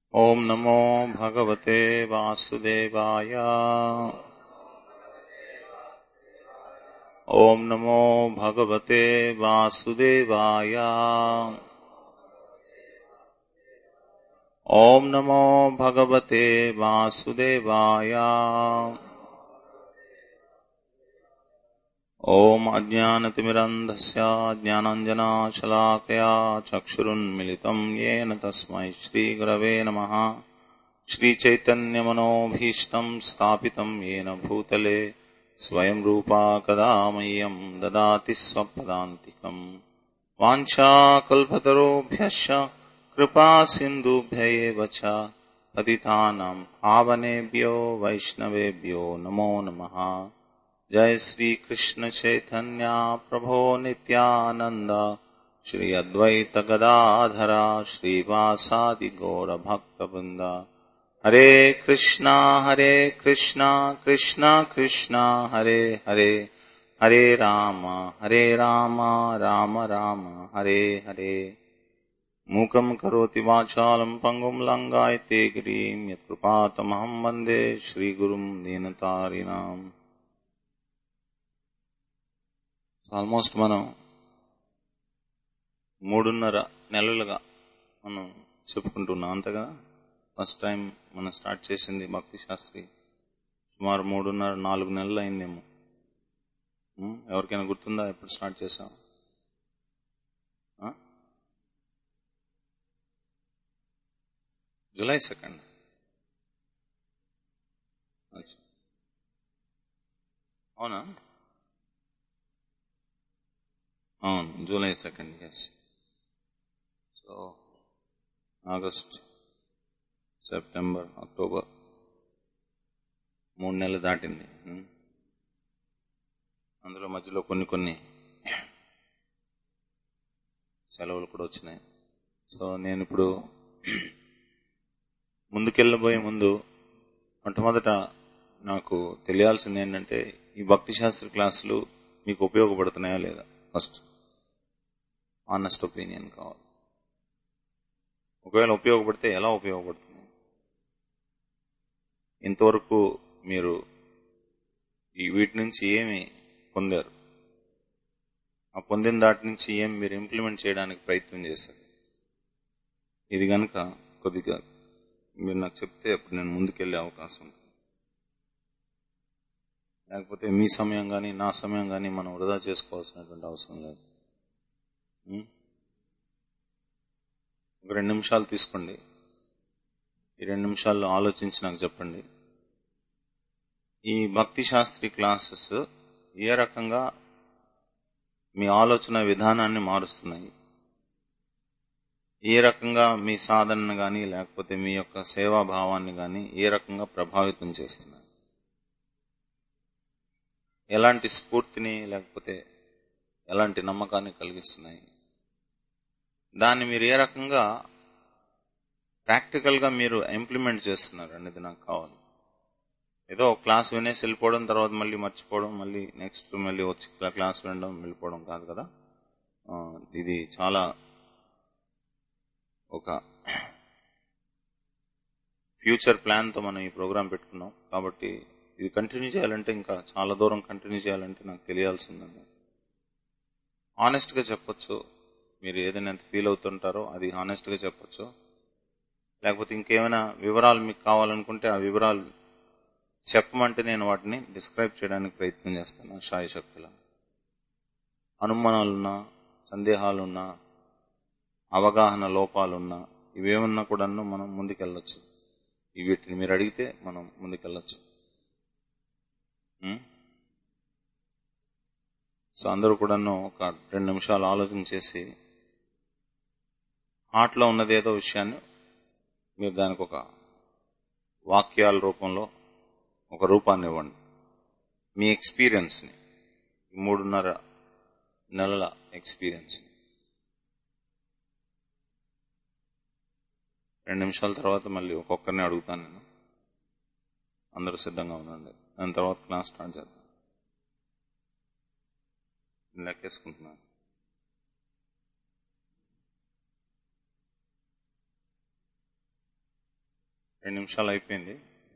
ॐ नमो भगवते वासुदेवाय ॐ नमो भगवते वासुदेवाय ॐ नमो भगवते वासुदेवाय ॐ अज्ञानतिमिरन्धस्य ज्ञानाञ्जनाशलाकया चक्षुरुन्मिलितम् येन तस्मै श्रीगुरवे नमः श्रीचैतन्यमनोभीष्टम् स्थापितम् येन भूतले स्वयं रूपा कदा मह्यम् ददाति स्वपदान्तिकम् वाञ्छाकल्पतरोभ्यश्च कृपा सिन्धुभ्य एव च पतितानाम् पावनेभ्यो वैष्णवेभ्यो नमो नमः जय श्री कृष्ण चैतन्य प्रभो नित्यानंद श्री अद्वैत गदाधरा श्रीवासादि गौर भक्त वृंद हरे कृष्णा हरे कृष्णा कृष्णा कृष्णा हरे हरे हरे राम हरे राम राम राम हरे हरे मूकं करोति वाचालं पङ्गुं लङ्गायते गिरिं यत्कृपातमहं वन्दे श्रीगुरुं दीनतारिणाम् ఆల్మోస్ట్ మనం మూడున్నర నెలలుగా మనం చెప్పుకుంటున్నాం అంతే కదా ఫస్ట్ టైం మనం స్టార్ట్ చేసింది భక్తి శాస్త్రి సుమారు మూడున్నర నాలుగు నెలలు అయిందేమో ఉం? ఎవరికైనా గుర్తుందా ఎప్పుడు స్టార్ట్ చేసాం ఆ? జూలై సెకండ్ అచ్చా. అవునా అవును July second yes so August September October మూడు నెలలు దాటింది ఉం. అందులో మధ్యలో కొన్ని కొన్ని సెలవులు కూడా వచ్చినాయి సో నేను ఇప్పుడు ముందుకెళ్ళబోయే ముందు మొట్టమొదట నాకు తెలియాల్సింది ఏంటంటే ఈ భక్తి శాస్త్ర క్లాసులు మీకు ఉపయోగపడుతున్నాయా లేదా ఫస్ట్ ఆనెస్ట్ ఒపీనియన్ కావాలి ఒకవేళ ఉపయోగపడితే ఎలా ఉపయోగపడుతుంది ఇంతవరకు మీరు ఈ వీటి నుంచి ఏమి పొందారు ఆ పొందిన దాటి నుంచి ఏం మీరు ఇంప్లిమెంట్ చేయడానికి ప్రయత్నం చేశారు ఇది గనక కొద్దిగా మీరు నాకు చెప్తే అప్పుడు నేను ముందుకెళ్లే అవకాశం ఉంటుంది లేకపోతే మీ సమయం కానీ నా సమయం కానీ మనం వృధా చేసుకోవాల్సినటువంటి అవసరం లేదు ఉం? ఒక రెండు నిమిషాలు తీసుకోండి ఈ రెండు నిమిషాల్లో ఆలోచించి నాకు చెప్పండి ఈ భక్తి శాస్త్రి క్లాసెస్ ఏ రకంగా మీ ఆలోచన విధానాన్ని మారుస్తున్నాయి ఏ రకంగా మీ సాధనను కానీ లేకపోతే మీ యొక్క సేవాభావాన్ని కానీ ఏ రకంగా ప్రభావితం చేస్తున్నాయి ఎలాంటి స్ఫూర్తిని లేకపోతే ఎలాంటి నమ్మకాన్ని కలిగిస్తున్నాయి దాన్ని మీరు ఏ రకంగా ప్రాక్టికల్ గా మీరు ఇంప్లిమెంట్ చేస్తున్నారు అనేది నాకు కావాలి ఏదో ఒక క్లాస్ వినేసి వెళ్ళిపోవడం తర్వాత మళ్ళీ మర్చిపోవడం మళ్ళీ నెక్స్ట్ మళ్ళీ వచ్చి క్లాస్ వినడం వెళ్ళిపోవడం కాదు కదా ఆ, ఇది చాలా ఒక ఫ్యూచర్ ప్లాన్ తో మనం ఈ ప్రోగ్రాం పెట్టుకున్నాం కాబట్టి ఇది కంటిన్యూ చేయాలంటే ఇంకా చాలా దూరం కంటిన్యూ చేయాలంటే నాకు తెలియాల్సిందండి ఆనెస్ట్ గా చెప్పొచ్చు మీరు ఏదైనా ఫీల్ అవుతుంటారో అది హానెస్ట్ గా చెప్పొచ్చు లేకపోతే ఇంకేమైనా వివరాలు మీకు కావాలనుకుంటే ఆ వివరాలు చెప్పమంటే నేను వాటిని డిస్క్రైబ్ చేయడానికి ప్రయత్నం చేస్తాను శాయి శక్తుల అనుమానాలున్నా సందేహాలున్నా అవగాహన లోపాలున్నా ఇవేమన్నా కూడాను మనం ముందుకెళ్ళొచ్చు ఈ వీటిని మీరు అడిగితే మనం ముందుకెళ్ళొచ్చు ఉం? సో అందరూ కూడాను ఒక రెండు నిమిషాలు ఆలోచన చేసి హార్ట్లో ఉన్నది ఏదో విషయాన్ని మీరు దానికి ఒక వాక్యాల రూపంలో ఒక రూపాన్ని ఇవ్వండి మీ ఎక్స్పీరియన్స్ని ఈ మూడున్నర నెలల ఎక్స్పీరియన్స్ రెండు నిమిషాల తర్వాత మళ్ళీ ఒక్కొక్కరిని అడుగుతాను నేను అందరూ సిద్ధంగా ఉండండి దాని తర్వాత క్లాస్ స్టార్ట్ చేద్దాం నేను లెక్కేసుకుంటున్నాను రెండు నిమిషాలు అయిపోయింది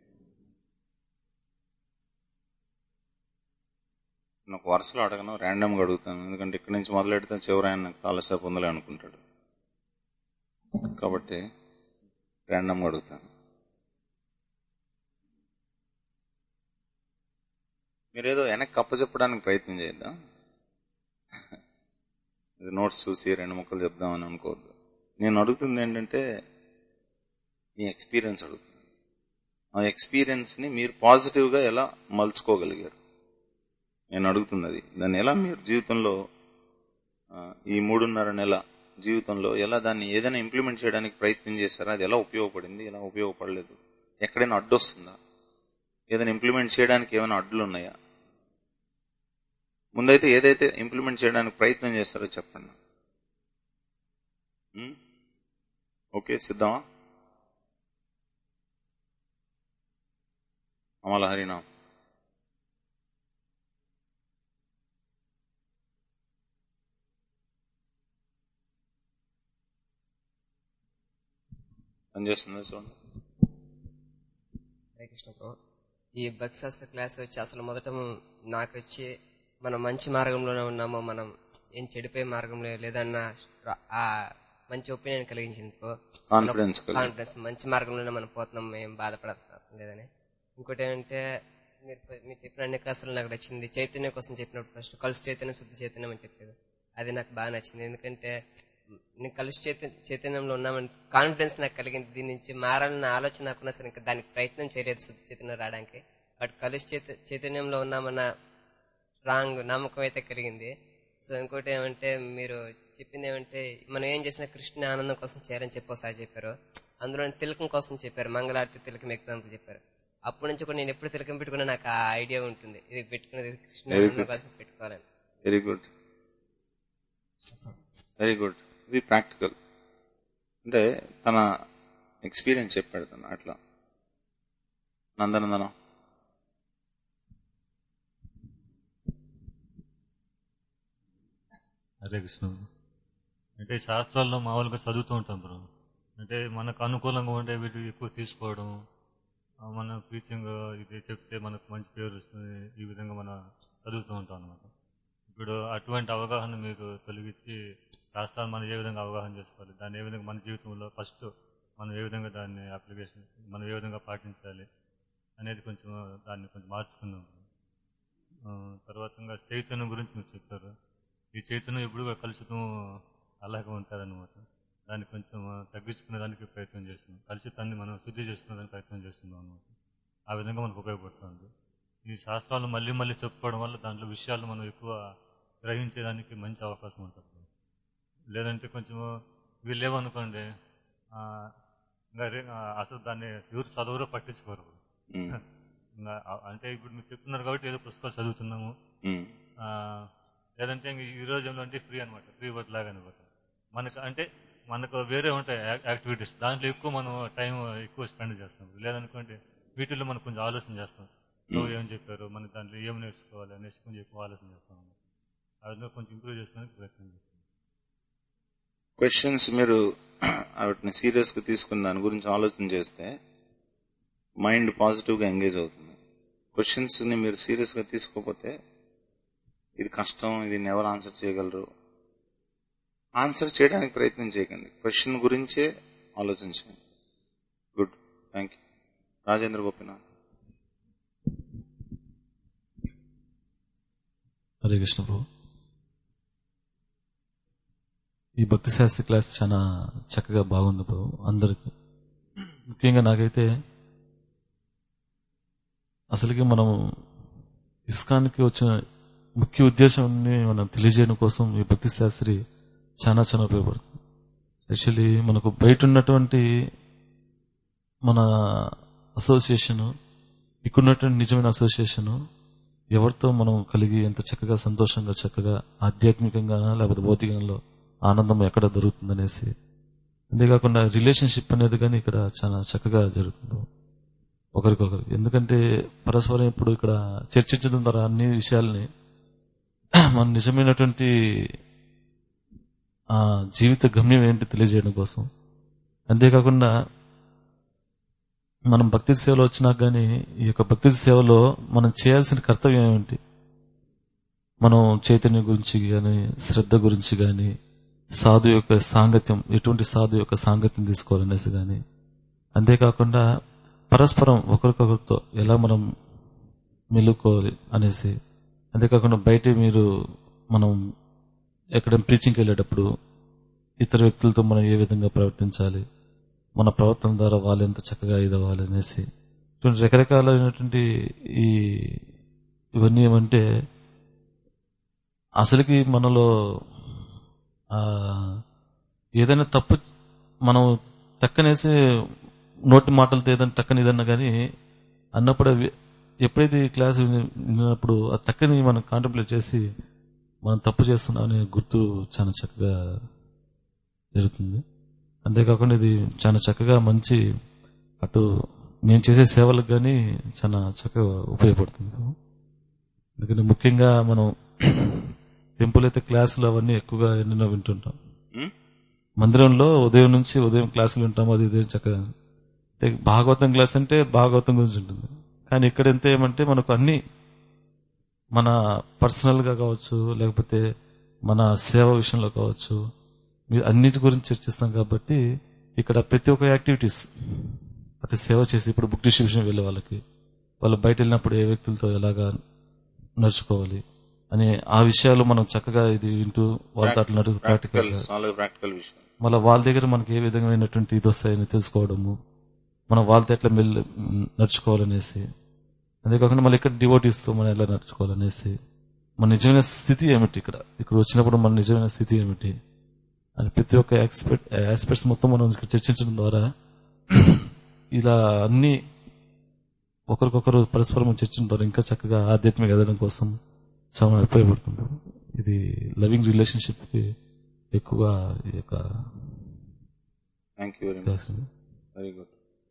నేను ఒక వరుసలో అడగను ర్యాండమ్గా అడుగుతాను ఎందుకంటే ఇక్కడి నుంచి మొదలెడితే చివరి ఆయన నాకు చాలాసేపు ఉందలే అనుకుంటాడు కాబట్టి ర్యాండమ్గా అడుగుతాను మీరేదో వెనక్కి అప్పచెప్పడానికి ప్రయత్నం చేద్దాం ఇది నోట్స్ చూసి రెండు ముక్కలు చెప్దామని అనుకోవద్దు నేను అడుగుతుంది ఏంటంటే మీ ఎక్స్పీరియన్స్ అడుగుతుంది ఆ ఎక్స్పీరియన్స్ని మీరు పాజిటివ్గా ఎలా మలుచుకోగలిగారు నేను అడుగుతుంది అది దాన్ని ఎలా మీరు జీవితంలో ఆ, ఈ మూడున్నర నెల జీవితంలో ఎలా దాన్ని ఏదైనా ఇంప్లిమెంట్ చేయడానికి ప్రయత్నం చేశారా అది ఎలా ఉపయోగపడింది ఎలా ఉపయోగపడలేదు ఎక్కడైనా అడ్డు వస్తుందా ఏదైనా ఇంప్లిమెంట్ చేయడానికి ఏమైనా అడ్డులు ఉన్నాయా ముందైతే ఏదైతే ఇంప్లిమెంట్ చేయడానికి ప్రయత్నం చేస్తారో చెప్పండి ఉం? ఓకే సిద్ధమా అమల హరినా పనిచేస్తుందా చూడండి హరే కృష్ణ ప్రభు ఈ భక్తి శాస్త్ర క్లాస్ వచ్చి అసలు మొదట నాకు వచ్చి మనం మంచి మార్గంలోనే ఉన్నామో మనం ఏం చెడిపోయే మార్గంలో లేదన్న ఆ మంచి ఒపీనియన్ కలిగించింది ప్రభు. కాన్ఫిడెన్స్ కలిగి కాన్ఫిడెన్స్ మంచి మార్గంలోనే మనం పోతున్నాం ఏం బాధపడాల్సిన అవసరం లేదని ఇంకోటి ఏమంటే మీరు మీరు చెప్పిన అన్ని క్లాసులు నాకు నచ్చింది చైతన్యం కోసం చెప్పినప్పుడు ఫస్ట్ కలుసు చైతన్యం శుద్ధ చైతన్యం అని చెప్పేది అది నాకు బాగా నచ్చింది ఎందుకంటే నేను కలిసి చైతన్య చైతన్యంలో ఉన్నామని కాన్ఫిడెన్స్ నాకు కలిగింది దీని నుంచి మారాలన్న ఆలోచన నాకున్నా సరే ఇంకా దానికి ప్రయత్నం చేయలేదు శుద్ధ చైతన్యం రావడానికి బట్ కలిసి చైత- చైతన్యంలో ఉన్నామన్న స్ట్రాంగ్ నమ్మకం అయితే కలిగింది సో ఇంకోటి ఏమంటే మీరు చెప్పింది ఏమంటే మనం ఏం చేసినా కృష్ణ ఆనందం కోసం చేయాలని చెప్పి ఒకసారి చెప్పారు అందులో తిలకం కోసం చెప్పారు మంగళారతి తిలకం ఎగ్జాంపుల్ చెప్పారు అప్పటి నుంచి కూడా నేను ఎప్పుడు తిలకం పెట్టుకున్నా నాకు ఆ ఐడియా ఉంటుంది ఇది పెట్టుకునేది కృష్ణ Very ఆనందం good. కోసం పెట్టుకోవాలని వెరీ గుడ్ వెరీ గుడ్ ఇది ప్రాక్టికల్ అంటే తన ఎక్స్పీరియన్స్ చెప్పాడు తను అట్లా నందనందనం హరే కృష్ణ అంటే శాస్త్రాల్లో మామూలుగా చదువుతూ ఉంటాం బ్రో అంటే మనకు అనుకూలంగా ఉండే వీటి ఎక్కువ తీసుకోవడం ఆ, మన టీచింగ్ ఇది చెప్తే మనకు మంచి పేరు వస్తుంది ఈ విధంగా మనం చదువుతూ ఉంటాం అనమాట ఇప్పుడు అటువంటి అవగాహన మీకు తొలగించి శాస్త్రాలు మనం ఏ విధంగా అవగాహన చేసుకోవాలి దాన్ని ఏ విధంగా మన జీవితంలో ఫస్ట్ మనం ఏ విధంగా దాన్ని అప్లికేషన్ మనం ఏ విధంగా పాటించాలి అనేది కొంచెం దాన్ని కొంచెం మార్చుకుందాం ఆ, తర్వాత ఇంకా చైతన్యం గురించి మీరు చెప్పారు ఈ చైతన్యం ఎప్పుడు కూడా కలుషితం అలాగే ఉంటారనమాట దాన్ని కొంచెం తగ్గించుకునే దానికి ప్రయత్నం చేస్తున్నాం కలుషితాన్ని మనం శుద్ధి చేసుకునే దానికి ప్రయత్నం చేస్తున్నాం అనమాట ఆ విధంగా మనకు ఉపయోగపడుతుంది ఈ శాస్త్రాలు మళ్ళీ మళ్ళీ చెప్పుకోవడం వల్ల దాంట్లో విషయాలు మనం ఎక్కువ గ్రహించేదానికి మంచి అవకాశం ఉంటుంది లేదంటే కొంచెం వీళ్ళు ఏమనుకోండి ఆ, ఇంకా రే- ఆ, అసలు దాన్ని ఎవరు చదువురో పట్టించుకోరు ఉమ్, ఇంకా ఆ- అంటే ఇప్పుడు మీరు చెప్తున్నారు కాబట్టి ఏదో పుస్తకాలు చదువుతున్నాము ఉమ్, ఆ, లేదంటే ఇంక ఈ రోజు ఏంటంటే ఫ్రీ అనమాట ఫ్రీ వర్డ్ లాగా అనమాట మనకు అంటే మనకు వేరే ఉంటాయి యాక్- యాక్టివిటీస్ దాంట్లో ఎక్కువ మనం టైం ఎక్కువ స్పెండ్ చేస్తాం లేదనుకోండి వీటిల్లో మనం కొంచెం ఆలోచన చేస్తాం నువ్వు ఏం చెప్పారు మన దాంట్లో ఏం నేర్చుకోవాలి అనేసి కొంచెం ఎక్కువ ఆలోచన చేస్తాం అన్నమాట. ఆ విధంగా కొంచెం ఇంప్రూవ్ చేసుకోవడానికి ప్రయత్నం చేస్తాం క్వశ్చన్స్ మీరు వాటిని సీరియస్ గా తీసుకుని దాని గురించి ఆలోచన చేస్తే మైండ్ పాజిటివ్ గా ఎంగేజ్ అవుతుంది క్వశ్చన్స్ ని మీరు సీరియస్ గా తీసుకోకపోతే ఇది కష్టం ఇది ఎవరు ఆన్సర్ చేయగలరు ఆన్సర్ చేయడానికి ప్రయత్నం చేయకండి క్వశ్చన్ గురించే ఆలోచించండి good thank you Rajendra Gopinath Hare Krishna Prabhu ఈ భక్తి శాస్త్ర క్లాస్ చాలా చక్కగా బాగుంది ప్రభు అందరికి ముఖ్యంగా నాకైతే అసలుకి మనం ఇస్కాన్కి వచ్చిన ముఖ్య ఉద్దేశాన్ని మనం తెలియజేయడం కోసం ఈ భక్తి శాస్త్రి చాలా చాలా ఉపయోగపడుతుంది యాక్చువల్లీ మనకు బయట ఉన్నటువంటి మన అసోసియేషన్ ఇక్కడున్నటువంటి నిజమైన అసోసియేషన్ ఎవరితో మనం కలిగి ఎంత చక్కగా సంతోషంగా చక్కగా ఆధ్యాత్మికంగా లేకపోతే భౌతికంలో ఆనందం ఎక్కడ దొరుకుతుందనేసి అంతేకాకుండా రిలేషన్షిప్ అనేది కానీ ఇక్కడ చాలా చక్కగా జరుగుతుంది ఒకరికొకరు ఎందుకంటే పరస్పరం ఇప్పుడు ఇక్కడ చర్చించడం ద్వారా అన్ని విషయాల్ని మన నిజమైనటువంటి ఆ జీవిత గమ్యం ఏంటి తెలియజేయడం కోసం అంతేకాకుండా మనం భక్తి సేవలో వచ్చినాక గానీ ఈ యొక్క భక్తి సేవలో మనం చేయాల్సిన కర్తవ్యం ఏమిటి మనం చైతన్యం గురించి గాని శ్రద్ధ గురించి గాని సాధు యొక్క సాంగత్యం ఎటువంటి సాధు యొక్క సాంగత్యం తీసుకోవాలనేసి గాని అంతేకాకుండా పరస్పరం ఒకరికొకరితో ఎలా మనం మెలుకోవాలి అనేసి అంతేకాకుండా బయట మీరు మనం ఎక్కడ ప్రీచింగ్కి వెళ్ళేటప్పుడు ఇతర వ్యక్తులతో మనం ఏ విధంగా ప్రవర్తించాలి మన ప్రవర్తన ద్వారా వాళ్ళు ఎంత చక్కగా ఇదవ్వాలి అనేసి ఇటువంటి రకరకాలైనటువంటి ఈ ఇవన్నీ ఏమంటే అసలుకి మనలో ఆ, ఏదైనా తప్పు మనం టక్కనేసి నోటి మాటలతో ఏదైనా టక్కని ఏదన్నా కానీ అన్నప్పుడు అవి ఎప్పుడైతే ఈ క్లాస్ విని- విన్నప్పుడు ఆ టక్కని మనం కాంటంప్లేట్ చేసి మనం తప్పు చేస్తున్నాం అనే గుర్తు చాలా చక్కగా జరుగుతుంది అంతేకాకుండా ఇది చాలా చక్కగా మంచి అటు మేము చేసే సేవలకు కానీ చాలా చక్కగా ఉపయోగపడుతుంది ఎందుకంటే ముఖ్యంగా మనం టెంపుల్ అయితే క్లాసులు అవన్నీ ఎక్కువగా ఎన్నెన్నో వింటుంటాం ఉం? మందిరంలో ఉదయం నుంచి ఉదయం క్లాసులు వింటాం అది ఇదే చక్కగా అంటే భాగవతం క్లాస్ అంటే భాగవతం గురించి ఉంటుంది కానీ ఇక్కడ ఎంత ఏమంటే మనకు అన్ని మన పర్సనల్ గా కావచ్చు లేకపోతే మన సేవ విషయంలో కావచ్చు మీరు అన్నిటి గురించి చర్చిస్తాం కాబట్టి ఇక్కడ ప్రతి ఒక్క యాక్టివిటీస్ అటు సేవ చేసి ఇప్పుడు బుక్ డిస్ట్రిబ్యూషన్ వెళ్ళే వాళ్ళకి వాళ్ళు బయట వెళ్ళినప్పుడు ఏ వ్యక్తులతో ఎలాగా నడుచుకోవాలి అనే ఆ విషయాలు మనం చక్కగా ఇది వింటూ వాళ్ళతో అట్లా నడుచు ప్రాక్టికల్ ప్రాక్టికల్ చాలా ప్రాక్టికల్ విషయం మళ్ళీ వాళ్ళ దగ్గర మనకి ఏ విధమైనటువంటి ఇది వస్తాయని తెలుసుకోవడము మనం వాళ్ళతో ఎట్లా మెల్లి నడుచుకోవాలనేసి అంతేకాకుండా మళ్ళీ ఇక్కడ డివోటీస్ తో మనం ఎలా నడుచుకోవాలనేసి మన నిజమైన స్థితి ఏమిటి ఇక్కడ ఇక్కడ వచ్చినప్పుడు మన నిజమైన స్థితి ఏమిటి అని ప్రతి ఒక్క ఎక్స్పెక్ట్ ఆస్పెక్ట్స్ మొత్తం మనం ఇక్కడ చర్చించడం ద్వారా ఇలా అన్ని ఒకరికొకరు పరస్పరం చర్చించడం ద్వారా ఇంకా చక్కగా ఆధ్యాత్మిక ఎదగడం కోసం చాలా ఉపయోగపడుతుంది ఇది లవింగ్ రిలేషన్షిప్ కి ఎక్కువగా ఈ యొక్క thank you very much class very good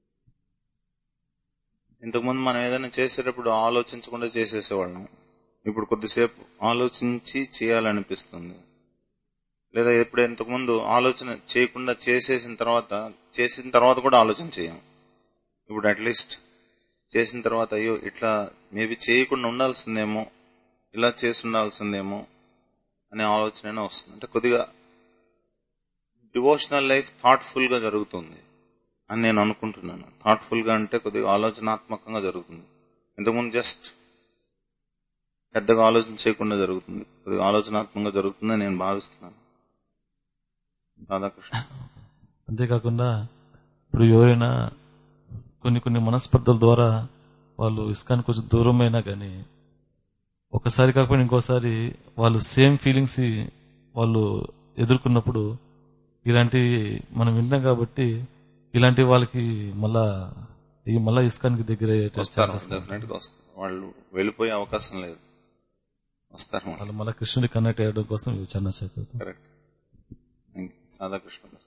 ఇంతకుముందు మనం ఏదైనా చేసేటప్పుడు ఆలోచించకుండా చేసేసేవాళ్ళం ఇప్పుడు కొద్దిసేపు ఆలోచించి చేయాలనిపిస్తుంది లేదా ఎప్పుడు ఇంతకుముందు ఆలోచన చేయకుండా చేసేసిన తర్వాత చేసిన తర్వాత కూడా ఆలోచన చేయం ఇప్పుడు అట్లీస్ట్ చేసిన తర్వాత అయ్యో ఇట్లా మేబీ చేయకుండా ఉండాల్సిందేమో ఇలా చేసి ఉండాల్సిందేమో అనే ఆలోచన వస్తుంది అంటే కొద్దిగా డివోషనల్ లైఫ్ థాట్ఫుల్ గా జరుగుతుంది అని నేను అనుకుంటున్నాను థాట్ఫుల్ గా అంటే కొద్దిగా ఆలోచనాత్మకంగా జరుగుతుంది ఇంతకుముందు జస్ట్ పెద్దగా ఆలోచన చేయకుండా జరుగుతుంది కొద్దిగా ఆలోచనాత్మకంగా జరుగుతుందని నేను భావిస్తున్నాను రాధాకృష్ణ అంతేకాకుండా ఇప్పుడు ఎవరైనా కొన్ని కొన్ని మనస్పర్ధల ద్వారా వాళ్ళు ఇస్కాన్ కొంచెం దూరమైనా కానీ ఒకసారి కాకపోయినా ఇంకోసారి వాళ్ళు సేమ్ ఫీలింగ్స్ వాళ్ళు ఎదుర్కొన్నప్పుడు ఇలాంటి మనం వింటాం కాబట్టి ఇలాంటి వాళ్ళకి మళ్ళా ఈ మళ్ళా ఇస్కాన్కి దగ్గర వస్తారు డెఫినెట్ గా వస్తారు వాళ్ళు వెళ్ళిపోయే అవకాశం లేదు వస్తారు వాళ్ళు వాళ్ళు మళ్ళీ కృష్ణుడి కనెక్ట్ అయ్యడం కోసం ఇది చాలా చక్కగా కరెక్ట్ థ్యాంక్ యూ రాధాకృష్ణ గారు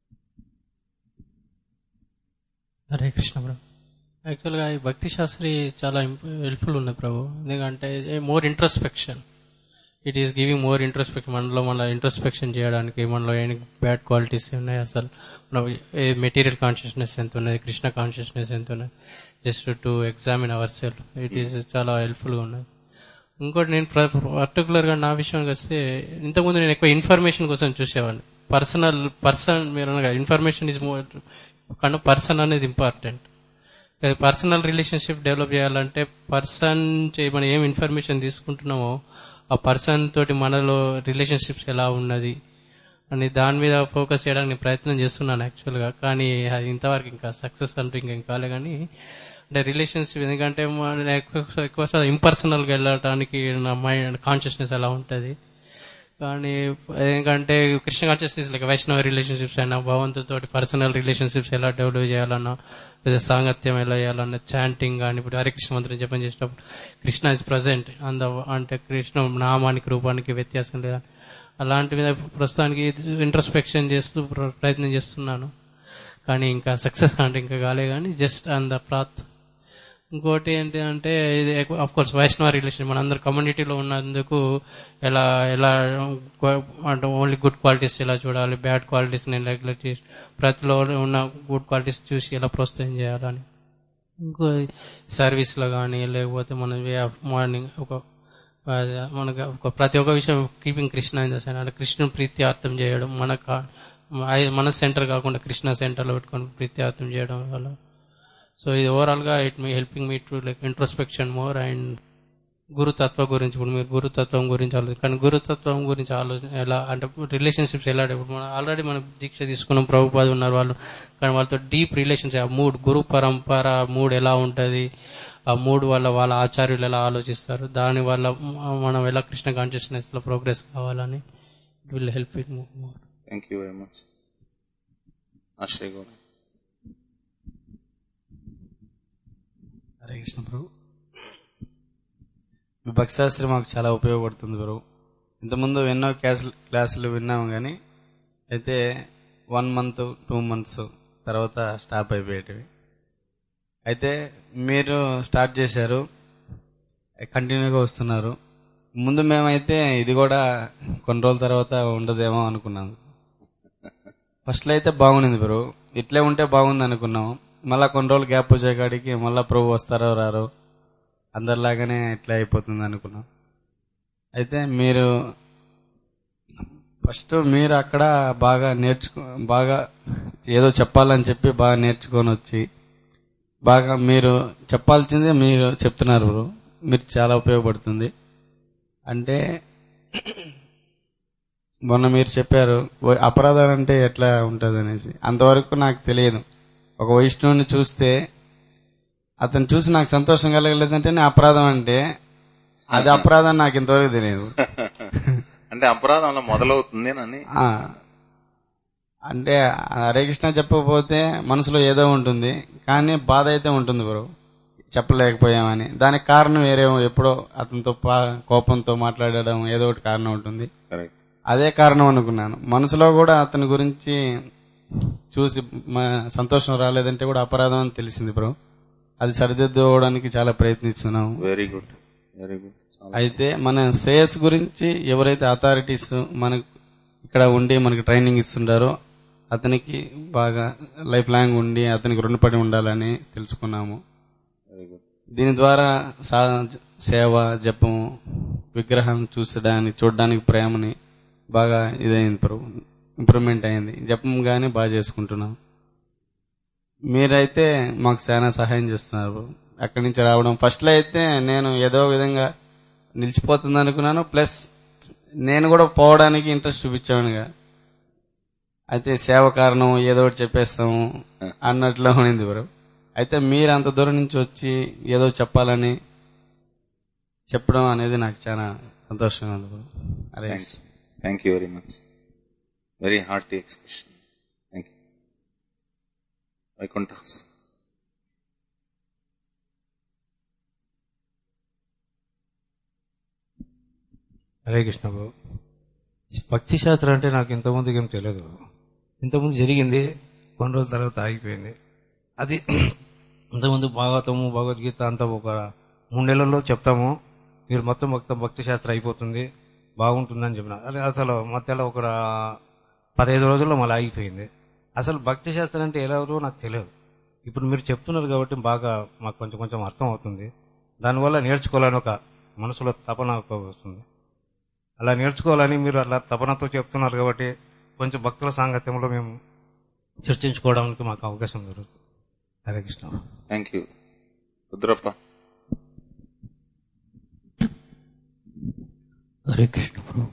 హరే కృష్ణ బ్రో యాక్చువల్గా ఈ భక్తి శాస్త్రి చాలా హెల్ప్ఫుల్ ఉంది ప్రభు ఎందుకంటే more introspection it is giving more introspection మనలో మన ఇంట్రోస్పెక్షన్ చేయడానికి మనలో ఏం బ్యాడ్ క్వాలిటీస్ ఉన్నాయి అసలు మన మెటీరియల్ కాన్షియస్నెస్ ఎంత ఉన్నది కృష్ణ కాన్షియస్నెస్ ఎంత ఉన్నది just to examine our self it is చాలా హెల్ప్ఫుల్గా ఉన్నది ఇంకోటి నేను పర్టికులర్ గా నా విషయానికి వస్తే ఇంతకుముందు నేను ఎక్కువ ఇన్ఫర్మేషన్ కోసం చూసేవాడిని పర్సనల్ పర్సన్ మీరు ఇన్ఫర్మేషన్ ఇస్ మోర్ కన్నా పర్సన్ అనేది ఇంపార్టెంట్ పర్సనల్ రిలేషన్షిప్ డెవలప్ చేయాలంటే పర్సన్ మనం ఏం ఇన్ఫర్మేషన్ తీసుకుంటున్నామో ఆ పర్సన్ తోటి మనలో రిలేషన్షిప్స్ ఎలా ఉన్నది అని దాని మీద ఫోకస్ చేయడానికి నేను ప్రయత్నం చేస్తున్నాను యాక్చువల్గా కానీ అది ఇంతవరకు ఇంకా సక్సెస్ అంటే ఇంకా కాలే కానీ అంటే రిలేషన్షిప్ ఎందుకంటే మన ఎక్కువ ఎక్కువ ఇంపర్సనల్గా వెళ్ళడానికి నా మైండ్ కాన్షియస్నెస్ ఎలా ఉంటుంది కానీ ఎందుకంటే Krishna consciousness like Vaishnava relationships అయినా భగవంతుతో పర్సనల్ రిలేషన్షిప్స్ ఎలా డెవలప్ చేయాలన్నా లేదా సాంగత్యం ఎలా చేయాలన్నా చాంటింగ్ కానీ ఇప్పుడు హరే కృష్ణ మంత్రం జపం చేసేటప్పుడు కృష్ణ ఇస్ ప్రజెంట్ అంద అంటే కృష్ణ నామానికి రూపానికి వ్యత్యాసం లేదా అలాంటి మీద ప్రస్తుతానికి ఇంట్రస్పెక్షన్ చేస్తూ ప్ర- ప్రయత్నం చేస్తున్నాను కానీ ఇంకా సక్సెస్ అంటే ఇంకా కాలే కానీ జస్ట్ ఆన్ ద ప్రాత్ ఇంకోటి ఏంటి అంటే ఇది ఆఫ్ కోర్స్ వైష్ణవ రిలేషన్ మనందరం కమ్యూనిటీలో ఉన్నందుకు ఎలా ఎలా అంటే ఓన్లీ గుడ్ క్వాలిటీస్ ఎలా చూడాలి బ్యాడ్ క్వాలిటీస్ నేను నెగ్లెక్ట్ చేసి ప్రతిలో ఉన్న గుడ్ క్వాలిటీస్ చూసి ఎలా ప్రోత్సహం చేయాలని ఇంకో సర్వీస్లో కానీ లేకపోతే మన వే ఆఫ్ మార్నింగ్ ఒక అదే మనకు ఒక ప్రతి ఒక్క విషయం keeping Krishna in the centre అంటే కృష్ణుని ప్రీత్యార్థం చేయడం మన కా- మన సెంటర్ కాకుండా కృష్ణ సెంటర్లో పెట్టుకొని ప్రీత్యార్థం చేయడం వల్ల సో ఇది ఓవరాల్ గా it me helping me to like introspection more and గురుతత్వ గురించి ఇప్పుడు మీరు గురుతత్వం గురించి ఆలోచన కానీ గురుతత్వం గురించి ఆలోచన ఎలా అంటే రిలేషన్షిప్స్ ఎలా ఇప్పుడు మనం ఆల్రెడీ మనం దీక్ష తీసుకున్నాం ప్రభుపాద ఉన్నారు వాళ్ళు కానీ వాళ్ళతో డీప్ రిలేషన్స్ ఆ మూడ్ గురు పరంపర మూడ్ ఎలా ఉంటది ఆ మూడ్ వల్ల వాళ్ళ ఆచార్యులు ఎలా ఆలోచిస్తారు దాని వల్ల మ- మనం ఎలా కృష్ణ కాన్షియస్నెస్ లో ప్రోగ్రెస్ కావాలని it will help it more thank you very much Ashray Gaud Hare Krishna Prabhu మీ భక్తిశాస్త్రి మాకు చాలా ఉపయోగపడుతుంది బ్రో ఇంతకుముందు ఎన్నో క్లాసులు క్లాసులు విన్నాము కానీ అయితే వన్ మంత్ టూ మంత్స్ తర్వాత స్టాప్ అయిపోయేటివి అయితే మీరు స్టార్ట్ చేశారు కంటిన్యూగా వస్తున్నారు ముందు మేమైతే ఇది కూడా కొన్ని రోజుల తర్వాత ఉండదేమో అనుకున్నాము ఫస్ట్లో అయితే బాగుండింది బ్రో ఇట్లే ఉంటే బాగుంది అనుకున్నాం మళ్ళా కొన్ని రోజులు గ్యాప్ వచ్చేకాడికి మళ్ళా ప్రభు వస్తారో రారో అందరిలాగానే ఇట్లా అయిపోతుంది అనుకున్నాం అయితే మీరు ఫస్ట్ మీరు అక్కడ బాగా నేర్చుకో బాగా ఏదో చెప్పాలని చెప్పి బాగా నేర్చుకొని వచ్చి బాగా మీరు చెప్పాల్సిందే మీరు చెప్తున్నారు బ్రో మీరు చాలా ఉపయోగపడుతుంది అంటే మొన్న మీరు చెప్పారు "ఓ- అపరాధం అంటే ఎట్లా ఉంటుంది అనేసి అంతవరకు నాకు తెలియదు ఒక వైష్ణవుని చూస్తే అతను చూసి నాకు సంతోషం కలగలేదంటే నేను అపరాధం అంటే అది అపరాధం నాకు ఇంతవరకు తెలియదు అంటే అపరాధంలో మొదలవుతుంది అని ఆ, అంటే హరే కృష్ణ చెప్పకపోతే మనసులో ఏదో ఉంటుంది కానీ బాధ అయితే ఉంటుంది బ్రో చెప్పలేకపోయామని దానికి కారణం వేరే ఎప్పుడో అతనితో పా- కోపంతో మాట్లాడడం ఏదో ఒకటి కారణం ఉంటుంది కరెక్ట్ అదే కారణం అనుకున్నాను మనసులో కూడా అతని గురించి చూసి మ- సంతోషం రాలేదంటే కూడా అపరాధం అని తెలిసింది బ్రో అది సరిదిద్దుకోవడానికి చాలా ప్రయత్నిస్తున్నాము వెరీ గుడ్ వెరీ గుడ్ అయితే మన శ్రేయస్ గురించి ఎవరైతే అథారిటీస్ మనకు ఇక్కడ ఉండి మనకి ట్రైనింగ్ ఇస్తుంటారో అతనికి బాగా లైఫ్ లాంగ్ ఉండి అతనికి రుణపడి ఉండాలని తెలుసుకున్నాము వెరీ గుడ్ దీని ద్వారా సా- సేవ జపం విగ్రహం చూసడానికి చూడడానికి ప్రేమని బాగా ఇదైంది ప్రభు ఇంప్రూవ్మెంట్ అయింది జపం గానీ బాగా చేసుకుంటున్నాం మీరైతే మాకు చాలా సహాయం చేస్తున్నారు ప్రభు. అక్కడి నుంచి రావడం ఫస్ట్ లో అయితే నేను ఏదో విధంగా నిలిచిపోతుంది అనుకున్నాను ప్లస్ నేను కూడా పోవడానికి ఇంట్రెస్ట్ చూపించానుగా అయితే సేవ కారణం ఏదో ఒకటి చెప్పేస్తాము అన్నట్లు ఉన్నింది బ్రో అయితే మీరు అంత దూరం నుంచి వచ్చి ఏదో చెప్పాలని చెప్పడం అనేది నాకు చాలా సంతోషంగా ఉంది బ్రో అరే thank you very much very hearty expression thank you Vaikuntha Hare Krishna Babu పక్షి శాస్త్రం అంటే నాకు ఇంతకుముందుకు ఏం తెలియదు ఇంతకుముందు జరిగింది కొన్ని రోజుల తర్వాత ఆగిపోయింది అది ఇంతకుముందు భాగవతము భగవద్గీత అంతా ఒక మూడు నెలల్లో చెప్తాము మీరు మొత్తం మొత్తం భక్తి శాస్త్రం అయిపోతుంది బాగుంటుందని చెప్పిన అది అసలు మధ్యలో ఒక పదహైదు రోజుల్లో మళ్ళీ ఆగిపోయింది అసలు భక్తి శాస్త్రం అంటే ఎవరో నాకు తెలియదు ఇప్పుడు మీరు చెప్తున్నారు కాబట్టి బాగా మాకు కొంచెం కొంచెం అర్థం అవుతుంది దానివల్ల నేర్చుకోవాలని ఒక మనసులో తపన ఒక వస్తుంది అలా నేర్చుకోవాలని మీరు అలా తపనతో చెప్తున్నారు కాబట్టి కొంచెం భక్తుల సాంగత్యంలో మేము చర్చించుకోవడానికి మాకు అవకాశం దొరుకుతుంది హరే కృష్ణ థ్యాంక్ యూ రుద్రప్ప హరే కృష్ణ ప్రభు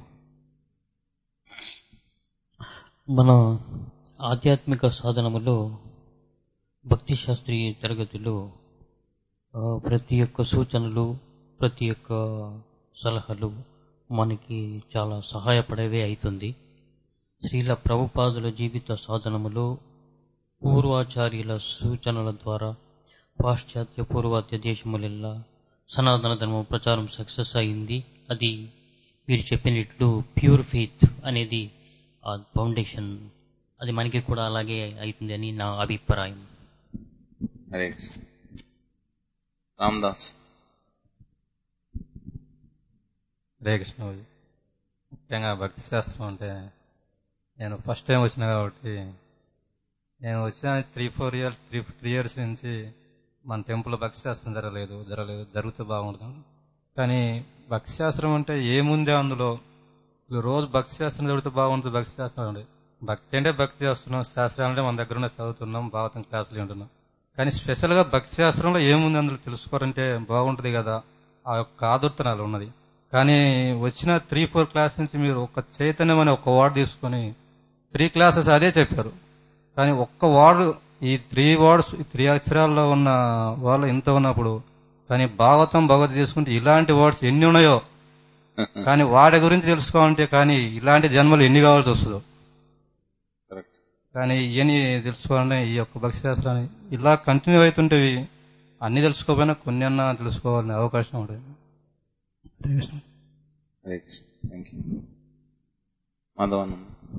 మన ఆధ్యాత్మిక సాధనములో భక్తి శాస్త్రీయ తరగతిలో ఆ, ప్రతి ఒక్క సూచనలు ప్రతి ఒక్క సలహాలు మనకి చాలా సహాయపడేవే అవుతుంది శ్రీల ప్రభుపాదుల జీవిత సాధనములో పూర్వాచార్యుల సూచనల ద్వారా పాశ్చాత్య పూర్వాత్య దేశములెల్లా సనాతన ధర్మం ప్రచారం సక్సెస్ అయింది అది మీరు చెప్పినట్లు ప్యూర్ ఫెయిత్ అనేది ఆ ఫౌండేషన్ అది మనకి కూడా అలాగే అవుతుంది అని నా అభిప్రాయం హరే కృష్ణ రామ్దాస్ హరే కృష్ణ బాబు. ముఖ్యంగా భక్తి శాస్త్రం అంటే నేను ఫస్ట్ టైం వచ్చిన కాబట్టి నేను వచ్చిన three four years three three years నుంచి మన టెంపుల్ భక్తి శాస్త్రం జరగలేదు జరగలేదు జరిగితే బాగుంటుంది కానీ భక్తి శాస్త్రం అంటే ఏముంది అందులో ఇప్పుడు రోజు భక్తి శాస్త్రం చదివితే బాగుంటుంది భక్తి శాస్త్రం అంటే భక్తి అంటే భక్తి చేస్తున్నాం శాస్త్రాలు అంటే మన దగ్గర ఉన్న చదువుతున్నాం భాగవతం క్లాసులు వింటున్నాం కానీ స్పెషల్ గా భక్తి శాస్త్రంలో ఏముంది అందులో తెలుసుకోవాలంటే బాగుంటుంది కదా ఆ యొక్క ఆదుర్తనాలు ఉన్నది కానీ వచ్చిన త్రీ ఫోర్ క్లాస్ నుంచి మీరు ఒక చైతన్యం అనే ఒక వార్డ్ తీసుకొని త్రీ క్లాసెస్ అదే చెప్పారు కానీ ఒక్క వార్డు ఈ త్రీ వర్డ్స్ ఈ త్రీ అక్షరాల్లో ఉన్న వాళ్ళు ఇంత ఉన్నప్పుడు కానీ భాగవతం భగవత్ తీసుకుంటే ఇలాంటి వర్డ్స్ ఎన్ని ఉన్నాయో కానీ వాటి గురించి తెలుసుకోవాలంటే కానీ ఇలాంటి జన్మలు ఎన్ని కావాల్సి వస్తుందో కరెక్ట్ కానీ ఇవన్నీ తెలుసుకోవాలంటే ఈ యొక్క భక్తి శాస్త్రాన్ని ఇలా కంటిన్యూ అవుతుంటేవి అన్ని తెలుసుకోకపోయినా కొన్ని అన్నా తెలుసుకోవాలనే అవకాశం ఉంటుంది హరే కృష్ణ హరే కృష్ణ థ్యాంక్ యూ మాధవన్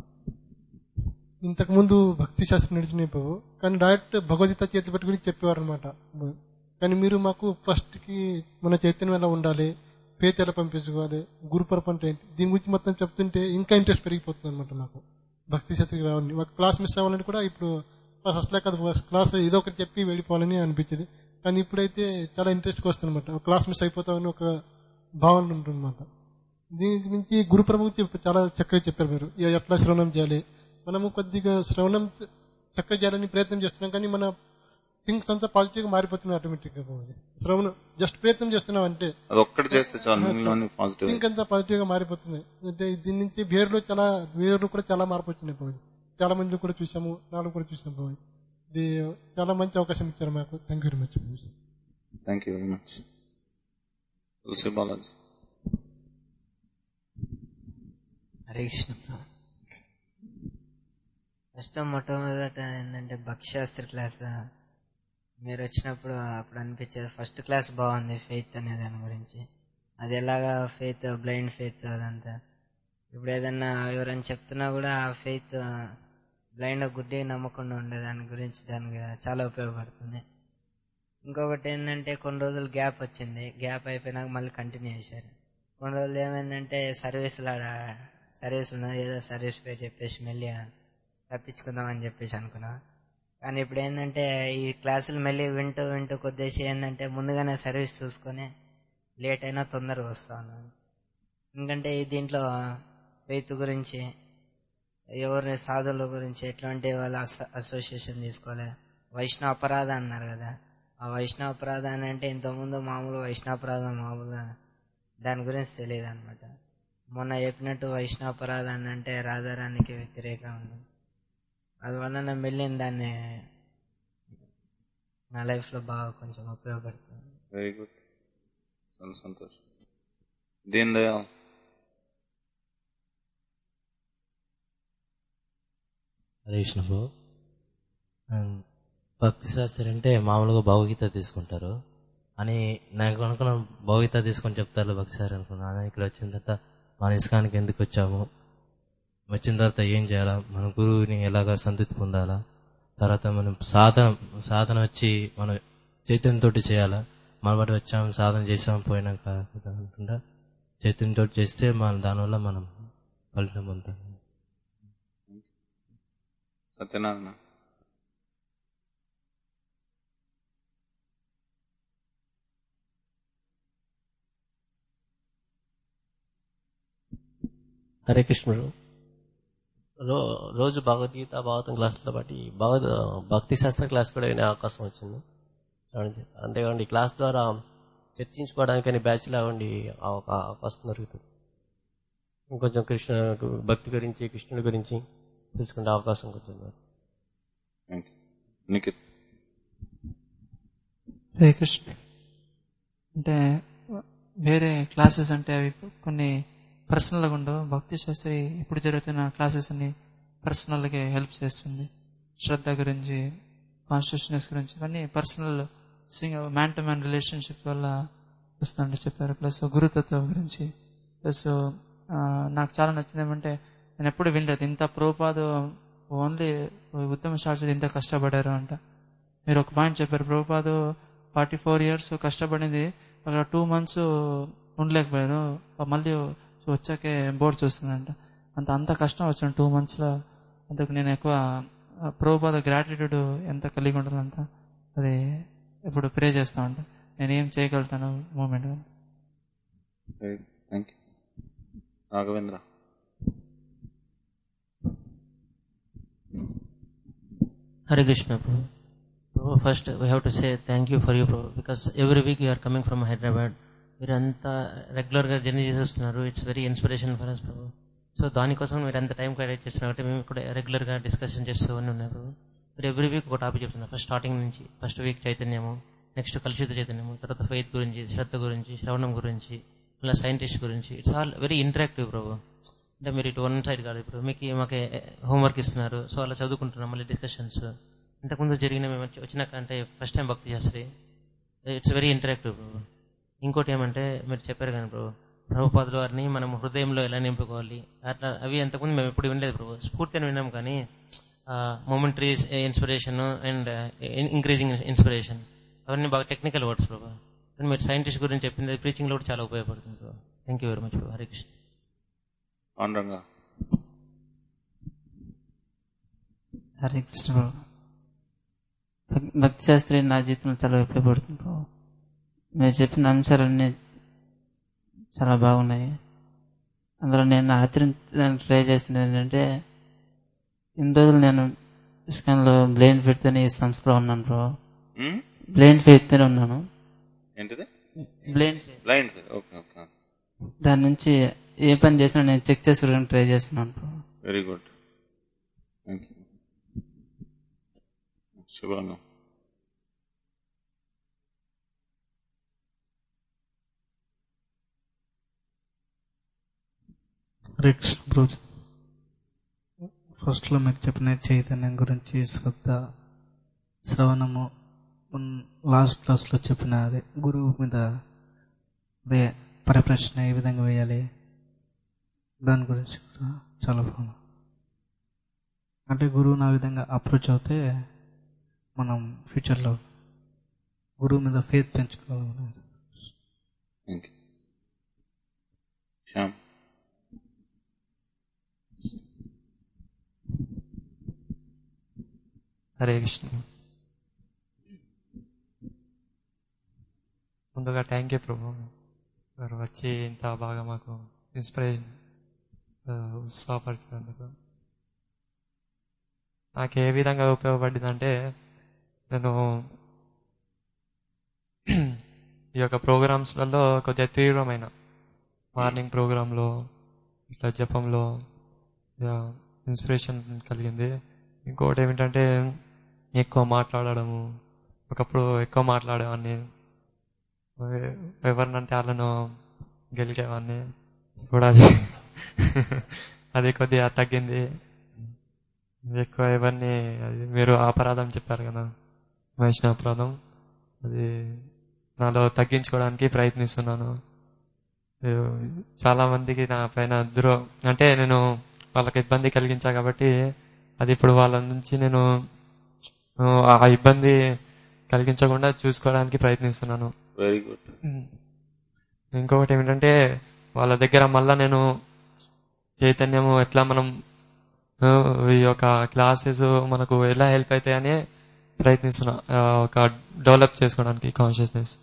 ఇంతకు ముందు భక్తి శాస్త్రం నడిచిన బాబు కానీ డైరెక్ట్ భగవద్గీత చేతి పెట్టుకుని చెప్పేవారు అనమాట కానీ మీరు మాకు ఫస్ట్ కి మన చైతన్యం ఎలా ఉండాలి పేత ఎలా పంపించుకోవాలి గురుపరపు అంటే ఏంటి దీని గురించి మొత్తం చెప్తుంటే ఇంకా ఇంట్రెస్ట్ పెరిగిపోతుంది అనమాట మాకు భక్తి శాస్త్రికి రావాలని మాకు క్లాస్ మిస్ అవ్వాలని కూడా ఇప్పుడు ఫస్ట్ లేక క్లాస్ ఏదో ఒకటి చెప్పి వెళ్ళిపోవాలని అనిపించేది కానీ ఇప్పుడైతే చాలా ఇంట్రెస్ట్గా వస్తుంది అనమాట క్లాస్ మిస్ అయిపోతామని ఒక భావన ఉంటుందన్నమాట దీని గురించి గురుప్రభు చెప్ప- చాలా చక్కగా చెప్పారు మీరు ఇక ఎట్లా శ్రవణం చేయాలి మనము కొద్దిగా శ్రవణం చక్కగా చేయాలని ప్రయత్నం చేస్తున్నాం కానీ మన థింగ్స్ అంతా పాజిటివ్ గా మారిపోతున్నాయి ఆటోమేటిక్ గా పోవాలి. శ్రవణం జస్ట్ ప్రయత్నం చేస్తున్నాం అంటే అది ఒక్కటి చేస్తే చాలు మిగిలిన పాజిటివ్ థింక్ అంతా పాజిటివ్ గా మారిపోతున్నాయి అంటే దీని నుంచి బిహేవియర్ లో చాలా బిహేవియర్ లో కూడా చాలా మార్పు వచ్చినాయి పోయి చాలా మంది కూడా చూసాము నాలో కూడా చూసాం పోయి ఇది చాలా మంచి అవకాశం ఇచ్చారు మాకు thank you very much thank you very much Tulasi Balaji Hare Krishna first మొట్టమొదట ఏంటంటే భక్ష్యాస్త్ర క్లాస్ మీరు వచ్చినప్పుడు అప్పుడు అనిపించేది ఫస్ట్ క్లాస్ బాగుంది ఫెయిత్ అనే దాని గురించి అది ఎలాగా ఫెయిత్ బ్లైండ్ ఫెయిత్ అదంతా ఇప్పుడు ఏదన్నా ఎవరైనా చెప్తున్నా కూడా ఆ ఫెయిత్ బ్లైండ్ గుడ్డి నమ్మకుండా ఉండే దాని గురించి దానికి చాలా ఉపయోగపడుతుంది ఇంకొకటి ఏంటంటే కొన్ని రోజులు గ్యాప్ వచ్చింది గ్యాప్ అయిపోయినాక మళ్ళీ కంటిన్యూ చేశారు కొన్ని రోజులు ఏమైందంటే సర్వీసులు ఆడ సర్వీస్ ఉన్నది ఏదో సర్వీస్ పేరు చెప్పేసి మళ్ళీ తప్పించుకుందాం అని చెప్పేసి అనుకున్నా కానీ ఇప్పుడు ఏంటంటే ఈ క్లాసులు మళ్ళీ వింటూ వింటూ కొద్దిసేపు ఏంటంటే ముందుగానే సర్వీస్ చూసుకొని లేట్ అయినా తొందరగా వస్తాను ఎందుకంటే ఈ దీంట్లో ఫెయిత్ గురించి ఎవరిని సాధువుల గురించి ఎట్లాంటి వాళ్ళ అస- అసోసియేషన్ తీసుకోవాలి వైష్ణవ అపరాధ అన్నారు కదా ఆ వైష్ణవ అపరాధ అని అంటే ఇంతకుముందు మామూలు వైష్ణవ అపరాధం మామూలుగా దాని గురించి తెలియదు అనమాట మొన్న చెప్పినట్టు వైష్ణవ అపరాధ అని అంటే రాధారానికి వ్యతిరేకంగా ఉంది అందువల్ల నేను వెళ్ళిన దాన్ని నా లైఫ్లో బాగా కొంచెం ఉపయోగపడుతుంది వెరీ గుడ్ చాలా సంతోషం దీన్ దయాల్ హరే కృష్ణ బ్రో ఉమ్, భక్తి శాస్త్రి అంటే మామూలుగా భగవద్గీత తీసుకుంటారు అని నాకు అనుకున్నాను భగవద్గీత తీసుకొని చెప్తారు భక్తి శాస్త్రి అనుకున్నాను ఇక్కడ వచ్చిన తర్వాత మన ఇస్కానికి ఎందుకు వచ్చాము వచ్చిన తర్వాత ఏం చేయాలా మన గురువుని ఎలాగా సంతృప్తి పొందాలా తర్వాత మనం సాధన సాధన వచ్చి మనం చైతన్యంతో చేయాలా మన బట్టి వచ్చాము సాధన చేసాము పోయినాక అనుకుంటా చైతన్యంతో చేస్తే మన దానివల్ల మనం ఫలితం పొందుతాం సత్యనారాయణ హరే కృష్ణుడు రో రోజు భగవద్గీత భాగవతం క్లాసులతో పాటు ఈ భగవద్ భక్తి శాస్త్ర క్లాస్ కూడా వినే అవకాశం వచ్చింది చూడండి. అంతేకాకుండా ఈ క్లాస్ ద్వారా చర్చించుకోవడానికని బ్యాచ్ లాగండి ఒక అవకాశం దొరుకుతుంది ఇంకొంచెం కృష్ణ భక్తి గురించి కృష్ణుడి గురించి తెలుసుకునే అవకాశం కొంచెం దొరుకుతుంది. థ్యాంక్ యూ నిఖిత్ హరే కృష్ణ అంటే వేరే క్లాసెస్ అంటే అవి కొన్ని పర్సనల్గా ఉండవు భక్తి శాస్త్రి ఇప్పుడు జరుగుతున్న క్లాసెస్ అన్ని పర్సనల్గా హెల్ప్ చేస్తుంది శ్రద్ధ గురించి కాన్స్టిట్యూషనెస్ గురించి ఇవన్నీ పర్సనల్ సింగ్ మ్యాన్ టు మ్యాన్ రిలేషన్షిప్ వల్ల వస్తుందంటే చెప్పారు ప్లస్ గురుతత్వం గురించి ప్లస్ నాకు చాలా నచ్చింది ఏమంటే నేను ఎప్పుడు వినలేదు ఇంత ప్రోపాదు ఓన్లీ ఉత్తమ శాస్త్రి ఇంత కష్టపడారు అంట మీరు ఒక పాయింట్ చెప్పారు ప్రభుపాదు ఫార్టీ ఫోర్ ఇయర్స్ కష్టపడింది అక్కడ టూ మంత్స్ ఉండలేకపోయారు మళ్ళీ వచ్చాకే బోర్డు చూస్తుందంట అంత అంత కష్టం వచ్చాను టూ మంత్స్లో అందుకు నేను ఎక్కువ ప్రభుపాద గ్రాటిట్యూడ్ ఎంత కలిగి ఉండాలంట అది ఇప్పుడు ప్రే చేస్తా ఉంటా నేను ఏం చేయగలుగుతాను moment thank you Raghavendra Hare Krishna, Prabhu. Prabhu, first we have to say thank you for you, Prabhu, because every week you are coming from Hyderabad. మీరంతా రెగ్యులర్గా జర్నీ చేసేస్తున్నారు it's very inspiration for us Prabhu so దానికోసం మీరు ఎంత time carry చేస్తున్నారు కాబట్టి మేము కూడా రెగ్యులర్గా డిస్కషన్ చేస్తూ ఉన్నారు మీరు ఎవ్రీ వీక్ ఒక టాపిక్ చెప్తున్నారు ఫస్ట్ స్టార్టింగ్ నుంచి ఫస్ట్ వీక్ చైతన్యము నెక్స్ట్ కలుషిత చైతన్యము తర్వాత ఫెయిత్ గురించి శ్రద్ధ గురించి శ్రవణం గురించి ఇలా సైంటిస్ట్ గురించి it's all very interactive Prabhu అంటే మీరు ఇటు వన్ సైడ్ కాదు ఇప్పుడు మీకు మాకు హోంవర్క్ ఇస్తున్నారు సో అలా చదువుకుంటున్నాం మళ్ళీ డిస్కషన్స్ ఇంతకుముందు జరిగిన మేము వచ్చి- వచ్చినాక అంటే ఫస్ట్ టైం భక్తి చేస్తుంది ఇట్స్ వెరీ ఇంటరాక్టివ్ ఇంకోటి ఏమంటే మీరు చెప్పారు కానీ ప్రభు ప్రభుపాదుల వారిని మనం హృదయంలో ఎలా నింపుకోవాలి అట్లా అవి అంతకుముందు మేము ఎప్పుడు వినలేదు ప్రభు స్ఫూర్తిని విన్నాం కానీ momentary inspiration and increasing inspiration అవన్నీ బాగా టెక్నికల్ వర్డ్స్ ప్రభు కానీ మీరు సైంటిస్ట్ గురించి చెప్పింది ప్రీచింగ్లో కూడా చాలా ఉపయోగపడుతుంది Prabhu thank you very much Prabhu Hare Krishna Panduranga Hare Krishna Babu భక్- భక్తి శాస్త్రి నా జీవితంలో చాలా ఉపయోగపడుతుంది బాబు మీరు చెప్పిన అంశాలన్నీ చాలా బాగున్నాయి అందులో నేను ఆచరించడానికి ట్రై చేస్తున్నది ఏంటంటే ఇన్ని రోజులు నేను ఇస్కాన్లో బ్లైండ్ ఫెయిత్ అనే ఈ సంస్థలో ఉన్నాను బ్రో Hmm? బ్లైండ్ ఫెయిత్ తోనే ఉన్నాను ఏంటిది బ్లైండ్ బ్లైండ్ ఓకే ఓకే దాని నుంచి ఏ పని చేసినా నేను చెక్ చేసుకోవడానికి ట్రై చేస్తున్నాను bro very good thank you Shubhanga Hare Krishna bro ఫస్ట్లో మీకు చెప్పిన చైతన్యం గురించి శ్రద్ధ శ్రవణము లాస్ట్ క్లాస్లో చెప్పిన అదే గురువు మీద అదే పరిప్రశ్న ఏ విధంగా వేయాలి దాని గురించి కూడా చాలా బాగుంది అంటే గురువు నా విధంగా అప్రోచ్ అవుతే మనం ఫ్యూచర్లో గురువు మీద ఫేత్ పెంచుకోవాలి థ్యాంక్ యూ శ్యామ్ హరే కృష్ణ ముందుగా థ్యాంక్ యూ ప్రభు మీరు వచ్చి ఇంత బాగా మాకు ఇన్స్పిరేషన్ ఉత్సాహపరిచినందుకు నాకు ఏ విధంగా ఉపయోగపడిందంటే నేను ఈ యొక్క ప్రోగ్రామ్స్లలో కొద్దిగా తీవ్రమైన మార్నింగ్ ప్రోగ్రాంలో ఇట్లా జపంలో ఇన్స్పిరేషన్ కలిగింది ఇంకోటి ఏమిటంటే ఎక్కువ మాట్లాడడము ఒకప్పుడు ఎక్కువ మాట్లాడేవాడిని ఎ- ఎవరినంటే వాళ్ళను గెలికేవాడిని ఇప్పుడు అది అది కొద్దిగా తగ్గింది ఎక్కువ ఎవరిని అది మీరు అపరాధం చెప్పారు కదా వైష్ణవ అపరాధం అది నాలో తగ్గించుకోవడానికి ప్రయత్నిస్తున్నాను ఏ- చాలా మందికి నా పైన ద్రో అంటే నేను వాళ్ళకి ఇబ్బంది కలిగించా కాబట్టి అది ఇప్పుడు వాళ్ళ నుంచి నేను ఆ, ఆ ఇబ్బంది కలిగించకుండా చూసుకోవడానికి ప్రయత్నిస్తున్నాను వెరీ గుడ్ ఇంకొకటి ఏమిటంటే వాళ్ళ దగ్గర మళ్ళా నేను చైతన్యము ఎట్లా మనం ఆ, ఈ యొక్క క్లాసెస్ మనకు ఎలా హెల్ప్ అవుతాయని ప్రయత్నిస్తున్నా ఆ, ఒక డెవలప్ చేసుకోవడానికి కాన్షియస్నెస్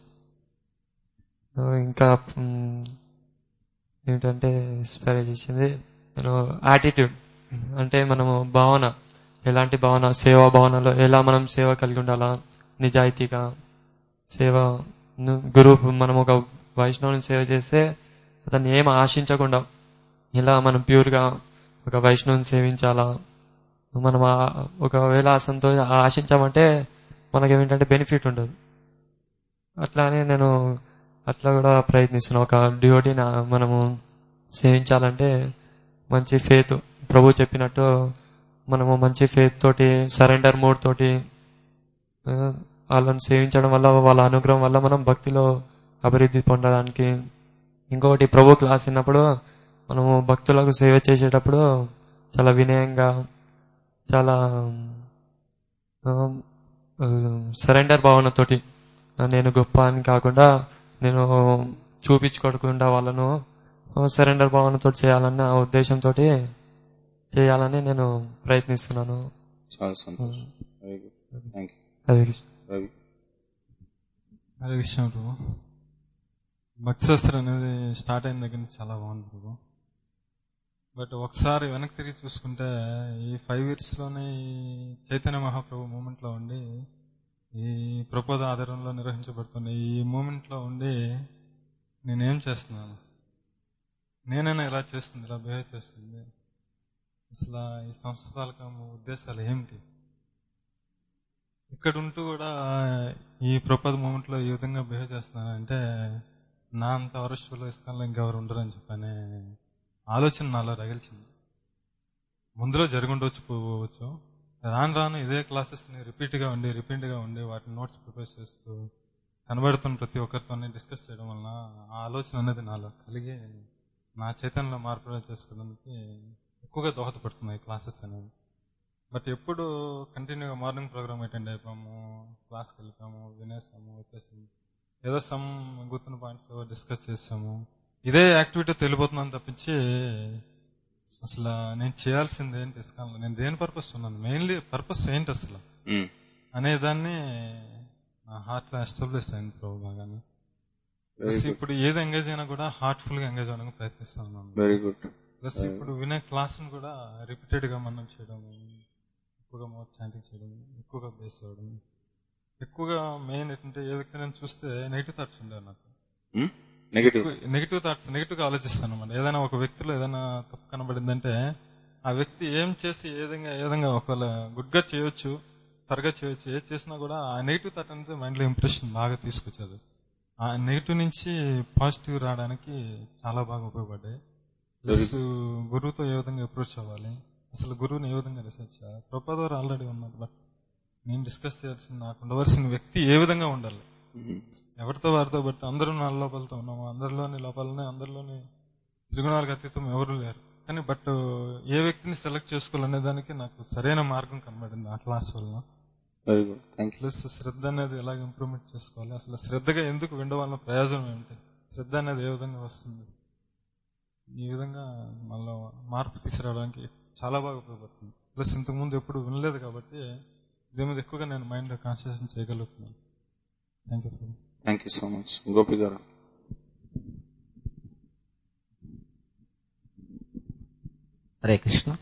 ఇంకా మ్, ఏంటంటే ఇన్స్పైర్ చేసింది నేను యాటిట్యూడ్ అంటే మనము భావన ఎలాంటి భావన సేవా భావనలో ఎలా మనం సేవ కలిగి ఉండాలా నిజాయితీగా సేవ ను- గురువు మనం ఒక వైష్ణవుని సేవ చేస్తే అతన్ని ఏం ఆశించకుండా ఇలా మనం ప్యూర్గా ఒక వైష్ణవుని సేవించాలా మనం ఆ- ఒకవేళ ఆ సంతోష ఆశించామంటే మనకేమిటంటే బెనిఫిట్ ఉండదు అట్లానే నేను అట్లా కూడా ప్రయత్నిస్తున్నా ఒక డ్యూటీని మనము సేవించాలంటే మంచి ఫేత్ ప్రభు చెప్పినట్టు మనము మంచి ఫేత్ తోటి సరెండర్ మోడ్ తోటి ఆ, వాళ్ళని సేవించడం వల్ల వాళ్ళ అనుగ్రహం వల్ల మనం భక్తిలో అభివృద్ధి పొందడానికి ఇంకొకటి ప్రభు క్లాస్ విన్నప్పుడు మనము భక్తులకు సేవ చేసేటప్పుడు చాలా వినయంగా చాలా సరెండర్ భావనతోటి నేను గొప్ప అని కాకుండా నేను చూపించుకోకుండా వాళ్ళను సరెండర్ భావనతో చేయాలన్న ఉద్దేశంతో చేయాలని నేను ప్రయత్నిస్తున్నాను చాలా సంతోషం very good thank you Hare Krishna Ravi Hare Krishna Prabhu భక్తి శాస్త్రం అనేది స్టార్ట్ అయిన దగ్గర నుంచి చాలా బాగుంది ప్రభు బట్ ఒకసారి వెనక్కి తిరిగి చూసుకుంటే ఈ ఫైవ్ ఇయర్స్లోనే ఈ చైతన్య మహాప్రభు మూమెంట్లో ఉండి ఈ ప్రపోద ఆధారంలో నిర్వహించబడుతున్న ఈ మూమెంట్లో ఉండి నేనేం చేస్తున్నాను నేనైనా ఇలా చేస్తుంది ఇలా బిహేవ్ చేస్తుంది అసలు ఈ సంస్థ తాలూకా ఉద్దేశాలు ఏమిటి ఇక్కడ ఉంటూ కూడా ఈ ప్రపోజ్ మూమెంట్ లో ఈ విధంగా బిహేవ్ చేస్తున్నానంటే నా అంత వరస్టులో ఇస్తాను ఇంకెవరు ఉండరని చెప్పనే ఆలోచన నాలో రగిల్చింది ముందులో జరుగుండవచ్చు పోవచ్చు రాను రాను ఇదే క్లాసెస్ ని రిపీట్ గా ఉండి రిపీట్ గా ఉండి వాటిని నోట్స్ ప్రిపేర్ చేస్తూ కనబడుతున్న ప్రతి ఒక్కరితో డిస్కస్ చేయడం వలన ఆ ఆలోచన అనేది నాలో కలిగి నా చైతన్యంలో మార్పు చేసుకోవడానికి ఎక్కువగా దోహదపడుతున్నాయి క్లాసెస్ అనేవి బట్ ఎప్పుడు కంటిన్యూగా మార్నింగ్ ప్రోగ్రామ్ అటెండ్ అయిపోయాము క్లాస్కి వెళ్ళిపోయాము వినేసాము వచ్చేసాము ఏదో సమ్ గుర్తున్న పాయింట్స్ డిస్కస్ చేసాము ఇదే యాక్టివిటీ తెలిపోతున్నాను తప్పించి అసలు నేను చేయాల్సింది ఏంటి ఇస్కాన్లో నేను దేని పర్పస్ ఉన్నాను మెయిన్లీ పర్పస్ ఏంటి అసలు మ్మ్. అనే దాన్ని నా హార్ట్ లో ఎస్టాబ్లిష్ అయింది ప్రభు బాగానే Very ప్లస్ good. ఇప్పుడు ఏది ఎంగేజ్ అయినా కూడా హార్ట్ఫుల్ గా ఎంగేజ్ అవ్వడానికి ప్రయత్నిస్తా ఉన్నాను Very good. ప్లస్ Very ఇప్పుడు వినే క్లాస్ కూడా రిపీటెడ్ గా మనం చేయడం ఎక్కువగా మౌత్ చాంటింగ్ చేయడం ఎక్కువగా బేస్ అవ్వడం ఎక్కువగా మెయిన్ ఏంటంటే ఏ వ్యక్తిని చూస్తే నెగిటివ్ థాట్స్ ఉండేవి నాకు Hmm? Negative? Negative thoughts negative గా ఆలోచిస్తాను అనమాట ఏదైనా ఒక వ్యక్తిలో ఏదైనా తప్పు కనబడిందంటే ఆ వ్యక్తి ఏం చేసి ఏ విధంగా ఏ విధంగా ఒకవేళ గుడ్ గా చేయొచ్చు త్వరగా చేయొచ్చు ఏది చేసినా కూడా ఆ నెగిటివ్ థాట్ అనేది మైండ్ లో ఇంప్రెషన్ బాగా తీసుకొచ్చేది ఆ నెగిటివ్ నుంచి పాజిటివ్ రావడానికి చాలా బాగా ఉపయోగపడ్డాయి ప్లస్ గురువుతో ఏ విధంగా అప్రోచ్ అవ్వాలి అసలు గురువుని ఏ విధంగా రీసెర్చ్ చేయాలి ప్రపోజ్ వారు ఆల్రెడీ ఉన్నారు బట్ నేను డిస్కస్ చేయాల్సిన నాకు ఉండవలసిన వ్యక్తి ఏ విధంగా ఉండాలి ఎవరితో వారితో బట్టి అందరూ నా లోపలతో ఉన్నాము అందరిలోని లోపాలని అందరిలోని త్రిగుణాలకు అతీతం ఎవరు లేరు కానీ బట్ ఏ వ్యక్తిని సెలెక్ట్ చేసుకోవాలనే దానికి నాకు సరైన మార్గం కనబడింది ఆ క్లాస్ వల్ల very good thank you plus శ్రద్ధ అనేది ఎలాగ ఇంప్రూవ్మెంట్ చేసుకోవాలి అసలు శ్రద్ధగా ఎందుకు వినడం వల్ల ప్రయోజనం ఏమిటి శ్రద్ధ అనేది ఏ విధంగా వస్తుంది ఈ విధంగా మళ్ళీ మార్పు తీసుకురావడానికి చాలా బాగా ఉపయోగపడుతుంది ప్లస్ ఇంతకుముందు ఎప్పుడు వినలేదు కాబట్టి దీని మీద ఎక్కువగా నేను మైండ్ కాన్సన్ట్రేషన్ చేయగలుగుతున్నాను thank you thank you so much Gopi గారు హరే కృష్ణ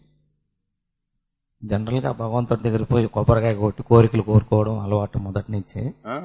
జనరల్ గా భగవంతుడి దగ్గర పోయి కొబ్బరికాయ కొట్టి కోరికలు కోరుకోవడం అలవాటు మొదటి నుంచి ఆ?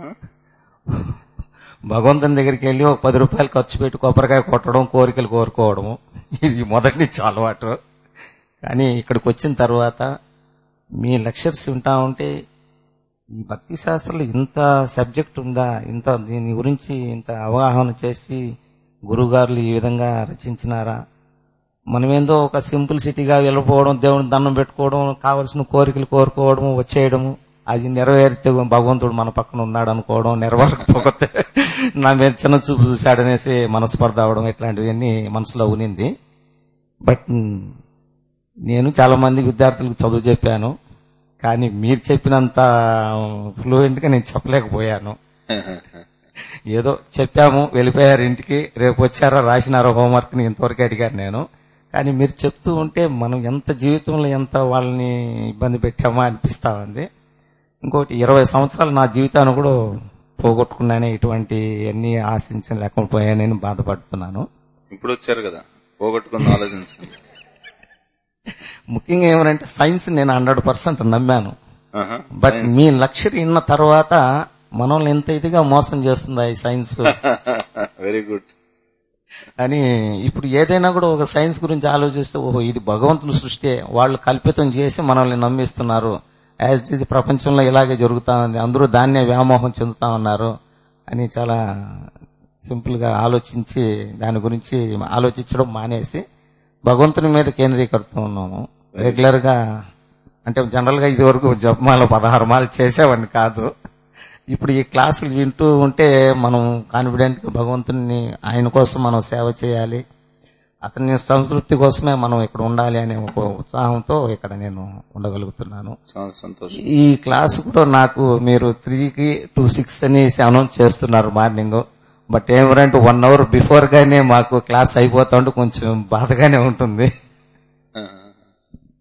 భగవంతుని దగ్గరికి వెళ్ళి ఒక పది రూపాయలు ఖర్చు పెట్టి కొబ్బరికాయ కొట్టడం కోరికలు కోరుకోవడము ఇది మొదటి నుంచి అలవాటు కానీ ఇక్కడికి వచ్చిన తర్వాత మీ లెక్చర్స్ వింటా ఉంటే ఈ భక్తి శాస్త్రంలో ఇంత సబ్జెక్ట్ ఉందా ఇంత దీని గురించి ఇంత అవగాహన చేసి గురువుగారులు ఈ విధంగా రచించినారా మనమేందో ఒక సింపుల్ సిటీగా వెళ్ళిపోవడం దేవుని దండం పెట్టుకోవడం కావలసిన కోరికలు కోరుకోవడం వచ్చేయడము అది నెరవేరితే భగవంతుడు మన పక్కన ఉన్నాడు అనుకోవడం నెరవేరకపోతే నా మీద చిన్న చూపు చూశాడనేసి మనస్పర్ధ అవడం ఇట్లాంటివన్నీ మనసులో ఉనింది బట్ నేను చాలా మంది విద్యార్థులకు చదువు చెప్పాను కానీ మీరు చెప్పినంత ఫ్లూయెంట్ గా నేను చెప్పలేకపోయాను ఏదో చెప్పాము వెళ్ళిపోయారు ఇంటికి రేపు వచ్చారా రాసినారో హోంవర్క్ ని ఇంతవరకు అడిగాను నేను కానీ మీరు చెప్తూ ఉంటే మనం ఎంత జీవితంలో ఎంత వాళ్ళని ఇబ్బంది పెట్టామా అనిపిస్తా ఉంది ఇంకోటి ఇరవై సంవత్సరాలు నా జీవితాన్ని కూడా పోగొట్టుకున్నానే ఇటువంటి అన్ని ఆశించలేకపోయానని బాధపడుతున్నాను ఇప్పుడు వచ్చారు కదా పోగొట్టుకుని ఆలోచించండి ముఖ్యంగా ఏమనంటే సైన్స్ నేను హండ్రెడ్ పర్సెంట్ నమ్మాను ఆహా, బట్ science. మీ లక్ష్యం విన్న తర్వాత మనల్ని ఎంత ఇదిగా మోసం చేస్తుందా ఈ సైన్స్ వెరీ గుడ్ అని ఇప్పుడు ఏదైనా కూడా ఒక సైన్స్ గురించి ఆలోచిస్తే ఓహో ఇది భగవంతుని సృష్టి వాళ్ళు కల్పితం చేసి మనల్ని నమ్మిస్తున్నారు యాజ్ ఇట్ ఈజ్ ప్రపంచంలో ఇలాగే జరుగుతా ఉంది అందరూ దాన్నే వ్యామోహం చెందుతా ఉన్నారు అని చాలా సింపుల్ గా ఆలోచించి దాని గురించి ఆలోచించడం మానేసి భగవంతుని మీద కేంద్రీకరిస్తూ ఉన్నాము రెగ్యులర్ గా అంటే జనరల్ గా ఇది వరకు జపమాల పదహారు మాలు చేసేవాడిని కాదు ఇప్పుడు ఈ క్లాసులు వింటూ ఉంటే మనం కాన్ఫిడెంట్ గా భగవంతుని ఆయన కోసం మనం సేవ చేయాలి అతని సంతృప్తి కోసమే మనం ఇక్కడ ఉండాలి అనే ఒక ఉత్సాహంతో ఇక్కడ నేను ఉండగలుగుతున్నాను చాలా సంతోషం ఈ క్లాస్ కూడా నాకు మీరు త్రీకి టూ సిక్స్ అనేసి అనౌన్స్ చేస్తున్నారు మార్నింగ్ బట్ ఏమంటే వన్ అవర్ బిఫోర్ గానే మాకు క్లాస్ అయిపోతుంటే కొంచెం బాధగానే ఉంటుంది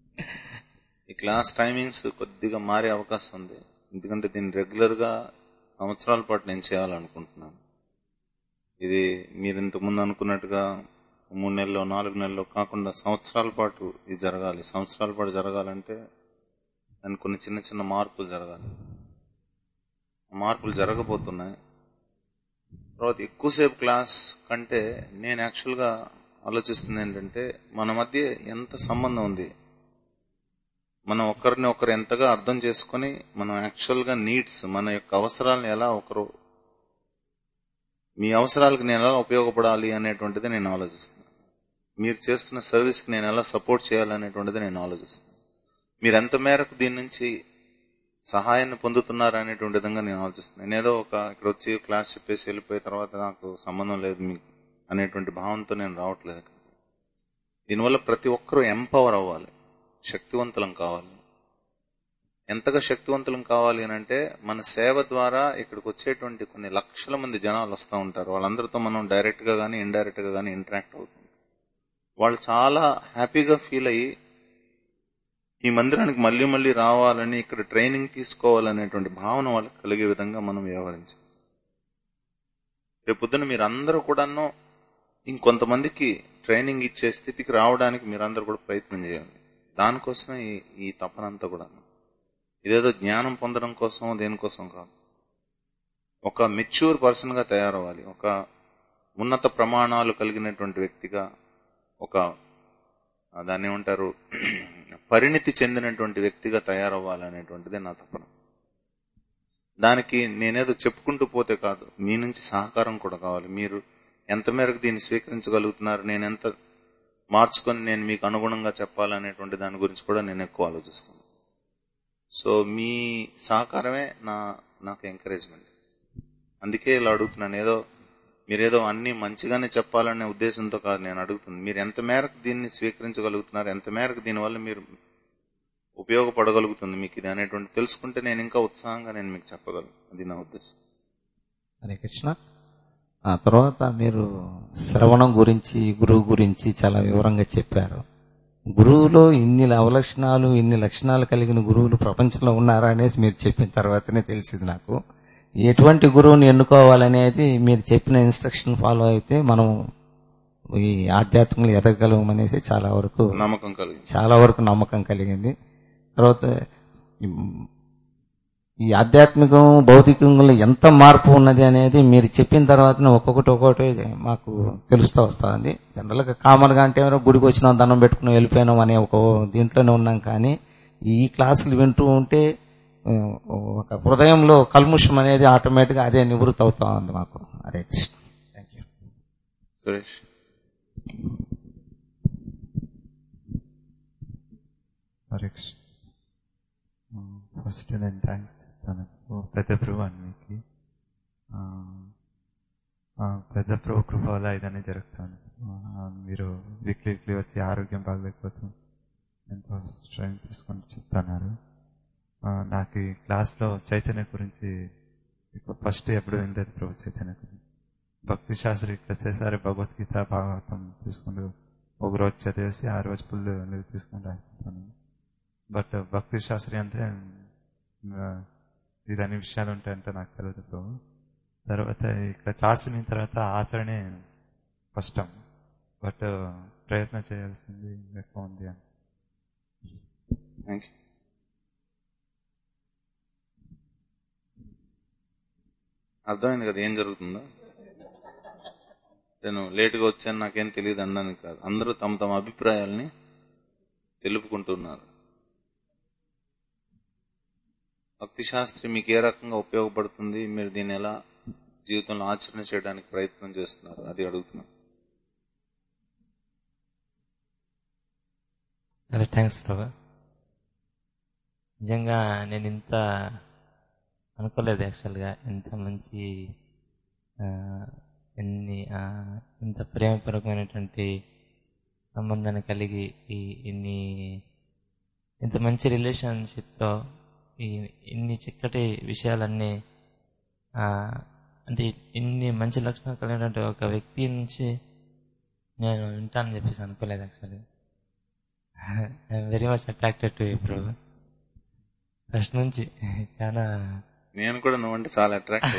ఈ క్లాస్ టైమింగ్స్ కొద్దిగా మారే అవకాశం ఉంది ఎందుకంటే దీన్ని రెగ్యులర్ గా సంవత్సరాల పాటు నేను చేయాలనుకుంటున్నాను ఇది మీరు ఇంతకుముందు అనుకున్నట్టుగా మూడు నెలల్లో నాలుగు నెలల్లో కాకుండా సంవత్సరాల పాటు ఇది జరగాలి సంవత్సరాల పాటు జరగాలంటే దానికి కొన్ని చిన్న చిన్న మార్పులు జరగాలి ఆ మార్పులు జరగబోతున్నాయి తర్వాత ఎక్కువసేపు క్లాస్ కంటే నేను యాక్చువల్గా ఆలోచిస్తుంది ఏంటంటే మన మధ్య ఎంత సంబంధం ఉంది మనం ఒకరిని ఒకరు ఎంతగా అర్థం చేసుకొని మనం యాక్చువల్గా నీడ్స్ మన యొక్క అవసరాలను ఎలా ఒకరు మీ అవసరాలకు నేను ఎలా ఉపయోగపడాలి అనేటువంటిది నేను ఆలోచిస్తున్నాను మీరు చేస్తున్న సర్వీస్కి నేను ఎలా సపోర్ట్ చేయాలనేటువంటిది నేను ఆలోచిస్తున్నాను మీరు ఎంత మేరకు దీని నుంచి సహాయాన్ని పొందుతున్నారు అనేటువంటి విధంగా నేను ఆలోచిస్తున్నాను నేను ఏదో ఒక ఇక్కడ వచ్చి క్లాస్ చెప్పేసి వెళ్ళిపోయిన తర్వాత నాకు సంబంధం లేదు మీకు అనేటువంటి భావంతో నేను రావట్లేదు దీనివల్ల ప్రతి ఒక్కరూ ఎంపవర్ అవ్వాలి శక్తివంతులం కావాలి ఎంతగా శక్తివంతులం కావాలి అని అంటే మన సేవ ద్వారా ఇక్కడికి వచ్చేటువంటి కొన్ని లక్షల మంది జనాలు వస్తూ ఉంటారు వాళ్ళందరితో మనం డైరెక్ట్ గా కానీ ఇండైరెక్ట్ గా కానీ ఇంటరాక్ట్ అవుతుంది వాళ్ళు చాలా హ్యాపీగా ఫీల్ అయ్యి ఈ మందిరానికి మళ్ళీ మళ్ళీ రావాలని ఇక్కడ ట్రైనింగ్ తీసుకోవాలనేటువంటి భావన వాళ్ళకి కలిగే విధంగా మనం వ్యవహరించాలి రేపొద్దున మీరందరూ కూడాను ఇంకొంతమందికి ట్రైనింగ్ ఇచ్చే స్థితికి రావడానికి మీరందరూ కూడా ప్రయత్నం చేయాలి దానికోసమే ఈ ఈ తపనంతా కూడా ఇదేదో జ్ఞానం పొందడం కోసం దేనికోసం కాదు ఒక మెచ్యూర్ పర్సన్ గా తయారవ్వాలి ఒక ఉన్నత ప్రమాణాలు కలిగినటువంటి వ్యక్తిగా ఒక దాన్ని ఏమంటారు పరిణితి చెందినటువంటి వ్యక్తిగా తయారవ్వాలనేటువంటిదే నా తపన దానికి నేనేదో చెప్పుకుంటూ పోతే కాదు మీ నుంచి సహకారం కూడా కావాలి మీరు ఎంత మేరకు దీన్ని స్వీకరించగలుగుతున్నారు నేను ఎంత మార్చుకొని నేను మీకు అనుగుణంగా చెప్పాలనేటువంటి దాని గురించి కూడా నేను ఎక్కువ ఆలోచిస్తాను సో మీ సహకారమే నా నాకు ఎంకరేజ్మెంట్ అందుకే ఇలా అడుగుతున్నాను ఏదో మీరేదో అన్ని మంచిగానే చెప్పాలనే ఉద్దేశంతో కాదు నేను అడుగుతుంది మీరు ఎంత మేరకు దీన్ని స్వీకరించగలుగుతున్నారు ఎంత మేరకు దీనివల్ల మీరు ఉపయోగపడగలుగుతుంది మీకు ఇది అనేటువంటి తెలుసుకుంటే నేను ఇంకా ఉత్సాహంగా నేను మీకు చెప్పగలను అది నా ఉద్దేశం హరే కృష్ణ ఆ తర్వాత మీరు శ్రవణం గురించి గురువు గురించి చాలా వివరంగా చెప్పారు గురువులో ఇన్ని అవలక్షణాలు ఇన్ని లక్షణాలు కలిగిన గురువులు ప్రపంచంలో ఉన్నారా అనేసి మీరు చెప్పిన తర్వాతనే తెలిసింది నాకు ఎటువంటి గురువుని ఎన్నుకోవాలనేది మీరు చెప్పిన ఇన్స్ట్రక్షన్ ఫాలో అయితే మనం ఈ ఆధ్యాత్మికలు ఎదగలం అనేసి చాలా వరకు నమ్మకం కలిగింది చాలా వరకు నమ్మకం కలిగింది తర్వాత ఈ ఆధ్యాత్మికం భౌతికంలో ఎంత మార్పు ఉన్నది అనేది మీరు చెప్పిన తర్వాతనే ఒక్కొక్కటి ఒక్కొక్కటి మాకు తెలుస్తూ వస్తుంది జనరల్గా కామన్గా అంటే గుడికి వచ్చినాం దండం పెట్టుకుని వెళ్ళిపోయినాం అనే ఒక దీంట్లోనే ఉన్నాం కానీ ఈ క్లాసులు వింటూ ఉంటే ఒక హృదయంలో కల్ముషం అనేది ఆటోమేటిక్గా అదే నివృత్తి అవుతా ఉంది మాకు అరే thank you Suresh Hare Krishna first నేను థ్యాంక్స్ చెప్తాను పెద్ద ప్రభు అన్నికి పెద్ద ప్రభు కృప వల్ల ఇదన్నీ జరుగుతాను మీరు వీక్లీ వీక్లీ వచ్చి ఆరోగ్యం బాగలేకపోతాం ఎంతో స్ట్రెంగ్ తీసుకొని చెప్తున్నారు నాకు ఈ క్లాస్లో చైతన్య గురించి ఫస్ట్ ఎప్పుడు వినలేదు ప్రభు చైతన్య గురించి భక్తి శాస్త్రి ప్రతిసారి భగవద్గీత భాగవతం తీసుకుంటూ ఒక రోజు చదివేసి ఆ రోజు ఫుల్ తీసుకుంటూ అయిపోతాను బట్ భక్తి శాస్త్రి అంటే ఇదన్ని విషయాలు ఉంటాయంటే నాకు తెలియదు ప్రభు తర్వాత ఇక్కడ క్లాస్ విన్న తర్వాత ఆచరణే కష్టం బట్ ప్రయత్నం చేయాల్సింది ఎక్కువ ఉంది అని థ్యాంక్ యూ అర్థమైంది కదా ఏం జరుగుతుందో నేను లేటుగా వచ్చాను నాకేం తెలియదు అనడానికి కాదు అందరూ తమ తమ అభిప్రాయాల్ని తెలుపుకుంటున్నారు భక్తి శాస్త్రి మీకు ఏ రకంగా ఉపయోగపడుతుంది మీరు దీన్ని ఎలా జీవితంలో ఆచరణ చేయడానికి ప్రయత్నం చేస్తున్నారు అది అడుగుతున్నాను సరే థ్యాంక్స్ ప్రభా నిజంగా నేను ఇంత అనుకోలేదు యాక్చువల్గా ఇంత మంచి ఎన్ని ఇంత ప్రేమపూర్వకమైనటువంటి సంబంధాన్ని కలిగి ఈ ఇన్ని ఇంత మంచి రిలేషన్షిప్తో ఈ ఇన్ని చక్కటి విషయాలన్నీ అంటే ఇన్ని మంచి లక్షణాలు కలిగినటువంటి ఒక వ్యక్తి నుంచి నేను వింటానని చెప్పేసి అనుకోలేదు actually I'm very much attracted to bro first నుంచి చాలా నేను కూడా నువ్వంటే చాలా అట్రాక్ట్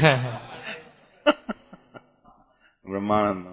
బ్రహ్మానందం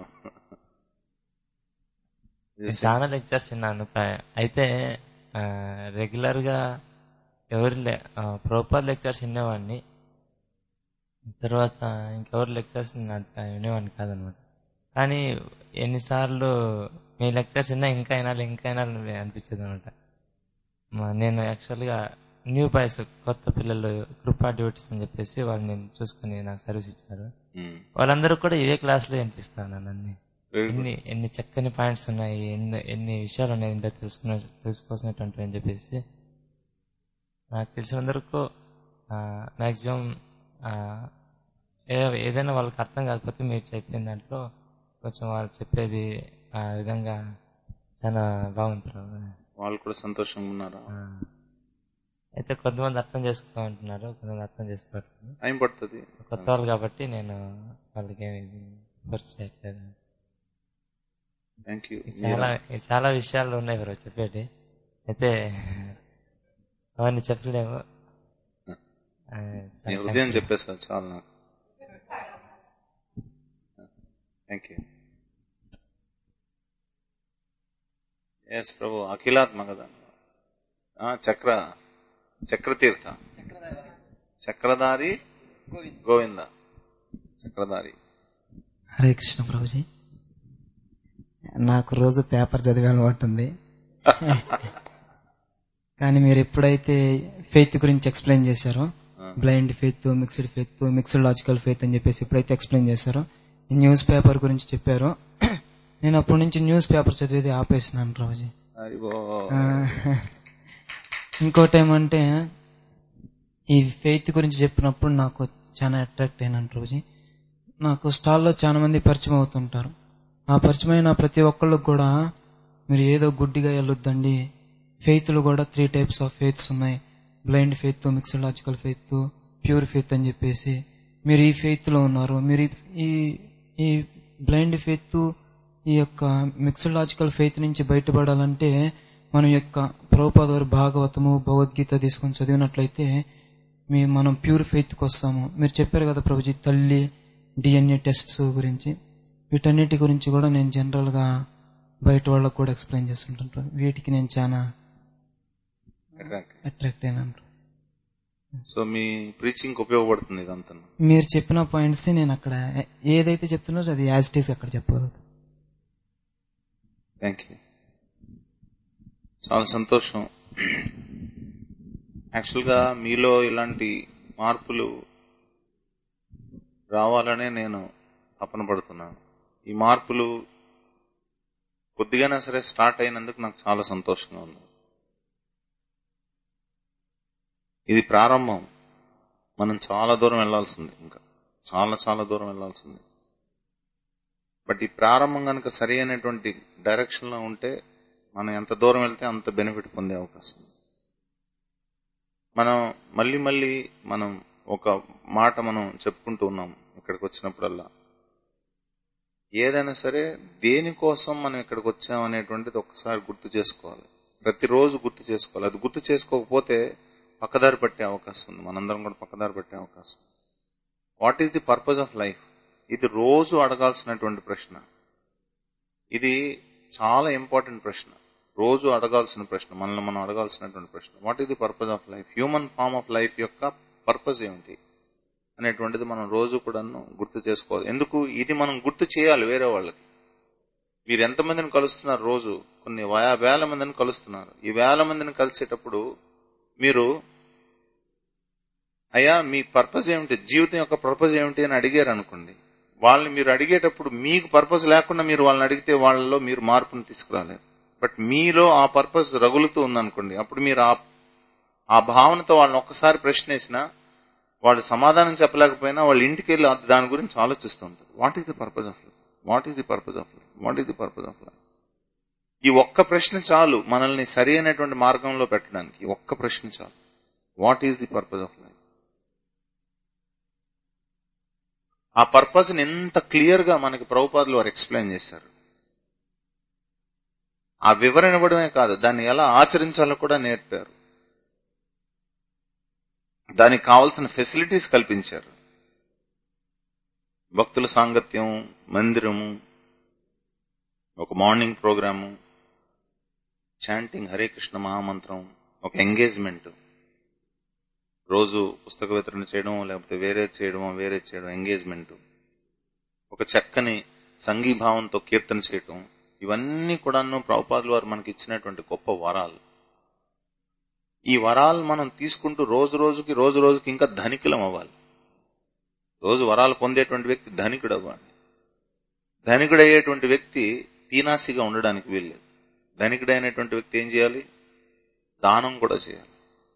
నేను చాలా లెక్చర్స్ విన్నాను ప- అయితే రెగ్యులర్ గా ఎవరి ప్రోపర్ లెక్చర్స్ వినేవాడిని తర్వాత ఇంకెవరు లెక్చర్స్ అంత వినేవాడిని కాదనమాట కానీ ఎన్నిసార్లు మీ లెక్చర్స్ విన్నా ఇంకా వినాలి ఇంకా వినాలి అనిపించేది అనమాట నేను యాక్చువల్గా న్యూ బాయ్స్ కొత్త పిల్లలు కృపా డ్యూటీస్ అని చెప్పేసి వాళ్ళు నేను చూసుకుని నాకు సర్వీస్ ఇచ్చారు Hmm. వాళ్ళందరూ కూడా ఇవే క్లాసులో వినిపిస్తాను అన్ని Very good. ఎన్ని ఎన్ని చక్కని పాయింట్స్ ఉన్నాయి ఎన్ని ఎన్ని విషయాలు ఉన్నాయి ఇంట్లో తెలుసుకున్న తెలుసుకోవాల్సినటువంటి అని చెప్పేసి నాకు తెలిసినందుకు మ్యాక్సిమం ఏదైనా వాళ్ళకి అర్థం కాకపోతే మీరు చెప్పిన దాంట్లో కొంచెం వాళ్ళు చెప్పేది ఆ విధంగా చాలా బాగుంది వాళ్ళు కూడా సంతోషంగా ఉన్నారా అయితే కొంతమంది అర్థం చేసుకోమంటున్నారు కొంతమంది అర్థం చేసుకోవట్లేదు టైం పడుతుంది కొత్త వాళ్ళు కాబట్టి నేను వాళ్ళకి ఏమి ఫోర్స్ చేయట్లేదు థ్యాంక్ యూ చాలా చాలా విషయాలు ఉన్నాయి బ్రో చెప్పేటి అయితే అవన్నీ చెప్పలేము ఆ, చాలా నీ హృదయం thanks. చెప్పేస్తా చాలు నాకు థ్యాంక్ యూ ఎస్ ప్రభు అఖిలాత్మ కదా ఆ, చక్ర చక్రతీర్థ చక్రధారి గోవింద చక్రధారి హరే కృష్ణ ప్రభుజీ నాకు రోజు పేపర్ చదివే అలవాటు ఉంది కానీ మీరు ఎప్పుడైతే ఫెయిత్ గురించి ఎక్స్ప్లెయిన్ చేశారో blind faith mixed faith mixed logical faith అని చెప్పేసి ఎప్పుడైతే ఎక్స్ప్లెయిన్ చేశారో ఈ న్యూస్ పేపర్ గురించి చెప్పారో నేను అప్పటి నుంచి న్యూస్ పేపర్ చదివేది ఆపేసినాను ప్రభుజీ హరిబో ఆ, ఇంకోటి ఏమంటే ఈ ఫెయిత్ గురించి చెప్పినప్పుడు నాకు చాలా అట్రాక్ట్ అయినాను రోజు నాకు స్టాల్లో చాలా మంది పరిచయం అవుతుంటారు ఆ పరిచయం అయిన ప్రతి ఒక్కళ్ళకి కూడా మీరు ఏదో గుడ్డిగా వెళ్ళొద్దండి ఫెయిత్లు కూడా త్రీ టైప్స్ ఆఫ్ ఫెయిత్స్ ఉన్నాయి blind faith mixed logical faith pure faith అని చెప్పేసి మీరు ఈ ఫెయిత్ లో ఉన్నారు మీరు ఈ- ఈ ఈ బ్లైండ్ ఫెయిత్ ఈ యొక్క మిక్స్డ్ లాజికల్ ఫెయిత్ నుంచి బయటపడాలంటే మనం యొక్క ప్రభుపాద వారి భాగవతము భగవద్గీత తీసుకొని చదివినట్లయితే మీ మనం ప్యూర్ ఫెయిత్కి వస్తాము మీరు చెప్పారు కదా ప్రభుజీ తల్లి డిఎన్ఏ టెస్ట్స్ గురించి వీటన్నిటి గురించి కూడా నేను జనరల్ గా బయట వాళ్ళకు కూడా ఎక్స్ప్లెయిన్ చేస్తుంటాను వీటికి నేను చాలా అట్రాక్ట్ అయినాను సో మీ ప్రీచింగ్ ఉపయోగపడుతుంది ఇదంతా మీరు చెప్పిన పాయింట్స్ నేను అక్కడ ఏదైతే చెప్తున్నారో అది యాజ్ ఇట్ ఈస్ అక్కడ చెప్పగలుగుతాను థ్యాంక్ యూ చాలా సంతోషం యాక్చువల్గా మీలో ఇలాంటి మార్పులు రావాలనే నేను తపన పడుతున్నాను ఈ మార్పులు కొద్దిగానే సరే స్టార్ట్ అయినందుకు నాకు చాలా సంతోషంగా ఉంది ఇది ప్రారంభం మనం చాలా దూరం వెళ్లాల్సింది ఇంకా చాలా చాలా దూరం వెళ్లాల్సింది బట్ ఈ ప్రారంభం కనుక సరి అయినటువంటి డైరెక్షన్ లో ఉంటే మనం ఎంత దూరం వెళ్తే అంత బెనిఫిట్ పొందే అవకాశం ఉంది మనం మళ్ళీ మళ్ళీ మనం ఒక మాట మనం చెప్పుకుంటూ ఉన్నాం ఇక్కడికి వచ్చినప్పుడల్లా ఏదైనా సరే దేనికోసం మనం ఇక్కడికి వచ్చాం అనేటువంటిది ఒకసారి గుర్తు చేసుకోవాలి ప్రతిరోజు గుర్తు చేసుకోవాలి అది గుర్తు చేసుకోకపోతే పక్కదారి పట్టే అవకాశం ఉంది మనందరం కూడా పక్కదారి పట్టే అవకాశం what is the purpose of life ఇది రోజు అడగాల్సినటువంటి ప్రశ్న ఇది చాలా ఇంపార్టెంట్ ప్రశ్న రోజు అడగాల్సిన ప్రశ్న మనల్ని మనం అడగాల్సినటువంటి ప్రశ్న what is the purpose of life human form of life యొక్క పర్పస్ ఏమిటి అనేటువంటిది మనం రోజు కూడా గుర్తు చేసుకోవాలి ఎందుకు ఇది మనం గుర్తు చేయాలి వేరే వాళ్ళకి మీరు ఎంతమందిని కలుస్తున్నారు రోజు కొన్ని వయా వేల మందిని కలుస్తున్నారు ఈ వేల మందిని కలిసేటప్పుడు మీరు అయ్యా మీ పర్పస్ ఏమిటి జీవితం యొక్క పర్పస్ ఏమిటి అని అడిగారు అనుకోండి వాళ్ళని మీరు అడిగేటప్పుడు మీకు పర్పస్ లేకుండా మీరు వాళ్ళని అడిగితే వాళ్ళలో మీరు మార్పును తీసుకురాలేరు బట్ మీలో ఆ పర్పస్ రగులుతూ ఉందనుకోండి అప్పుడు మీరు ఆ ఆ భావనతో వాళ్ళని ఒక్కసారి ప్రశ్న వేసినా వాళ్ళు సమాధానం చెప్పలేకపోయినా వాళ్ళ ఇంటికి వెళ్ళి దాని గురించి ఆలోచిస్తూ ఉంటారు what is the purpose of life what is the purpose of life what is the purpose of life ఈ ఒక్క ప్రశ్న చాలు మనల్ని సరి అయినటువంటి మార్గంలో పెట్టడానికి ఈ ఒక్క ప్రశ్న చాలు what is the purpose of life ఆ పర్పస్ ని ఎంత క్లియర్ గా మనకి ప్రభుపాదులు వారు ఎక్స్ప్లెయిన్ చేశారు ఆ వివరణ ఇవ్వడమే కాదు దాన్ని ఎలా ఆచరించాలో కూడా నేర్పారు దానికి కావలసిన ఫెసిలిటీస్ కల్పించారు భక్తుల సాంగత్యం మందిరము ఒక morning programme chanting Hare Krishna మహామంత్రం ఒక ఎంగేజ్మెంట్ రోజు పుస్తక వితరణ చేయడం లేకపోతే వేరే చేయడం వేరే చేయడం ఎంగేజ్మెంట్ ఒక చక్కని సంఘీభావంతో కీర్తన చేయటం ఇవన్నీ కూడాను ప్రభుపాదుల వారు మనకి ఇచ్చినటువంటి గొప్ప వరాలు ఈ వరాలు మనం తీసుకుంటూ రోజు రోజుకి రోజు రోజుకి ఇంకా ధనికులం అవ్వాలి రోజు వరాలు పొందేటువంటి వ్యక్తి ధనికుడు అవ్వాలి ధనికుడయ్యేటువంటి వ్యక్తి పీనాసిగా ఉండడానికి వీల్లేదు ధనికుడైనటువంటి వ్యక్తి ఏం చేయాలి దానం కూడా చేయాలి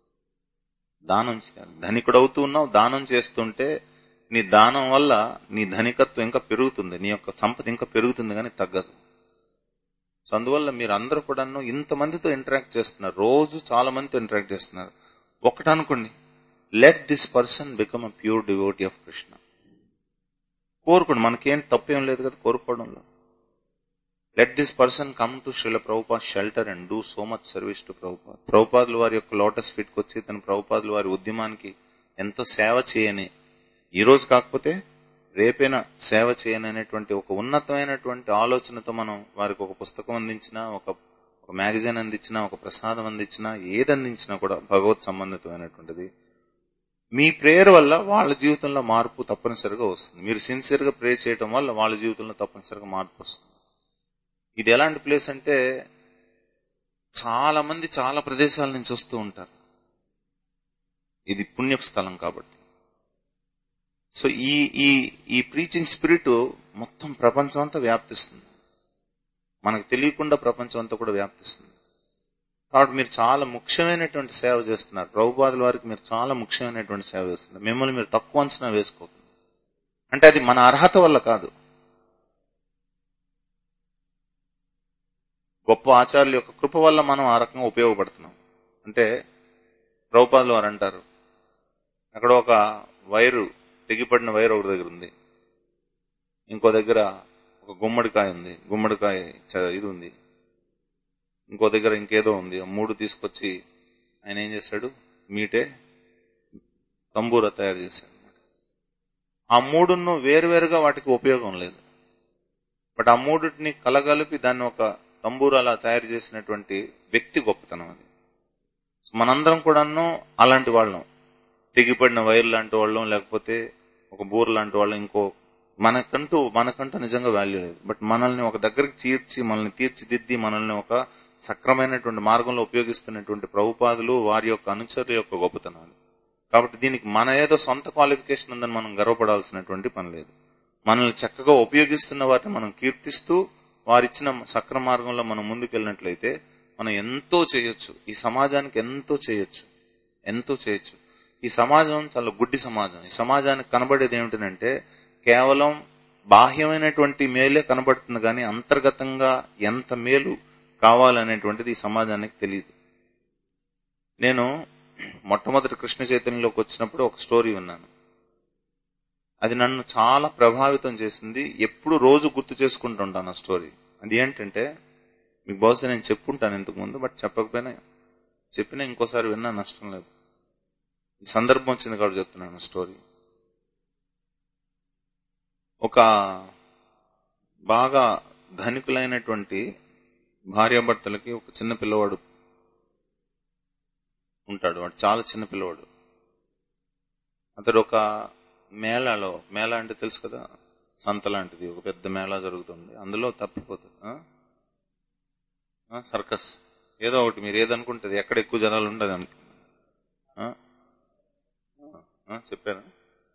దానం చేయాలి ధనికుడవుతూ ఉన్నావు దానం చేస్తుంటే నీ దానం వల్ల నీ ధనికత్వం ఇంకా పెరుగుతుంది నీ యొక్క సంపద ఇంకా పెరుగుతుంది కానీ తగ్గదు సో అందువల్ల మీరు అందరూ కూడాను ఇంతమందితో ఇంటరాక్ట్ చేస్తున్నారు రోజు చాలా మందితో ఇంటరాక్ట్ చేస్తున్నారు ఒకటి అనుకోండి let this person become a pure devotee of Krishna కోరుకోండి మనకేం తప్పేం లేదు కదా కోరుకోవడంలో let this person come to Srila Prabhupad shelter and do so much service to Prabhupad ప్రభుపాదుల వారి యొక్క లోటస్ ఫిట్ వచ్చి తన ప్రభుపాదుల వారి ఉద్యమానికి ఎంతో సేవ చేయని ఈ రోజు కాకపోతే రేపైనా సేవ చేయని అనేటువంటి ఒక ఉన్నతమైనటువంటి ఆలోచనతో మనం వారికి ఒక పుస్తకం అందించినా ఒక ఒక మ్యాగజైన్ అందించినా ఒక ప్రసాదం అందించినా ఏది అందించినా కూడా భగవత్ సంబంధితమైనటువంటిది మీ ప్రేయర్ వల్ల వాళ్ళ జీవితంలో మార్పు తప్పనిసరిగా వస్తుంది మీరు సిన్సియర్ గా ప్రే చేయడం వల్ల వాళ్ళ జీవితంలో తప్పనిసరిగా మార్పు వస్తుంది ఇది ఎలాంటి ప్లేస్ అంటే చాలా మంది చాలా ప్రదేశాల నుంచి వస్తూ ఉంటారు ఇది పుణ్య స్థలం కాబట్టి సో ఈ ఈ ఈ ప్రీచింగ్ స్పిరిట్ మొత్తం ప్రపంచం అంతా వ్యాప్తిస్తుంది మనకు తెలియకుండా ప్రపంచం అంతా కూడా వ్యాప్తిస్తుంది కాబట్టి మీరు చాలా ముఖ్యమైనటువంటి సేవ చేస్తున్నారు ప్రభుపాదుల వారికి మీరు చాలా ముఖ్యమైనటువంటి సేవ చేస్తున్నారు మిమ్మల్ని మీరు తక్కువ అంచనా వేసుకోకండి అంటే అది మన అర్హత వల్ల కాదు గొప్ప ఆచార్యుల యొక్క కృప వల్ల మనం ఆ రకంగా ఉపయోగపడుతున్నాం అంటే ప్రభుపాదులు వారు అంటారు అక్కడ ఒక వైరు తెగిపడిన వైర్ ఒకటి దగ్గర ఉంది ఇంకో దగ్గర ఒక గుమ్మడికాయ ఉంది గుమ్మడికాయ చ- ఇది ఉంది ఇంకో దగ్గర ఇంకేదో ఉంది ఆ మూడు తీసుకొచ్చి ఆయన ఏం చేశాడు మీటే తంబూర తయారు చేశాడు ఆ మూడును వేరువేరుగా వాటికి ఉపయోగం లేదు బట్ ఆ మూడుని కలగలిపి దాన్ని ఒక తంబూర అలా తయారు చేసినటువంటి వ్యక్తి గొప్పతనం అది సో మనందరం కూడాను అలాంటి వాళ్ళం తెగిపడిన వైర్ లాంటి వాళ్ళం లేకపోతే ఒక బూర లాంటి వాళ్ళం ఇంకో మనకంటూ మనకంటూ నిజంగా వాల్యూ లేదు బట్ మనల్ని ఒక దగ్గరికి తీర్చి మనల్ని తీర్చిదిద్ది మనల్ని ఒక సక్రమైనటువంటి మార్గంలో ఉపయోగిస్తున్నటువంటి ప్రభుపాదులు వారి యొక్క అనుచరుల యొక్క గొప్పతనాలు కాబట్టి దీనికి మన ఏదో సొంత క్వాలిఫికేషన్ ఉందని మనం గర్వపడాల్సినటువంటి పని లేదు మనల్ని చక్కగా ఉపయోగిస్తున్న వారిని మనం కీర్తిస్తూ వారిచ్చిన సక్ర మార్గంలో మనం ముందుకెళ్ళినట్లయితే మనం ఎంతో చేయొచ్చు ఈ సమాజానికి ఎంతో చేయొచ్చు ఎంతో చేయొచ్చు ఈ సమాజం చాలా గుడ్డి సమాజం ఈ సమాజానికి కనబడేది ఏమిటంటే కేవలం బాహ్యమైనటువంటి మేలే కనబడుతుంది కానీ అంతర్గతంగా ఎంత మేలు కావాలనేటువంటిది ఈ సమాజానికి తెలియదు నేను మొట్టమొదటి కృష్ణ చైతన్యంలోకి వచ్చినప్పుడు ఒక స్టోరీ విన్నాను అది నన్ను చాలా ప్రభావితం చేసింది ఎప్పుడు రోజు గుర్తు చేసుకుంటుంటాను ఆ స్టోరీ అది ఏంటంటే మీకు బహుశా నేను చెప్పుంటాను ఇంతకు ముందు బట్ చెప్పకపోయినా చెప్పినా ఇంకోసారి విన్నా నష్టం లేదు ఈ సందర్భం వచ్చింది కాబట్టి చెప్తున్నాను స్టోరీ ఒక బాగా ధనికులైనటువంటి భార్యాభర్తలకి ఒక చిన్న పిల్లవాడు ఉంటాడు వాడు చాలా చిన్న పిల్లవాడు అతడు ఒక మేళాలో మేళా అంటే తెలుసు కదా సంత లాంటిది ఒక పెద్ద మేళా జరుగుతుంది అందులో తప్పిపోతుంది ఆ? ఆ, సర్కస్ ఏదో ఒకటి మీరు ఏదనుకుంటుంది ఎక్కడ ఎక్కువ జనాలు ఉండదు అనుకుంటున్నా ఆ? ఆ, చెప్పారా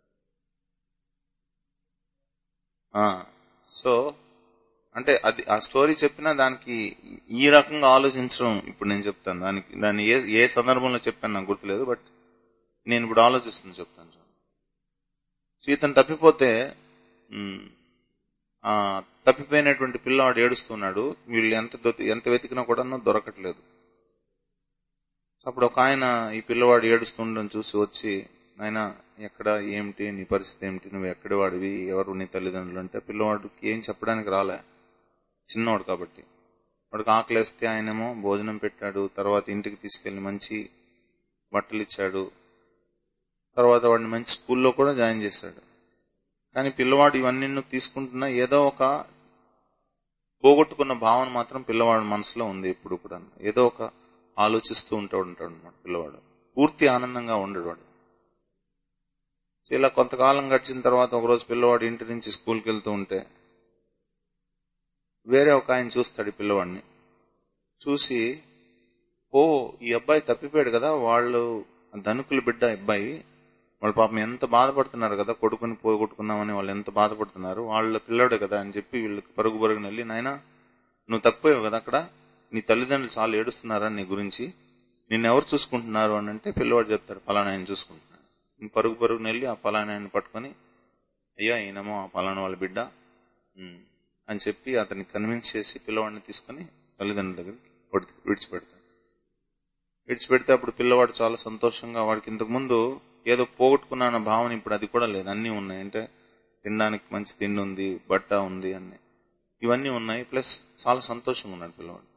ఆ, సో అంటే అది ఆ స్టోరీ చెప్పినా దానికి ఈ రకంగా ఆలోచించడం ఇప్పుడు నేను చెప్తాను దానికి దాన్ని ఏ ఏ సందర్భంలో చెప్పాను నాకు గుర్తులేదు బట్ నేను ఇప్పుడు ఆలోచిస్తుంది చెప్తాను చూడండి సో ఇతను తప్పిపోతే ఉమ్, ఆ తప్పిపోయినటువంటి పిల్లవాడు ఏడుస్తున్నాడు వీళ్ళు ఎంత దొ- ఎంత వెతికినా కూడా దొరకట్లేదు అప్పుడు ఒక ఆయన ఈ పిల్లవాడు ఏడుస్తుండడం చూసి వచ్చి నాయన ఎక్కడ ఏమిటి నీ పరిస్థితి ఏమిటి నువ్వు ఎక్కడి వాడివి ఎవరు నీ తల్లిదండ్రులు అంటే పిల్లవాడికి ఏం చెప్పడానికి రాలే చిన్నవాడు కాబట్టి వాడికి ఆకలేస్తే ఆయనేమో భోజనం పెట్టాడు తర్వాత ఇంటికి తీసుకెళ్లి మంచి బట్టలు ఇచ్చాడు తర్వాత వాడిని మంచి స్కూల్లో కూడా జాయిన్ చేశాడు కానీ పిల్లవాడు ఇవన్నీ తీసుకుంటున్నా ఏదో ఒక పోగొట్టుకున్న భావన మాత్రం పిల్లవాడి మనసులో ఉంది ఎప్పుడు కూడా ఏదో ఒక ఆలోచిస్తూ ఉంటాడు ఉంటాడు అనమాట పిల్లవాడు పూర్తి ఆనందంగా ఉండడు వాడు సో ఇలా కొంతకాలం గడిచిన తర్వాత ఒకరోజు పిల్లవాడు ఇంటి నుంచి స్కూల్కి వెళ్తూ ఉంటే వేరే ఒక ఆయన చూస్తాడు ఈ పిల్లవాడిని చూసి ఓ ఈ అబ్బాయి తప్పిపోయాడు కదా వాళ్ళు ధనుకుల బిడ్డ అబ్బాయి వాళ్ళ పాపం ఎంత బాధపడుతున్నారు కదా కొడుకుని పోగొట్టుకున్నామని వాళ్ళు ఎంత బాధపడుతున్నారు వాళ్ళ పిల్లాడు కదా అని చెప్పి వీళ్ళకి పరుగు పరుగున వెళ్ళి నాయన నువ్వు తప్పిపోయావు కదా అక్కడ నీ తల్లిదండ్రులు చాలా ఏడుస్తున్నారా నీ గురించి నిన్ను ఎవరు చూసుకుంటున్నారు అని అంటే పిల్లవాడు చెప్తాడు పలానా ఆయన చూసుకుంటున్నాడు నేను పరుగు పరుగున వెళ్ళి ఆ పలానా ఆయన పట్టుకొని అయ్యా ఈయనమో ఆ పలానా వాళ్ళ బిడ్డ ఉమ్, అని చెప్పి అతన్ని కన్విన్స్ చేసి పిల్లవాడిని తీసుకొని తల్లిదండ్రుల దగ్గరికి పడి- విడిచిపెడతాడు విడిచిపెడితే అప్పుడు పిల్లవాడు చాలా సంతోషంగా వాడికి ఇంతకు ముందు ఏదో పోగొట్టుకున్నాన భావన ఇప్పుడు అది కూడా లేదు అన్నీ ఉన్నాయి అంటే తినడానికి మంచి తిండి ఉంది బట్ట ఉంది అన్ని ఇవన్నీ ఉన్నాయి ప్లస్ చాలా సంతోషంగా ఉన్నాడు పిల్లవాడు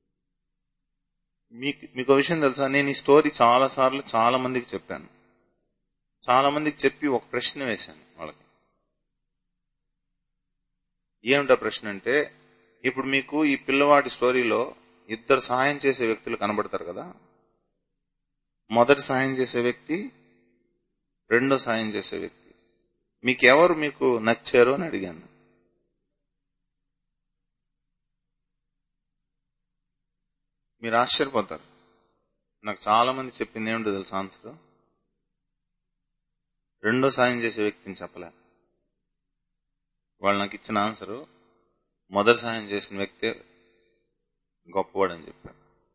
మీకు మీకు ఒక విషయం తెలుసా నేను ఈ స్టోరీ చాలా సార్లు చాలా మందికి చెప్పాను చాలా మందికి చెప్పి ఒక ప్రశ్న వేశాను వాళ్ళకి ఏమిటా ప్రశ్న అంటే ఇప్పుడు మీకు ఈ పిల్లవాడి స్టోరీలో ఇద్దరు సహాయం చేసే వ్యక్తులు కనబడతారు కదా మొదటి సహాయం చేసే వ్యక్తి రెండో సహాయం చేసే వ్యక్తి మీకు ఎవరు మీకు నచ్చారు అని అడిగాను మీరు ఆశ్చర్యపోతారు నాకు చాలా మంది చెప్పింది ఏమిటో తెలుసు ఆన్సర్ రెండో సాయం చేసే వ్యక్తిని చెప్పలే వాళ్ళు నాకు ఇచ్చిన ఆన్సరు మొదటి సహాయం చేసిన వ్యక్తి గొప్పవాడని చెప్పారు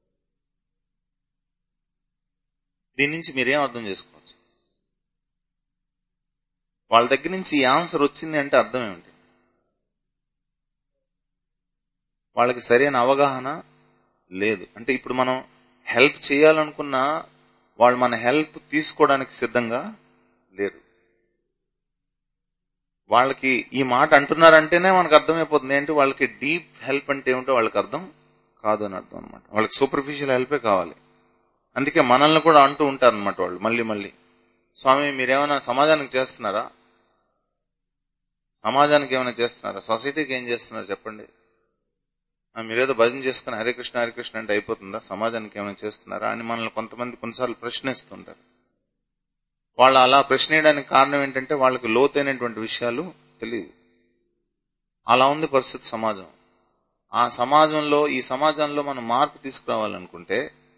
దీని నుంచి మీరేం అర్థం చేసుకోవచ్చు వాళ్ళ దగ్గర నుంచి ఈ ఆన్సర్ వచ్చింది అంటే అర్థం ఏమిటి వాళ్ళకి సరైన అవగాహన లేదు అంటే ఇప్పుడు మనం హెల్ప్ చేయాలనుకున్నా వాళ్ళు మన హెల్ప్ తీసుకోవడానికి సిద్ధంగా లేరు వాళ్ళకి ఈ మాట అంటున్నారంటేనే మనకు అర్థమైపోతుంది ఏంటి వాళ్ళకి డీప్ హెల్ప్ అంటే ఏమిటో వాళ్ళకి అర్థం కాదు అని అర్థం అనమాట వాళ్ళకి సూపర్ఫిషియల్ హెల్పే కావాలి అందుకే మనల్ని కూడా అంటూ ఉంటారు అనమాట వాళ్ళు మళ్ళీ మళ్ళీ స్వామి మీరేమైనా సమాజానికి చేస్తున్నారా సమాజానికి ఏమైనా చేస్తున్నారా సొసైటీకి ఏం చేస్తున్నారు చెప్పండి ఆ, మీరేదో భజన చేసుకుని హరే కృష్ణ హరే కృష్ణ అంటే అయిపోతుందా సమాజానికి ఏమైనా చేస్తున్నారా అని మనల్ని కొంతమంది కొన్నిసార్లు ప్రశ్నిస్తుంటారు వాళ్ళు అలా ప్రశ్నేయడానికి కారణం ఏంటంటే వాళ్ళకి లోతైనటువంటి విషయాలు తెలియదు అలా ఉంది పరిస్థితి సమాజం ఆ సమాజంలో ఈ సమాజంలో మనం మార్పు తీసుకురావాలనుకుంటే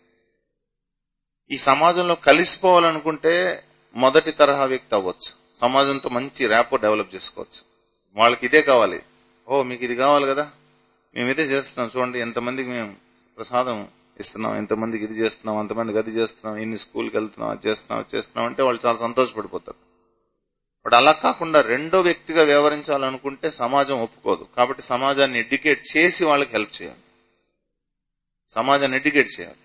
ఈ సమాజంలో కలిసిపోవాలనుకుంటే మొదటి తరహా వ్యక్తి అవ్వచ్చు సమాజంతో మంచి ర్యాపో డెవలప్ చేసుకోవచ్చు వాళ్ళకి ఇదే కావాలి ఓ మీకు ఇది కావాలి కదా మేము ఇదే చేస్తున్నాం చూడండి ఎంతమందికి మేము ప్రసాదం ఇస్తున్నాం ఎంతమందికి ఇది చేస్తున్నాం అంతమందికి అది చేస్తున్నాం ఇన్ని స్కూల్కి వెళ్తున్నాం అది చేస్తున్నాం అది చేస్తున్నాం అంటే వాళ్ళు చాలా సంతోషపడిపోతారు బట్ అలా కాకుండా రెండో వ్యక్తిగా వ్యవహరించాలనుకుంటే సమాజం ఒప్పుకోదు కాబట్టి సమాజాన్ని ఎడ్యుకేట్ చేసి వాళ్ళకి హెల్ప్ చేయాలి సమాజాన్ని ఎడ్యుకేట్ చేయాలి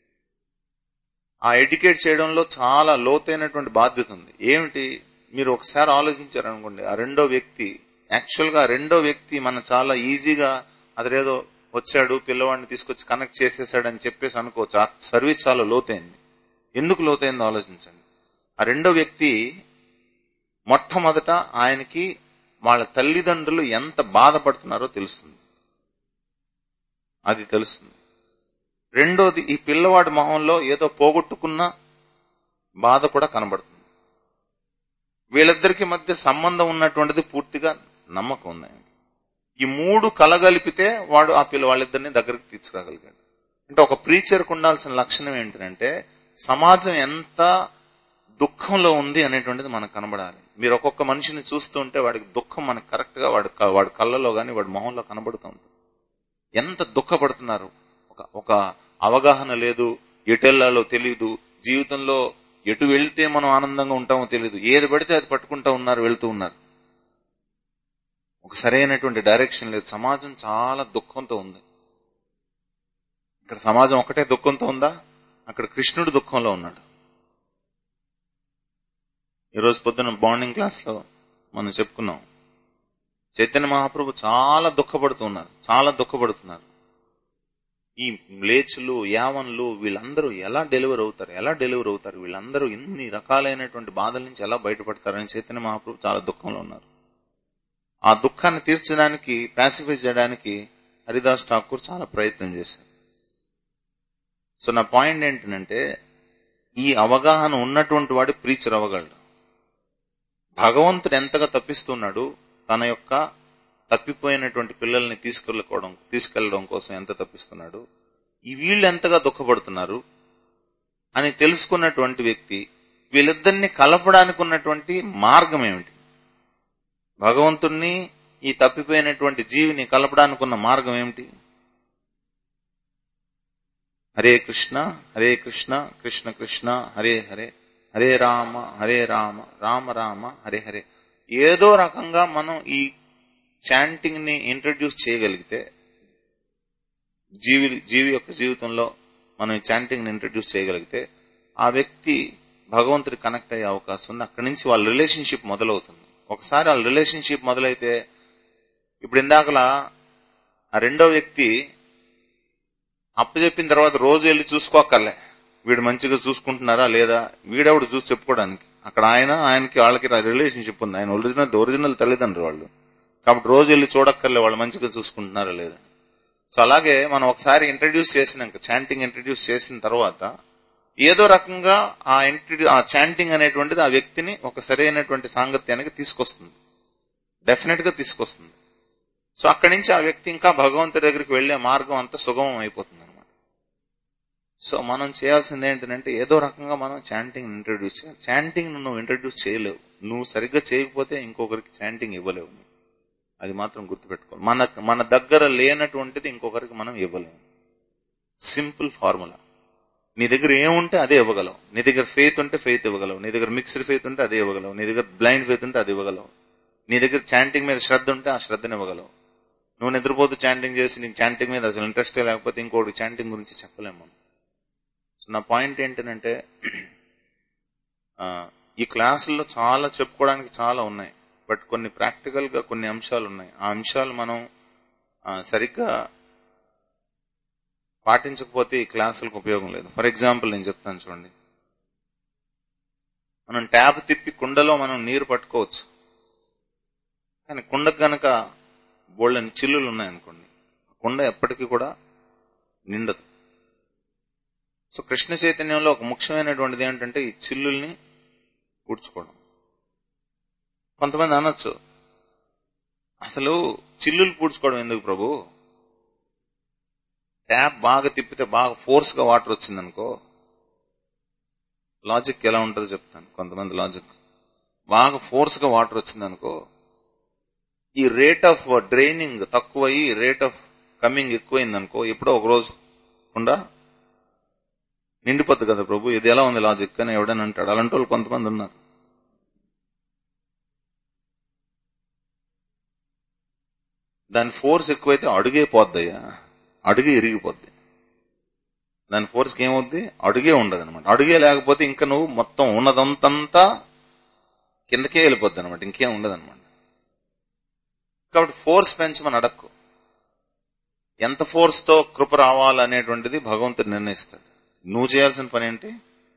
ఆ ఎడ్యుకేట్ చేయడంలో చాలా లోతైనటువంటి బాధ్యత ఉంది ఏమిటి మీరు ఒకసారి ఆలోచించారనుకోండి ఆ రెండో వ్యక్తి యాక్చువల్ గా రెండో వ్యక్తి మన చాలా ఈజీగా అతడేదో వచ్చాడు పిల్లవాడిని తీసుకొచ్చి కనెక్ట్ చేసేసాడని చెప్పేసి అనుకోవచ్చు ఆ సర్వీస్ చాలా లోతైంది ఎందుకు లోతైందో ఆలోచించండి ఆ రెండో వ్యక్తి మొట్టమొదట ఆయనకి వాళ్ళ తల్లిదండ్రులు ఎంత బాధపడుతున్నారో తెలుస్తుంది అది తెలుస్తుంది రెండోది ఈ పిల్లవాడి మొహంలో ఏదో పోగొట్టుకున్న బాధ కూడా కనబడుతుంది వీళ్ళిద్దరికి మధ్య సంబంధం ఉన్నటువంటిది పూర్తిగా నమ్మకం ఉంది ఈ మూడు కలగలిపితే వాడు ఆ పిల్ల వాళ్ళిద్దరిని దగ్గరికి తీసుకురాగలిగాడు అంటే ఒక ప్రీచర్కు ఉండాల్సిన లక్షణం ఏంటంటే సమాజం ఎంత దుఃఖంలో ఉంది అనేటువంటిది మనకు కనబడాలి మీరు ఒక్కొక్క మనిషిని చూస్తూ ఉంటే వాడికి దుఃఖం మనకు కరెక్ట్ గా వాడి క- వాడి కళ్ళలో గాని వాడి మొహంలో కనబడుతూ ఉంటుంది ఎంత దుఃఖపడుతున్నారు ఒక ఒక అవగాహన లేదు ఎటెళ్లాలో తెలియదు జీవితంలో ఎటు వెళ్తే మనం ఆనందంగా ఉంటామో తెలియదు ఏది పడితే అది పట్టుకుంటా ఉన్నారు వెళ్తూ ఉన్నారు ఒక సరైనటువంటి డైరెక్షన్ లేదు సమాజం చాలా దుఃఖంతో ఉంది ఇక్కడ సమాజం ఒకటే దుఃఖంతో ఉందా అక్కడ కృష్ణుడు దుఃఖంలో ఉన్నాడు ఈరోజు పొద్దున బాండింగ్ క్లాస్ లో మనం చెప్పుకున్నాం చైతన్య మహాప్రభు చాలా దుఃఖపడుతున్నారు చాలా దుఃఖపడుతున్నారు ఈ మ్లేచ్చులు యావన్లు వీళ్ళందరూ ఎలా డెలివర్ అవుతారు ఎలా డెలివర్ అవుతారు వీళ్ళందరూ ఇన్ని రకాలైనటువంటి బాధల నుంచి ఎలా బయటపడతారని చైతన్య మహాప్రభు చాలా దుఃఖంలో ఉన్నారు ఆ దుఃఖాన్ని తీర్చడానికి పాసిఫై చేయడానికి హరిదాస్ ఠాకూర్ చాలా ప్రయత్నం చేశారు సో నా పాయింట్ ఏంటంటే ఈ అవగాహన ఉన్నటువంటి వాడు ప్రీచర్ అవ్వగలడు భగవంతుడు ఎంతగా తప్పిస్తున్నాడు తన యొక్క తప్పిపోయినటువంటి పిల్లల్ని తీసుకెళ్ళకోవడం తీసుకెళ్లడం కోసం ఎంత తప్పిస్తున్నాడు ఈ వీళ్ళు ఎంతగా దుఃఖపడుతున్నారు అని తెలుసుకున్నటువంటి వ్యక్తి వీళ్ళిద్దరిని కలపడానికి ఉన్నటువంటి మార్గం ఏమిటి భగవంతుణ్ణి ఈ తప్పిపోయినటువంటి జీవిని కలపడానికి ఉన్న మార్గం ఏమిటి హరే కృష్ణ హరే కృష్ణ కృష్ణ కృష్ణ హరే హరే హరే రామ హరే రామ రామ రామ హరే హరే ఏదో రకంగా మనం ఈ చాంటింగ్ ని ఇంట్రడ్యూస్ చేయగలిగితే జీవి జీవి యొక్క జీవితంలో మనం ఈ చాంటింగ్ ని ఇంట్రడ్యూస్ చేయగలిగితే ఆ వ్యక్తి భగవంతుడి కనెక్ట్ అయ్యే అవకాశం ఉంది అక్కడి నుంచి వాళ్ళ రిలేషన్షిప్ మొదలవుతుంది ఒకసారి వాళ్ళ రిలేషన్షిప్ మొదలైతే ఇప్పుడు ఇందాకలా ఆ రెండో వ్యక్తి అప్పచెప్పిన తర్వాత రోజు వెళ్ళి చూసుకోక్కర్లే వీడు మంచిగా చూసుకుంటున్నారా లేదా వీడెవడు చూసి చెప్పుకోవడానికి అక్కడ ఆయన ఆయనకి వాళ్ళకి రిలేషన్షిప్ ఉంది ఆయన ఒరిజినల్ ఒరిజినల్ తల్లిదండ్రులు వాళ్ళు కాబట్టి రోజు వెళ్ళి చూడక్కర్లే వాళ్ళు మంచిగా చూసుకుంటున్నారా లేదా సో అలాగే మనం ఒకసారి ఇంట్రడ్యూస్ చేసినాక చాంటింగ్ ఇంట్రడ్యూస్ చేసిన తర్వాత ఏదో రకంగా ఆ ఇంట్రడ్యూ ఆ చాంటింగ్ అనేటువంటిది ఆ వ్యక్తిని ఒక సరైనటువంటి సాంగత్యానికి తీసుకొస్తుంది డెఫినెట్ గా తీసుకొస్తుంది సో అక్కడి నుంచి ఆ వ్యక్తి ఇంకా భగవంతుడి దగ్గరికి వెళ్లే మార్గం అంతా సుగమం అయిపోతుంది అనమాట సో మనం చేయాల్సింది ఏంటంటే ఏదో రకంగా మనం చాంటింగ్ ఇంట్రడ్యూస్ చేయాలి చాంటింగ్ నువ్వు ఇంట్రడ్యూస్ చేయలేవు నువ్వు సరిగ్గా చేయకపోతే ఇంకొకరికి చాంటింగ్ ఇవ్వలేవు అది మాత్రం గుర్తుపెట్టుకోవాలి మన మన దగ్గర లేనటువంటిది ఇంకొకరికి మనం ఇవ్వలేము సింపుల్ ఫార్ములా నీ దగ్గర ఏముంటే అదే ఇవ్వగలవు నీ దగ్గర ఫెయిత్ ఉంటే ఫెయిత్ ఇవ్వగలవు నీ దగ్గర మిక్స్డ్ ఫెయిత్ ఉంటే అదే ఇవ్వగలవు నీ దగ్గర బ్లైండ్ ఫెయిత్ ఉంటే అది ఇవ్వగలవు నీ దగ్గర చాంటింగ్ మీద శ్రద్ధ ఉంటే ఆ శ్రద్ధని ఇవ్వగలవు నువ్వు నిద్రపోతూ చాంటింగ్ చేసి నీకు చాంటింగ్ మీద అసలు ఇంట్రెస్టే లేకపోతే ఇంకోటి చాంటింగ్ గురించి చెప్పలేము మనం సో నా పాయింట్ ఏంటంటే ఈ క్లాసుల్లో చాలా చెప్పుకోవడానికి చాలా ఉన్నాయి బట్ కొన్ని ప్రాక్టికల్ గా కొన్ని అంశాలు ఉన్నాయి ఆ అంశాలు మనం సరిగ్గా పాటించకపోతే ఈ క్లాసులకు ఉపయోగం లేదు ఫర్ ఎగ్జాంపుల్ నేను చెప్తాను చూడండి మనం ట్యాప్ తిప్పి కుండలో మనం నీరు పట్టుకోవచ్చు కానీ కుండకు గనక బోళ్ళని చిల్లులు ఉన్నాయనుకోండి కుండ ఎప్పటికీ కూడా నిండదు సో కృష్ణ చైతన్యంలో ఒక ముఖ్యమైనటువంటిది ఏంటంటే ఈ చిల్లుల్ని పూడ్చుకోవడం కొంతమంది అనొచ్చు అసలు చిల్లులు పూడ్చుకోవడం ఎందుకు ప్రభు ట్యాప్ బాగా తిప్పితే బాగా ఫోర్స్ గా వాటర్ వచ్చిందనుకో లాజిక్ ఎలా ఉంటుందో చెప్తాను కొంతమంది లాజిక్ బాగా ఫోర్స్ గా వాటర్ వచ్చిందనుకో ఈ రేట్ ఆఫ్ డ్రైనింగ్ తక్కువయ్యి రేట్ ఆఫ్ కమింగ్ ఎక్కువైందనుకో ఎప్పుడో ఒక రోజు కుండా నిండిపోద్ది కదా ప్రభు ఇది ఎలా ఉంది లాజిక్ అని ఎవడని అంటాడు అలాంటి వాళ్ళు కొంతమంది ఉన్నారు దాని ఫోర్స్ ఎక్కువైతే అడుగే పోద్దయ్యా అడుగే ఇరిగిపోద్ది దాని ఫోర్స్కి ఏమవుద్ది అడుగే ఉండదు అనమాట అడుగే లేకపోతే ఇంకా నువ్వు మొత్తం ఉన్నదంతంతా కిందకే వెళ్ళిపోద్ది అనమాట ఇంకేం ఉండదు అనమాట కాబట్టి ఫోర్స్ పెంచమని అడక్కు ఎంత ఫోర్స్ తో కృప రావాలనేటువంటిది భగవంతుడు నిర్ణయిస్తాడు నువ్వు చేయాల్సిన పని ఏంటి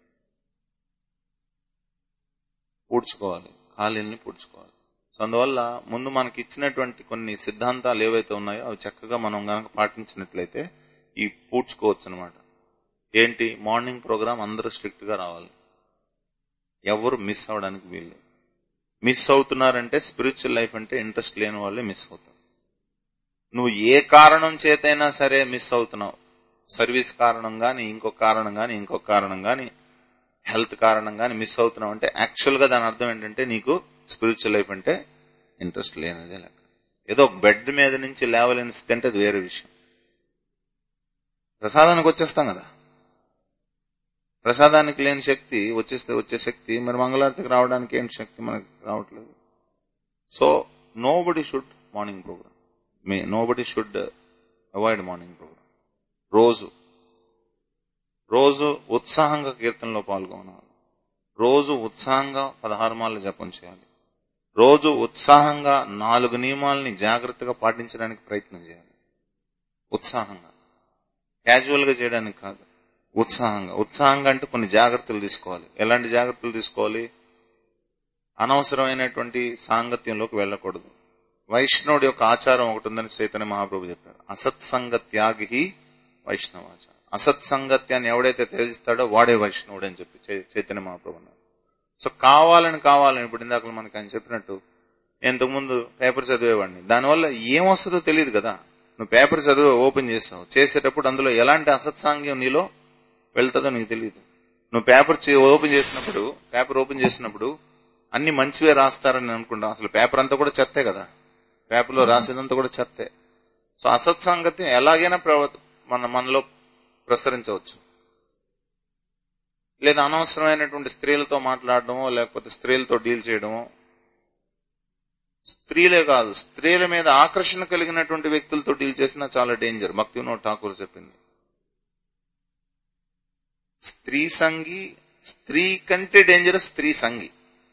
పూడ్చుకోవాలి ఖాళీల్ని పూడ్చుకోవాలి సో అందువల్ల ముందు మనకి ఇచ్చినటువంటి కొన్ని సిద్ధాంతాలు ఏవైతే ఉన్నాయో అవి చక్కగా మనం గనక పాటించినట్లయితే ఈ పూడ్చుకోవచ్చు అనమాట ఏంటి మార్నింగ్ ప్రోగ్రామ్ అందరూ స్ట్రిక్ట్ గా రావాలి ఎవరు మిస్ అవడానికి వీళ్ళు మిస్ అవుతున్నారంటే స్పిరిచువల్ లైఫ్ అంటే ఇంట్రెస్ట్ లేని వాళ్ళే మిస్ అవుతారు నువ్వు ఏ కారణం చేతైనా సరే మిస్ అవుతున్నావు సర్వీస్ కారణం గాని ఇంకొక కారణం గాని ఇంకొక కారణం గాని హెల్త్ కారణం గాని మిస్ అవుతున్నావు అంటే యాక్చువల్ గా దాని అర్థం ఏంటంటే నీకు స్పిరిచువల్ లైఫ్ అంటే ఇంట్రెస్ట్ లేనిదే లెక్క ఏదో బెడ్ మీద నుంచి లేవలేని స్థితి అంటే అది వేరే విషయం ప్రసాదానికి వచ్చేస్తాం కదా ప్రసాదానికి లేని శక్తి వచ్చేస్తే వచ్చే శక్తి మరి మంగళారతికి రావడానికి ఏంటి శక్తి మనకి రావట్లేదు so nobody should morning programme may nobody should avoid morning programme రోజు రోజు ఉత్సాహంగా కీర్తనలో పాల్గొనాలి రోజు ఉత్సాహంగా పదహారు మాల జపం చేయాలి రోజు ఉత్సాహంగా నాలుగు నియమాలని జాగ్రత్తగా పాటించడానికి ప్రయత్నం చేయాలి ఉత్సాహంగా క్యాజువల్ గా చేయడానికి కాదు ఉత్సాహంగా ఉత్సాహంగా అంటే కొన్ని జాగ్రత్తలు తీసుకోవాలి ఎలాంటి జాగ్రత్తలు తీసుకోవాలి అనవసరమైనటువంటి సాంగత్యంలోకి వెళ్ళకూడదు వైష్ణవుడి యొక్క ఆచారం ఒకటి ఉందని చైతన్య మహాప్రభు చెప్పారు అసత్సంగ త్యాగి వైష్ణవాచారం అసత్సంగత్యాన్ని ఎవడైతే త్యజిస్తాడో వాడే వైష్ణవుడు అని చెప్పి చై- చైతన్య మహాప్రభు అన్నారు సో కావాలని కావాలని ఇప్పుడు ఇందాక మనకి ఆయన చెప్పినట్టు నేను ఇంతకుముందు పేపర్ చదివేవాడిని దానివల్ల ఏం వస్తుందో తెలియదు కదా నువ్వు పేపర్ చదివి ఓపెన్ చేసావు చేసేటప్పుడు అందులో ఎలాంటి అసత్సాంగ్యం నీలో వెళ్తుందో నీకు తెలియదు నువ్వు పేపర్ చే- ఓపెన్ చేసినప్పుడు పేపర్ ఓపెన్ చేసినప్పుడు అన్ని మంచివే రాస్తారని అనుకుంటాం అసలు పేపర్ అంతా కూడా చెత్తే కదా పేపర్లో రాసేదంతా కూడా చెత్తే సో అసత్సాంగత్యం ఎలాగైనా ప్రవ- మన మనలో ప్రసరించవచ్చు లేదా అనవసరమైనటువంటి స్త్రీలతో మాట్లాడడమో లేకపోతే స్త్రీలతో డీల్ చేయడమో స్త్రీలే కాదు స్త్రీల మీద ఆకర్షణ కలిగినటువంటి వ్యక్తులతో డీల్ చేసినా చాలా డేంజర్ భక్తి వినోద్ ఠాకూర్ చెప్పింది స్త్రీ సంగి స్త్రీ కంటే డేంజరస్ స్త్రీ సంగి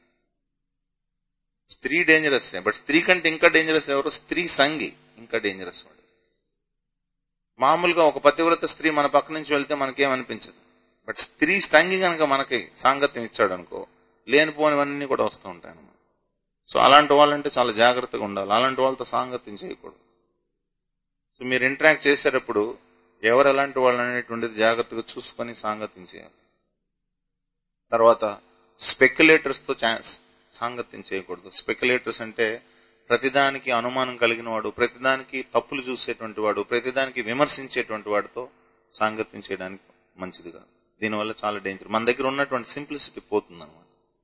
స్త్రీ డేంజరస్ బట్ స్త్రీ కంటే ఇంకా డేంజరస్ ఎవరు స్త్రీ సంగి ఇంకా డేంజరస్ వాడు మామూలుగా ఒక పతివ్రత స్త్రీ మన పక్క నుంచి వెళ్తే మనకేమనిపించదు బట్ స్త్రీ సంగి కనుక మనకి సాంగత్యం ఇచ్చాడు అనుకో లేనిపోనివన్నీ కూడా వస్తూ ఉంటాయి అన్నమాట సో అలాంటి వాళ్ళంటే చాలా జాగ్రత్తగా ఉండాలి అలాంటి వాళ్ళతో సాంగత్యం చేయకూడదు సో మీరు ఇంటరాక్ట్ చేసేటప్పుడు ఎవరు ఎలాంటి వాళ్ళు అనేటువంటిది జాగ్రత్తగా చూసుకొని సాంగత్యం చేయాలి తర్వాత స్పెక్యులేటర్స్ తో చా- సాంగత్యం చేయకూడదు స్పెక్యులేటర్స్ అంటే ప్రతిదానికి అనుమానం కలిగిన వాడు ప్రతిదానికి తప్పులు చూసేటువంటి వాడు ప్రతిదానికి విమర్శించేటువంటి వాడితో సాంగత్యం చేయడానికి మంచిది కాదు దీనివల్ల చాలా డేంజర్ మన దగ్గర ఉన్నటువంటి సింప్లిసిటీ పోతుంది అనమాట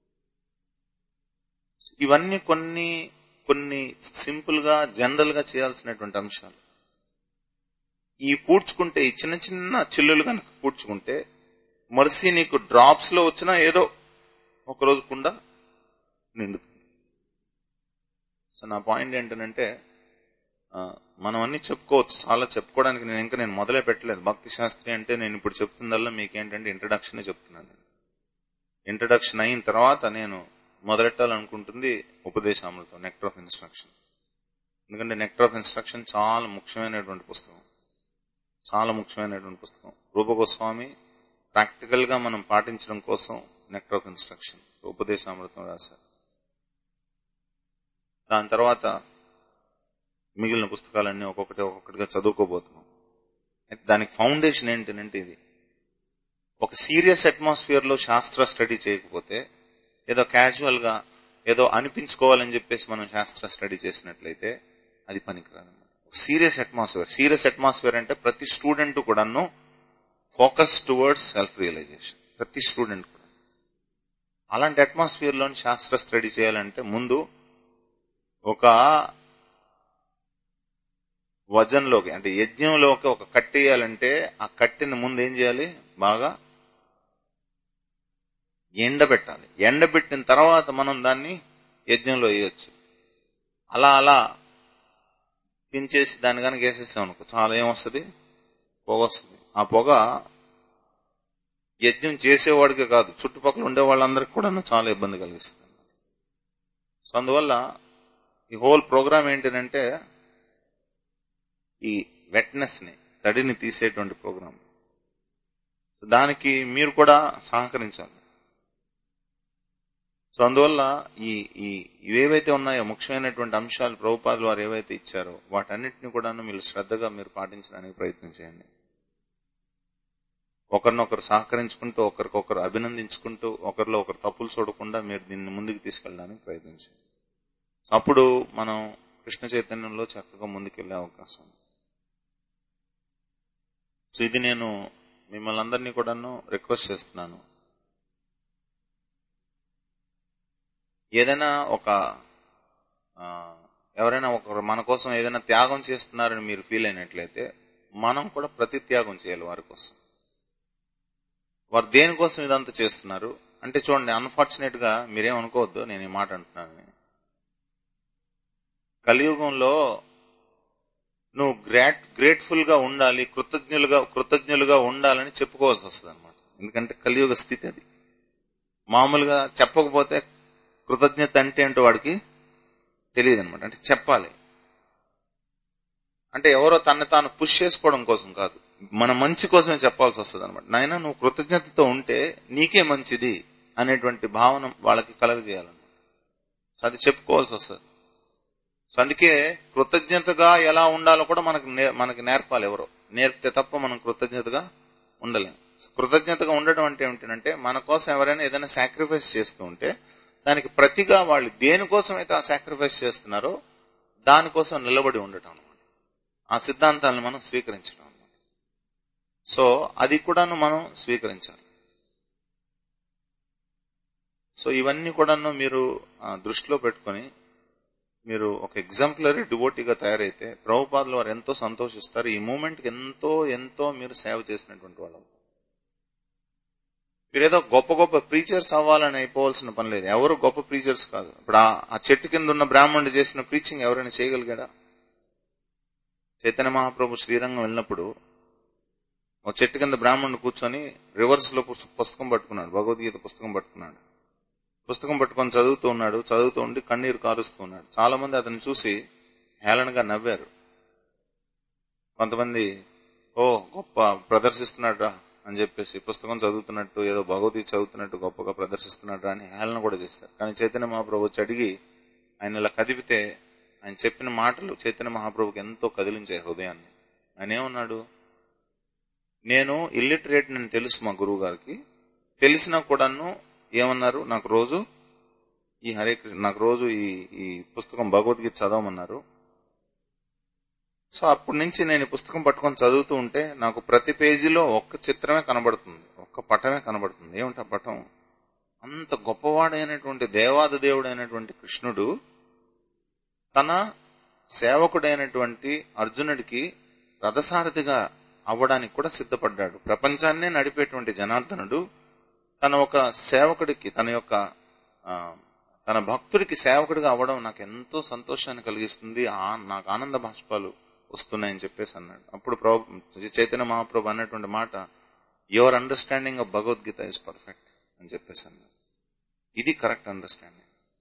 ఇవన్నీ కొన్ని కొన్ని సింపుల్ గా జనరల్ గా చేయాల్సినటువంటి అంశాలు ఈ పూడ్చుకుంటే ఈ చిన్న చిన్న చిల్లులు కనుక పూడ్చుకుంటే మర్సీ నీకు డ్రాప్స్ లో వచ్చినా ఏదో ఒక రోజు కుండా నిండుతుంది సో నా పాయింట్ ఏంటంటే ఆ, మనం అన్ని చెప్పుకోవచ్చు చాలా చెప్పుకోవడానికి నేను ఇంకా నేను మొదలే పెట్టలేదు భక్తి శాస్త్రి అంటే నేను ఇప్పుడు చెప్తుందల్లా మీకేంటంటే ఇంట్రడక్షన్ చెప్తున్నాను ఇంట్రడక్షన్ అయిన తర్వాత నేను మొదలెట్టాలనుకుంటుంది ఉపదేశామృతం నెక్టర్ ఆఫ్ ఇన్స్ట్రక్షన్ ఎందుకంటే నెక్టర్ ఆఫ్ ఇన్స్ట్రక్షన్ చాలా ముఖ్యమైనటువంటి పుస్తకం చాలా ముఖ్యమైనటువంటి పుస్తకం రూపగోస్వామి ప్రాక్టికల్ గా మనం పాటించడం కోసం నెక్టర్ ఆఫ్ ఇన్స్ట్రక్షన్ ఉపదేశామృతం రాశారు దాని తర్వాత మిగిలిన పుస్తకాలన్నీ ఒక్కొక్కటి ఒక్కొక్కటిగా చదువుకోబోతున్నాం అయితే దానికి ఫౌండేషన్ ఏంటంటే ఇది ఒక సీరియస్ అట్మాస్ఫియర్ లో శాస్త్ర స్టడీ చేయకపోతే ఏదో క్యాజువల్ గా ఏదో అనిపించుకోవాలని చెప్పేసి మనం శాస్త్ర స్టడీ చేసినట్లయితే అది పనికిరాదు సీరియస్ అట్మాస్ఫియర్ సీరియస్ అట్మాస్ఫియర్ అంటే ప్రతి స్టూడెంట్ కూడాను ఫోకస్ టువర్డ్స్ సెల్ఫ్ రియలైజేషన్ ప్రతి స్టూడెంట్ కూడా అలాంటి అట్మాస్ఫియర్ లోని శాస్త్ర స్టడీ చేయాలంటే ముందు ఒక వజన్లోకి అంటే యజ్ఞంలోకి ఒక కట్టేయాలంటే ఆ కట్టెని ముందు ఏం చేయాలి బాగా ఎండబెట్టాలి ఎండబెట్టిన తర్వాత మనం దాన్ని యజ్ఞంలో వేయొచ్చు అలా అలా దించేసి దాన్ని కనుక వేసేసాం అనుకో చాలా ఏమొస్తుంది పొగ వస్తుంది ఆ పొగ యజ్ఞం చేసేవాడికి కాదు చుట్టుపక్కల ఉండే వాళ్ళందరికీ కూడా చాలా ఇబ్బంది కలిగిస్తుంది సో అందువల్ల ఈ హోల్ ప్రోగ్రామ్ ఏంటంటే ఈ వెట్నెస్ ని తడిని తీసేటువంటి ప్రోగ్రామ్ దానికి మీరు కూడా సహకరించాలి సో అందువల్ల ఈ ఈ ఇవేవైతే ఉన్నాయో ముఖ్యమైనటువంటి అంశాలు ప్రభుపాదులు వారు ఏవైతే ఇచ్చారో వాటన్నిటిని కూడా మీరు శ్రద్ధగా మీరు పాటించడానికి ప్రయత్నం చేయండి ఒకరినొకరు సహకరించుకుంటూ ఒకరికొకరు అభినందించుకుంటూ ఒకరిలో ఒకరు తప్పులు చూడకుండా మీరు దీన్ని ముందుకు తీసుకెళ్ళడానికి ప్రయత్నించండి అప్పుడు మనం కృష్ణ చైతన్యంలో చక్కగా ముందుకెళ్లే అవకాశం ఉంది సో ఇది నేను మిమ్మల్ని అందరినీ కూడాను రిక్వెస్ట్ చేస్తున్నాను ఏదైనా ఒక ఆ, ఎవరైనా ఒకరు మన కోసం ఏదైనా త్యాగం చేస్తున్నారని మీరు ఫీల్ అయినట్లయితే మనం కూడా ప్రతి త్యాగం చేయాలి వారి కోసం వారు దేనికోసం ఇదంతా చేస్తున్నారు అంటే చూడండి అన్ఫార్చునేట్ గా మీరేం అనుకోవద్దు నేను ఈ మాట అంటున్నాను కలియుగంలో నువ్వు గ్రేట్ గ్రేట్ఫుల్ గా ఉండాలి కృతజ్ఞులుగా కృతజ్ఞులుగా ఉండాలని చెప్పుకోవాల్సి వస్తుంది అనమాట ఎందుకంటే కలియుగ స్థితి అది మామూలుగా చెప్పకపోతే కృతజ్ఞత అంటే ఏంటో వాడికి తెలియదు అనమాట అంటే చెప్పాలి అంటే ఎవరో తన తాను పుష్ చేసుకోవడం కోసం కాదు మన మంచి కోసమే చెప్పాల్సి వస్తుంది అనమాట నాయన నువ్వు కృతజ్ఞతతో ఉంటే నీకే మంచిది అనేటువంటి భావన వాళ్ళకి కలగజేయాలన్నమాట సో అది చెప్పుకోవాల్సి వస్తుంది సో అందుకే కృతజ్ఞతగా ఎలా ఉండాలో కూడా మనకు నే- మనకి నేర్పాలి ఎవరో నేర్పితే తప్ప మనం కృతజ్ఞతగా ఉండలేం కృతజ్ఞతగా ఉండడం అంటే ఏమిటంటే మన కోసం ఎవరైనా ఏదైనా సాక్రిఫైస్ చేస్తూ ఉంటే దానికి ప్రతిగా వాళ్ళు దేనికోసం అయితే ఆ సాక్రిఫైస్ చేస్తున్నారో దానికోసం నిలబడి ఉండటం అనమాట ఆ సిద్ధాంతాలను మనం స్వీకరించడం అనమాట సో అది కూడాను మనం స్వీకరించాలి సో ఇవన్నీ కూడాను మీరు ఆ, దృష్టిలో పెట్టుకొని మీరు ఒక ఎగ్జాంపులరీ డివోటీగా తయారైతే ప్రభుపాదులు వారు ఎంతో సంతోషిస్తారు ఈ మూమెంట్ కి ఎంతో ఎంతో మీరు సేవ చేసినటువంటి వాళ్ళు మీరేదో గొప్ప గొప్ప ప్రీచర్స్ అవ్వాలని అయిపోవాల్సిన పని లేదు ఎవరు గొప్ప ప్రీచర్స్ కాదు ఇప్పుడు ఆ- ఆ చెట్టు కింద ఉన్న బ్రాహ్మణుడు చేసిన ప్రీచింగ్ ఎవరైనా చేయగలిగాడా చైతన్య మహాప్రభు శ్రీరంగం వెళ్ళినప్పుడు ఒక చెట్టు కింద బ్రాహ్మణుడు కూర్చొని రివర్స్ లో పుస్- పుస్తకం పట్టుకున్నాడు భగవద్గీత పుస్తకం పట్టుకున్నాడు పుస్తకం పట్టుకొని చదువుతూ ఉన్నాడు చదువుతూ ఉండి కన్నీరు కారుస్తూ ఉన్నాడు చాలా మంది అతన్ని చూసి హేళనగా నవ్వారు కొంతమంది ఓ గొప్ప ప్రదర్శిస్తున్నాడా అని చెప్పేసి పుస్తకం చదువుతున్నట్టు ఏదో భగవద్గీత చదువుతున్నట్టు గొప్పగా ప్రదర్శిస్తున్నాడా అని హేళన కూడా చేశారు కానీ చైతన్య మహాప్రభు వచ్చి అడిగి ఆయన ఇలా కదిపితే ఆయన చెప్పిన మాటలు చైతన్య మహాప్రభుకి ఎంతో కదిలించాయి హృదయాన్ని ఆయన ఏమన్నాడు నేను ఇల్లిటరేట్ నేను తెలుసు మా గురువు గారికి తెలిసినా కూడాను ఏమన్నారు నాకు రోజు ఈ హరే కృష్ణ నాకు రోజు ఈ ఈ పుస్తకం భగవద్గీత చదవమన్నారు సో అప్పటి నుంచి నేను ఈ పుస్తకం పట్టుకొని చదువుతూ ఉంటే నాకు ప్రతి పేజీలో ఒక్క చిత్రమే కనబడుతుంది ఒక్క పటమే కనబడుతుంది ఏమిటి ఆ పటం అంత గొప్పవాడైనటువంటి దేవాది దేవుడైనటువంటి కృష్ణుడు తన సేవకుడైనటువంటి అర్జునుడికి రథసారథిగా అవ్వడానికి కూడా సిద్ధపడ్డాడు ప్రపంచాన్నే నడిపేటువంటి జనార్దనుడు తన ఒక సేవకుడికి తన యొక్క ఆ, తన భక్తుడికి సేవకుడిగా అవ్వడం నాకు ఎంతో సంతోషాన్ని కలిగిస్తుంది ఆ- నాకు ఆనంద భాష్పాలు వస్తున్నాయని చెప్పేసి అన్నాడు అప్పుడు ప్రభు చైతన్య మహాప్రభు అన్నటువంటి మాట your understanding of Bhagavad Gita is perfect అని చెప్పేసి అన్నాడు ఇది కరెక్ట్ అండర్స్టాండింగ్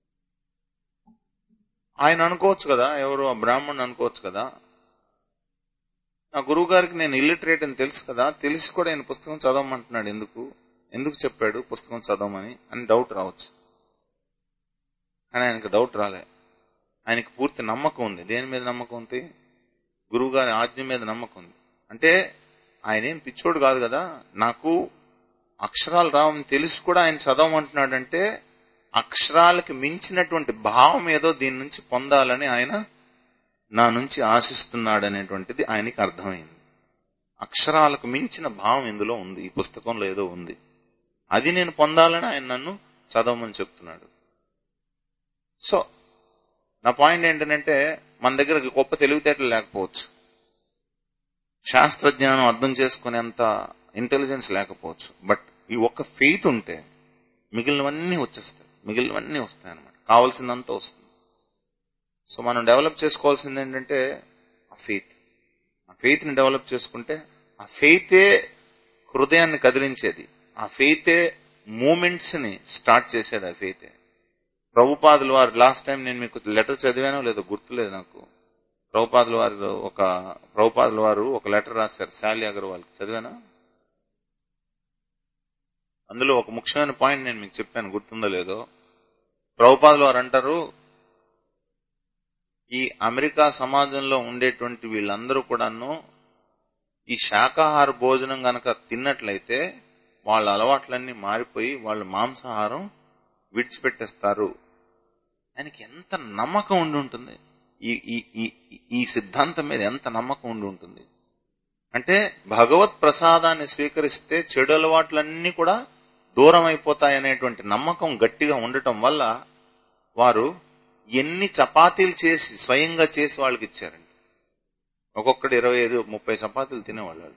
ఆయన అనుకోవచ్చు కదా ఎవరు ఆ బ్రాహ్మణ్ అనుకోవచ్చు కదా నా గురువు గారికి నేను ఇల్లిటరేట్ అని తెలుసు కదా తెలిసి కూడా ఆయన పుస్తకం చదవమంటున్నాడు ఎందుకు ఎందుకు చెప్పాడు పుస్తకం చదవమని అని డౌట్ రావచ్చు కానీ ఆయనకు డౌట్ రాలే ఆయనకి పూర్తి నమ్మకం ఉంది దేని మీద నమ్మకం ఉంది గురువు గారి ఆజ్ఞ మీద నమ్మకం ఉంది అంటే ఆయన ఏం పిచ్చోడు కాదు కదా నాకు అక్షరాలు రావని తెలిసి కూడా ఆయన చదవమంటున్నాడంటే అక్షరాలకి మించినటువంటి భావం ఏదో దీని నుంచి పొందాలని ఆయన నా నుంచి ఆశిస్తున్నాడు అనేటువంటిది ఆయనకి అర్థమైంది అక్షరాలకు మించిన భావం ఇందులో ఉంది ఈ పుస్తకంలో ఏదో ఉంది అది నేను పొందాలని ఆయన నన్ను చదవమని చెప్తున్నాడు సో నా పాయింట్ ఏంటంటే మన దగ్గర గొప్ప తెలివితేటలు లేకపోవచ్చు శాస్త్రజ్ఞానం అర్థం చేసుకునేంత ఇంటెలిజెన్స్ లేకపోవచ్చు బట్ ఈ ఒక్క ఫెయిత్ ఉంటే మిగిలినవన్నీ వచ్చేస్తాయి మిగిలినవన్నీ వస్తాయి అనమాట కావాల్సిందంతా వస్తుంది సో మనం డెవలప్ చేసుకోవాల్సింది ఏంటంటే ఆ ఫెయిత్ ఆ ఫెయిత్ ని డెవలప్ చేసుకుంటే ఆ ఫెయితే హృదయాన్ని కదిలించేది ఆ ఫెయితే మూమెంట్స్ ని స్టార్ట్ చేసేది ఆ ఫెయితే ప్రభుపాదులు వారు లాస్ట్ టైం నేను మీకు లెటర్ చదివానో లేదో గుర్తులేదు నాకు ప్రభుపాదుల వారు ఒక ప్రభుపాదుల వారు ఒక లెటర్ రాశారు శాలి అగర్వాల్ చదివానా అందులో ఒక ముఖ్యమైన పాయింట్ నేను మీకు చెప్పాను గుర్తుందో లేదో ప్రభుపాదుల వారు అంటారు ఈ అమెరికా సమాజంలో ఉండేటువంటి వీళ్ళందరూ కూడాను ఈ శాకాహార భోజనం గనక తిన్నట్లయితే వాళ్ళ అలవాట్లన్నీ మారిపోయి వాళ్ళు మాంసాహారం విడిచిపెట్టేస్తారు ఆయనకి ఎంత నమ్మకం ఉండి ఉంటుంది ఈ ఈ ఈ ఈ సిద్ధాంతం మీద ఎంత నమ్మకం ఉండి ఉంటుంది అంటే భగవత్ ప్రసాదాన్ని స్వీకరిస్తే చెడు అలవాట్లన్నీ కూడా దూరం అయిపోతాయనేటువంటి నమ్మకం గట్టిగా ఉండటం వల్ల వారు ఎన్ని చపాతీలు చేసి స్వయంగా చేసి వాళ్ళకి ఇచ్చారండి ఒక్కొక్కటి ఇరవై ఐదు ముప్పై చపాతీలు తినేవాళ్ళు వాళ్ళు.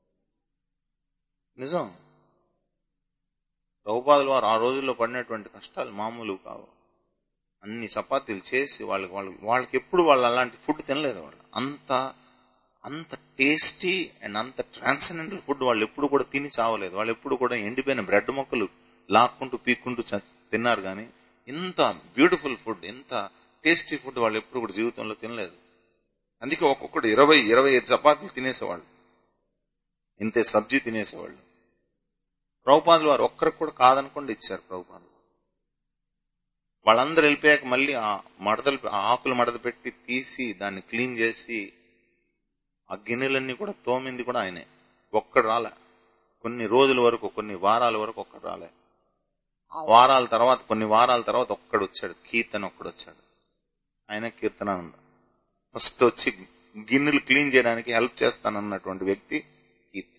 నిజం ప్రభుపాదులు వారు ఆ రోజుల్లో పడినటువంటి కష్టాలు మామూలు కావు అన్ని చపాతీలు చేసి వాళ్ళకి వాళ్ళకి వాళ్ళకి ఎప్పుడు వాళ్ళు అలాంటి ఫుడ్ తినలేదు వాళ్ళు అంత అంత టేస్టీ అండ్ అంత ట్రాన్సెండెంటల్ ఫుడ్ వాళ్ళు ఎప్పుడు కూడా తిని చావలేదు వాళ్ళు ఎప్పుడు కూడా ఎండిపోయిన బ్రెడ్ మొక్కలు లాక్కుంటూ పీక్కుంటూ చ- తిన్నారు కానీ ఇంత బ్యూటిఫుల్ ఫుడ్ ఇంత టేస్టీ ఫుడ్ వాళ్ళు ఎప్పుడు కూడా జీవితంలో తినలేదు అందుకే ఒక్కొక్కటి ఇరవై ఇరవై ఐదు చపాతీలు తినేసేవాళ్ళు ఇంతే సబ్జీ తినేసేవాళ్ళు ప్రభుపాదులు వారు ఒక్కరికి కూడా కాదనుకోండి ఇచ్చారు ప్రభుపాదులు వాళ్ళందరూ వెళ్ళిపోయాక మళ్ళీ ఆ మడతలు ఆ ఆకులు మడత పెట్టి తీసి దాన్ని క్లీన్ చేసి ఆ గిన్నెలన్నీ కూడా తోమింది కూడా ఆయనే ఒక్కడు రాలే కొన్ని రోజుల వరకు కొన్ని వారాల వరకు ఒక్కడు రాలే ఆ వారాల తర్వాత కొన్ని వారాల తర్వాత ఒక్కడు వచ్చాడు కీర్తన ఒక్కడు వచ్చాడు ఆయన కీర్తనానంద ఫస్ట్ వచ్చి గిన్నెలు క్లీన్ చేయడానికి హెల్ప్ చేస్తానన్నటువంటి వ్యక్తి కీర్తి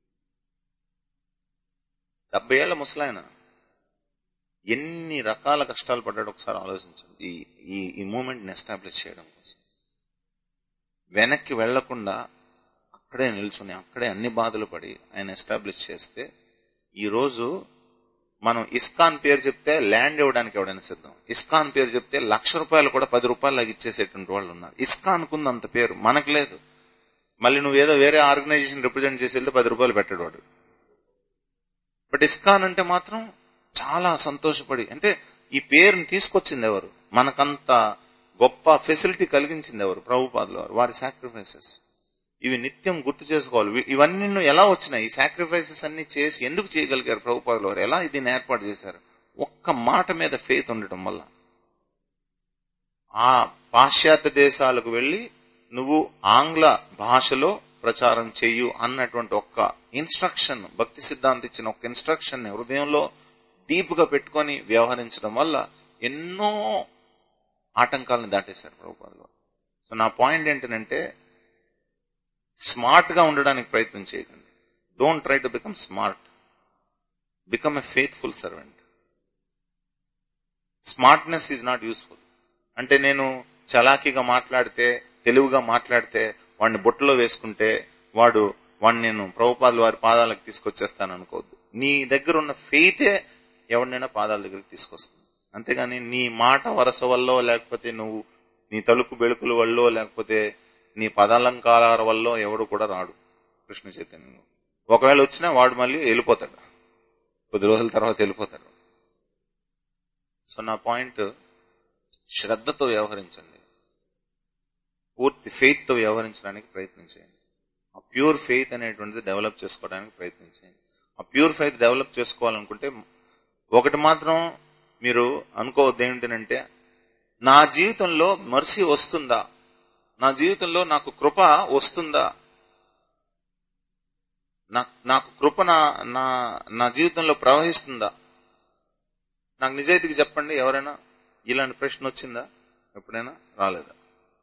డెబ్బై ఏళ్ల ముసలాయన ఎన్ని రకాల కష్టాలు పడ్డాడు ఒకసారి ఆలోచించండి ఈ ఈ ఈ మూమెంట్ ని ఎస్టాబ్లిష్ చేయడం కోసం వెనక్కి వెళ్లకుండా అక్కడే నిల్చుని అక్కడే అన్ని బాధలు పడి ఆయన ఎస్టాబ్లిష్ చేస్తే ఈ రోజు మనం ఇస్కాన్ పేరు చెప్తే ల్యాండ్ ఇవ్వడానికి ఎవడైనా సిద్ధం ఇస్కాన్ పేరు చెప్తే లక్ష రూపాయలు కూడా పది రూపాయలు లాగా ఇచ్చేసేటువంటి వాళ్ళు ఉన్నారు ఇస్కాన్ కుంది అంత పేరు మనకు లేదు మళ్ళీ నువ్వు ఏదో వేరే ఆర్గనైజేషన్ రిప్రజెంట్ చేసి వెళ్తే పది రూపాయలు పెట్టాడు వాడు బట్ ఇస్కాన్ అంటే మాత్రం చాలా సంతోషపడి అంటే ఈ పేరుని తీసుకొచ్చింది ఎవరు మనకంత గొప్ప ఫెసిలిటీ కలిగించింది ఎవరు ప్రభుపాదులు వారు వారి సాక్రిఫైసెస్ ఇవి నిత్యం గుర్తు చేసుకోవాలి ఇవి- ఇవన్నీ నువ్వు ఎలా వచ్చినాయి ఈ సాక్రిఫైసెస్ అన్ని చేసి ఎందుకు చేయగలిగారు ప్రభుపాదులు వారు ఎలా దీన్ని ఏర్పాటు చేశారు ఒక్క మాట మీద ఫెయిత్ ఉండటం వల్ల ఆ పాశ్చాత్య దేశాలకు వెళ్లి నువ్వు ఆంగ్ల భాషలో ప్రచారం చెయ్యు అన్నటువంటి ఒక్క ఇన్స్ట్రక్షన్ భక్తి సిద్ధాంతం ఇచ్చిన ఒక్క ఇన్స్ట్రక్షన్ ని హృదయంలో డీప్ గా పెట్టుకొని వ్యవహరించడం వల్ల ఎన్నో ఆటంకాలను దాటేశారు ప్రభుపాదులు సో నా పాయింట్ ఏంటంటే స్మార్ట్ గా ఉండడానికి ప్రయత్నం చేయకండి don't try to become smart become a faithful servant smartness is not useful అంటే నేను చలాకీగా మాట్లాడితే తెలివిగా మాట్లాడితే వాడిని బుట్టలో వేసుకుంటే వాడు వాడిని నేను ప్రభుపాదుల వారి పాదాలకు తీసుకొచ్చేస్తాను అనుకోవద్దు నీ దగ్గర ఉన్న ఫెయితే ఎవరినైనా పాదాల దగ్గరికి తీసుకొస్తుంది అంతేగాని నీ మాట వరస వల్ల లేకపోతే నువ్వు నీ తలుపు బెళుకుల వల్ల లేకపోతే నీ పదాలంకారాల వల్ల ఎవడు కూడా రాడు కృష్ణ చైతన్యంలో ఒకవేళ వచ్చినా వాడు మళ్ళీ వెళ్ళిపోతాడు కొద్ది రోజుల తర్వాత వెళ్ళిపోతాడు సో నా పాయింట్ శ్రద్ధతో వ్యవహరించండి పూర్తి ఫెయిత్ తో వ్యవహరించడానికి ప్రయత్నం చేయండి ఆ ప్యూర్ ఫెయిత్ అనేటువంటిది డెవలప్ చేసుకోవడానికి ప్రయత్నం చేయండి ఆ ప్యూర్ ఫెయిత్ డెవలప్ చేసుకోవాలనుకుంటే ఒకటి మాత్రం మీరు అనుకోవద్దు ఏంటంటే నా జీవితంలో మర్సీ వస్తుందా నా జీవితంలో నాకు కృప వస్తుందా నా- నాకు కృప నా నా నా జీవితంలో ప్రవహిస్తుందా నాకు నిజాయితీగా చెప్పండి ఎవరైనా ఇలాంటి ప్రశ్న వచ్చిందా ఎప్పుడైనా రాలేదా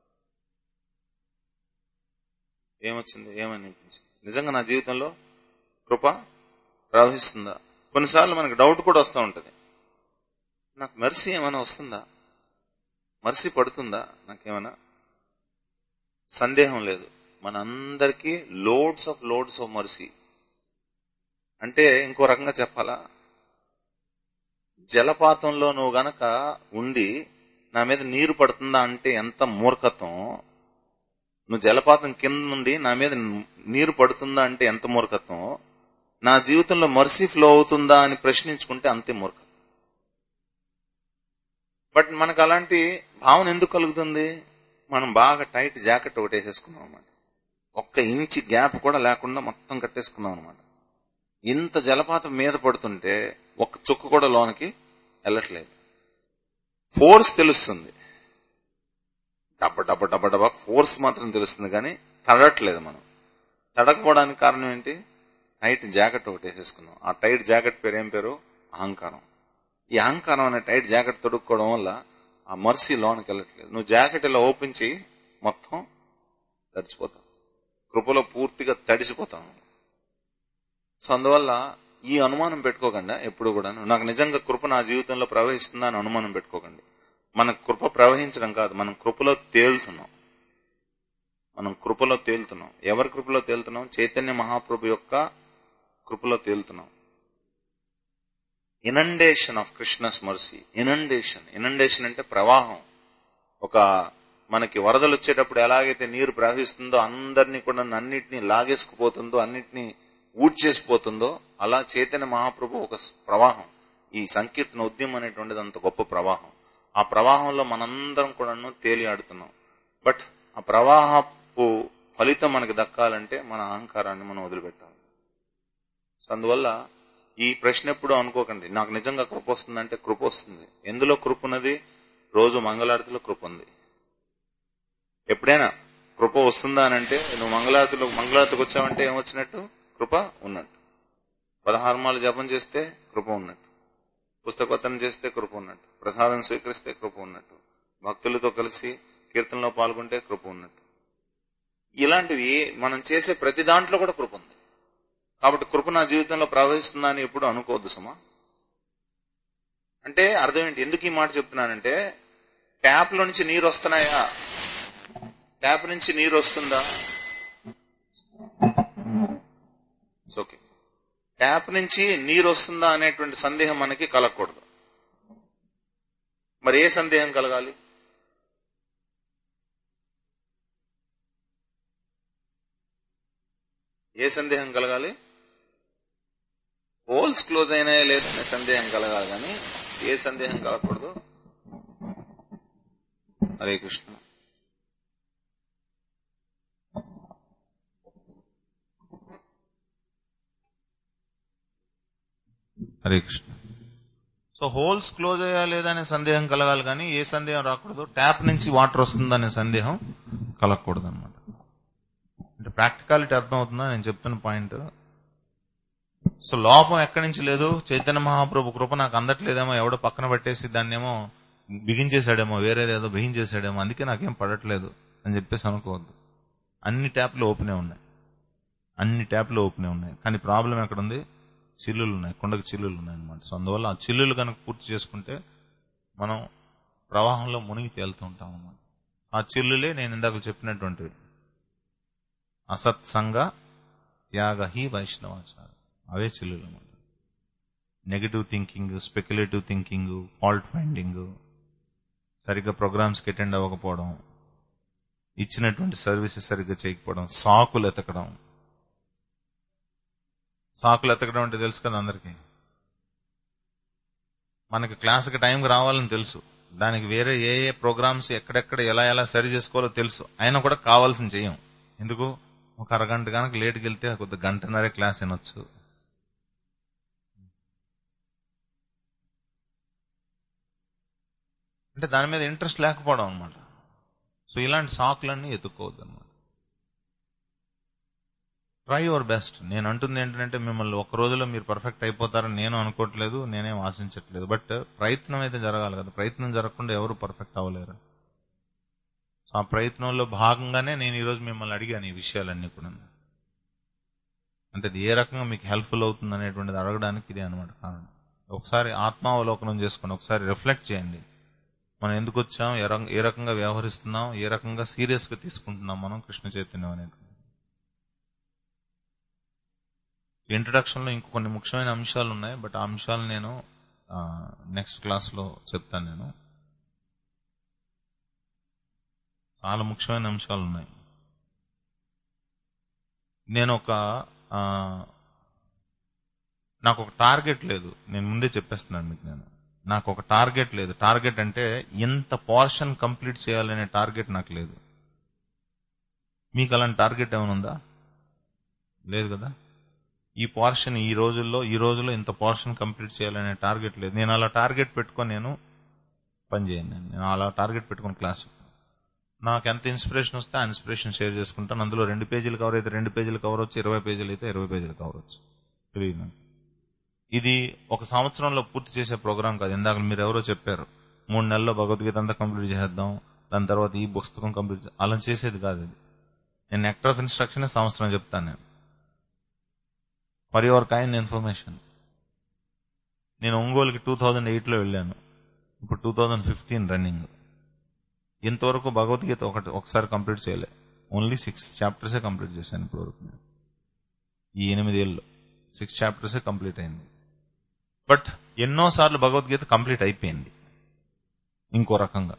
ఏమొచ్చింది ఏమని అనిపించింది నిజంగా నా జీవితంలో కృప ప్రవహిస్తుందా కొన్నిసార్లు మనకు డౌట్ కూడా వస్తూ ఉంటది నాకు మర్సీ ఏమైనా వస్తుందా మర్సీ పడుతుందా నాకేమైనా సందేహం లేదు మనందరికీ loads of loads of mercy అంటే ఇంకో రకంగా చెప్పాలా జలపాతంలో నువ్వు గనక ఉండి నా మీద నీరు పడుతుందా అంటే ఎంత మూర్ఖత్వం నువ్వు జలపాతం కింద నుండి నా మీద నీరు పడుతుందా అంటే ఎంత మూర్ఖత్వం నా జీవితంలో మర్సీ ఫ్లో అవుతుందా అని ప్రశ్నించుకుంటే అంతే మూర్ఖత్వం బట్ మనకు అలాంటి భావన ఎందుకు కలుగుతుంది మనం బాగా టైట్ జాకెట్ ఒకటి వేసేసుకున్నాం అనమాట ఒక్క ఇంచి గ్యాప్ కూడా లేకుండా మొత్తం కట్టేసుకున్నాం అనమాట ఇంత జలపాతం మీద పడుతుంటే ఒక్క చుక్క కూడా లోనికి వెళ్ళట్లేదు ఫోర్స్ తెలుస్తుంది డబ్బ డబ్బ డబ్బ డబ్బ ఫోర్స్ మాత్రం తెలుస్తుంది కానీ తడట్లేదు మనం తడకపోవడానికి కారణం ఏంటి టైట్ జాకెట్ ఒకటి వేసేసుకున్నాం ఆ టైట్ జాకెట్ పేరు ఏం పేరు అహంకారం ఈ అహంకారం అనే టైట్ జాకెట్ తొడుక్కోవడం వల్ల ఆ మర్సీ లోనికి వెళ్ళట్లేదు నువ్వు జాకెట్ ఇలా ఓపెన్ చేయి మొత్తం తడిచిపోతావు కృపలో పూర్తిగా తడిసిపోతావు సో అందువల్ల ఈ అనుమానం పెట్టుకోకుండా ఎప్పుడు కూడా నాకు నిజంగా కృప నా జీవితంలో ప్రవహిస్తుందా అని అనుమానం పెట్టుకోకండి మన కృప ప్రవహించడం కాదు మనం కృపలో తేలుతున్నాం మనం కృపలో తేలుతున్నాం ఎవరి కృపలో తేలుతున్నాం చైతన్య మహాప్రభు యొక్క కృపలో తేలుతున్నాం inundation of Krishna's mercy inundation inundation అంటే ప్రవాహం ఒక మనకి వరదలు వచ్చేటప్పుడు ఎలాగైతే నీరు ప్రవహిస్తుందో అందరినీ కూడా అన్నిటినీ లాగేసుకుపోతుందో అన్నిటినీ ఊడ్చేసిపోతుందో అలా చైతన్య మహాప్రభు ఒక ప్రవాహం ఈ సంకీర్తన ఉద్యమం అనేటువంటిది అంత గొప్ప ప్రవాహం ఆ ప్రవాహంలో మనందరం కూడాను తేలియాడుతున్నాం బట్ ఆ ప్రవాహపు ఫలితం మనకి దక్కాలంటే మన అహంకారాన్ని మనం వదిలిపెట్టాలి సో అందువల్ల ఈ ప్రశ్న ఎప్పుడు అనుకోకండి నాకు నిజంగా కృప వస్తుందంటే కృప వస్తుంది ఎందులో కృప ఉన్నది రోజు మంగళారతిలో కృప ఉంది ఎప్పుడైనా కృప వస్తుందా అని అంటే నువ్వు మంగళారతిలో మంగళారతికి వచ్చావంటే ఏమొచ్చినట్టు కృప ఉన్నట్టు పదహారు మాలు జపం చేస్తే కృప ఉన్నట్టు పుస్తకవతనం చేస్తే కృప ఉన్నట్టు ప్రసాదం స్వీకరిస్తే కృప ఉన్నట్టు భక్తులతో కలిసి కీర్తనలో పాల్గొంటే కృప ఉన్నట్టు ఇలాంటివి మనం చేసే ప్రతి దాంట్లో కూడా కృప ఉంది కాబట్టి కృప నా జీవితంలో ప్రవహిస్తుందా అని ఎప్పుడు అనుకోవద్దు సుమా అంటే అర్థం ఏంటి ఎందుకు ఈ మాట చెప్తున్నానంటే ట్యాప్ లో నుంచి నీరు వస్తున్నాయా ట్యాప్ నుంచి నీరు వస్తుందా ఓకే ట్యాప్ నుంచి నీరు వస్తుందా అనేటువంటి సందేహం మనకి కలగకూడదు మరి ఏ సందేహం కలగాలి ఏ సందేహం కలగాలి హోల్స్ క్లోజ్ అయినాయా లేదనే సందేహం కలగాలి కానీ ఏ సందేహం కలగకూడదు Hare Krishna Hare Krishna so holes close అయ్యా లేదా అనే సందేహం కలగాలి కానీ ఏ సందేహం రాకూడదు ట్యాప్ నుంచి వాటర్ వస్తుందనే సందేహం కలగకూడదు అనమాట అంటే ప్రాక్టికాలిటీ అర్థం అవుతుందా నేను చెప్తున్న పాయింట్ సో లోపం ఎక్కడి నుంచి లేదు చైతన్య మహాప్రభు కృప నాకు అందట్లేదేమో ఎవడో పక్కన పెట్టేసి దాన్నేమో బిగించేశాడేమో వేరేదేదో బిగించేశాడేమో అందుకే నాకేం పడట్లేదు అని చెప్పేసి అనుకోవద్దు అన్ని ట్యాప్లు ఓపెనే ఉన్నాయి అన్ని ట్యాప్లు ఓపెనే ఉన్నాయి కానీ ప్రాబ్లం ఎక్కడ ఉంది చిల్లులు ఉన్నాయి కొండకు చిల్లులు ఉన్నాయి అనమాట సో అందువల్ల ఆ చిల్లులు కనుక పూర్తి చేసుకుంటే మనం ప్రవాహంలో మునిగి తేలుతూ ఉంటాం అన్నమాట ఆ చిల్లులే నేను ఇందాక చెప్పినటువంటివి అసత్సంగ త్యాగ హి వైష్ణవాచారం అవే చిల్లులు అన్నమాట negative thinking speculative thinking fault finding సరిగ్గా ప్రోగ్రామ్స్కి అటెండ్ అవ్వకపోవడం ఇచ్చినటువంటి సర్వీసెస్ సరిగ్గా చేయకపోవడం సాకులు ఎతకడం సాకులు ఎతకడం అంటే తెలుసు కదా అందరికీ మనకి క్లాస్కి టైంకి రావాలని తెలుసు దానికి వేరే ఏ ఏ ప్రోగ్రామ్స్ ఎక్కడెక్కడ ఎలా ఎలా సరి చేసుకోవాలో తెలుసు అయినా కూడా కావాల్సిన చెయ్యం ఎందుకు ఒక అరగంట కనుక లేట్కి వెళ్తే కొద్ది గంటన్నరే క్లాస్ వినొచ్చు అంటే దాని మీద ఇంట్రెస్ట్ లేకపోవడం అనమాట సో ఇలాంటి సాకులన్నీ ఎత్తుక్కోవద్దు అనమాట ట్రై యువర్ బెస్ట్ నేను అంటుంది ఏంటంటే మిమ్మల్ని ఒక రోజులో మీరు పర్ఫెక్ట్ అయిపోతారని నేను అనుకోవట్లేదు నేనేం ఆశించట్లేదు బట్ ప్రయత్నం అయితే జరగాలి కదా ప్రయత్నం జరగకుండా ఎవరు పర్ఫెక్ట్ అవ్వలేరు సో ఆ ప్రయత్నంలో భాగంగానే నేను ఈరోజు మిమ్మల్ని అడిగాను ఈ విషయాలన్నీ కూడా అంటే అది ఏ రకంగా మీకు హెల్ప్ఫుల్ అవుతుంది అనేటువంటిది అడగడానికి ఇదే అనమాట కారణం ఒకసారి ఆత్మావలోకనం చేసుకోండి ఒకసారి రిఫ్లెక్ట్ చేయండి మనం ఎందుకు వచ్చాం ఏ రం- ఏ రకంగా వ్యవహరిస్తున్నాం ఏ రకంగా సీరియస్ గా తీసుకుంటున్నాం మనం కృష్ణ చైతన్యం అనేది ఇంట్రడక్షన్ లో ఇంకో కొన్ని ముఖ్యమైన అంశాలు ఉన్నాయి బట్ ఆ అంశాలు నేను నెక్స్ట్ క్లాస్ లో చెప్తాను నేను చాలా ముఖ్యమైన అంశాలు ఉన్నాయి నేను ఒక ఆ, నాకు ఒక టార్గెట్ లేదు నేను ముందే చెప్పేస్తున్నాను మీకు నేను నాకు ఒక టార్గెట్ లేదు టార్గెట్ అంటే ఇంత పోర్షన్ కంప్లీట్ చేయాలనే టార్గెట్ నాకు లేదు మీకు అలాంటి టార్గెట్ ఏమైనా ఉందా లేదు కదా ఈ పోర్షన్ ఈ రోజుల్లో ఈ రోజుల్లో ఇంత పోర్షన్ కంప్లీట్ చేయాలనే టార్గెట్ లేదు నేను అలా టార్గెట్ పెట్టుకొని నేను పని చేయను నేను నేను అలా టార్గెట్ పెట్టుకొని క్లాస్ నాకు ఎంత ఇన్స్పిరేషన్ వస్తే ఆ ఇన్స్పిరేషన్ షేర్ చేసుకుంటాను అందులో రెండు పేజీలు కవర్ అయితే రెండు పేజీలు కవర్ వచ్చు ఇరవై పేజీలు అయితే ఇరవై పేజీలు కవర్ వచ్చు తెలియదు నాకు. ఇది ఒక సంవత్సరంలో పూర్తి చేసే ప్రోగ్రామ్ కాదు ఇందాక మీరు ఎవరో చెప్పారు మూడు నెలల్లో భగవద్గీత అంతా కంప్లీట్ చేద్దాం దాని తర్వాత ఈ పుస్తకం కంప్లీట్ చే- అలా చేసేది కాదు ఇది నేను నెక్టర్ ఆఫ్ ఇన్స్ట్రక్షన్ సంవత్సరం చెప్తాను నేను ఫర్ యువర్ కైండ్ ఇన్ఫర్మేషన్ నేను ఒంగోలుకి టూ థౌజండ్ ఎయిట్లో వెళ్ళాను ఇప్పుడు టూ థౌజండ్ ఫిఫ్టీన్ రన్నింగ్ ఇంతవరకు భగవద్గీత ఒకటి ఒకసారి కంప్లీట్ చేయలే ఓన్లీ సిక్స్ చాప్టర్సే కంప్లీట్ చేశాను ఇప్పటివరకు నేను ఈ ఎనిమిదేళ్ళు సిక్స్ చాప్టర్సే కంప్లీట్ అయింది బట్ ఎన్నోసార్లు భగవద్గీత కంప్లీట్ అయిపోయింది ఇంకో రకంగా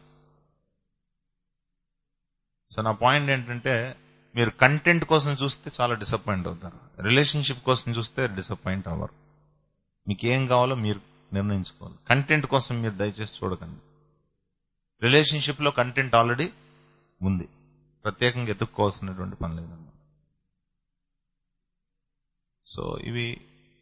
సో నా పాయింట్ ఏంటంటే మీరు కంటెంట్ కోసం చూస్తే చాలా డిసప్పాయింట్ అవుతారు రిలేషన్షిప్ కోసం చూస్తే డిసప్పాయింట్ అవ్వరు మీకు ఏం కావాలో మీరు నిర్ణయించుకోవాలి కంటెంట్ కోసం మీరు దయచేసి చూడకండి రిలేషన్షిప్ లో కంటెంట్ ఆల్రెడీ ఉంది ప్రత్యేకంగా ఎత్తుక్కోవాల్సినటువంటి పని లేదన్నమాట సో ఇవి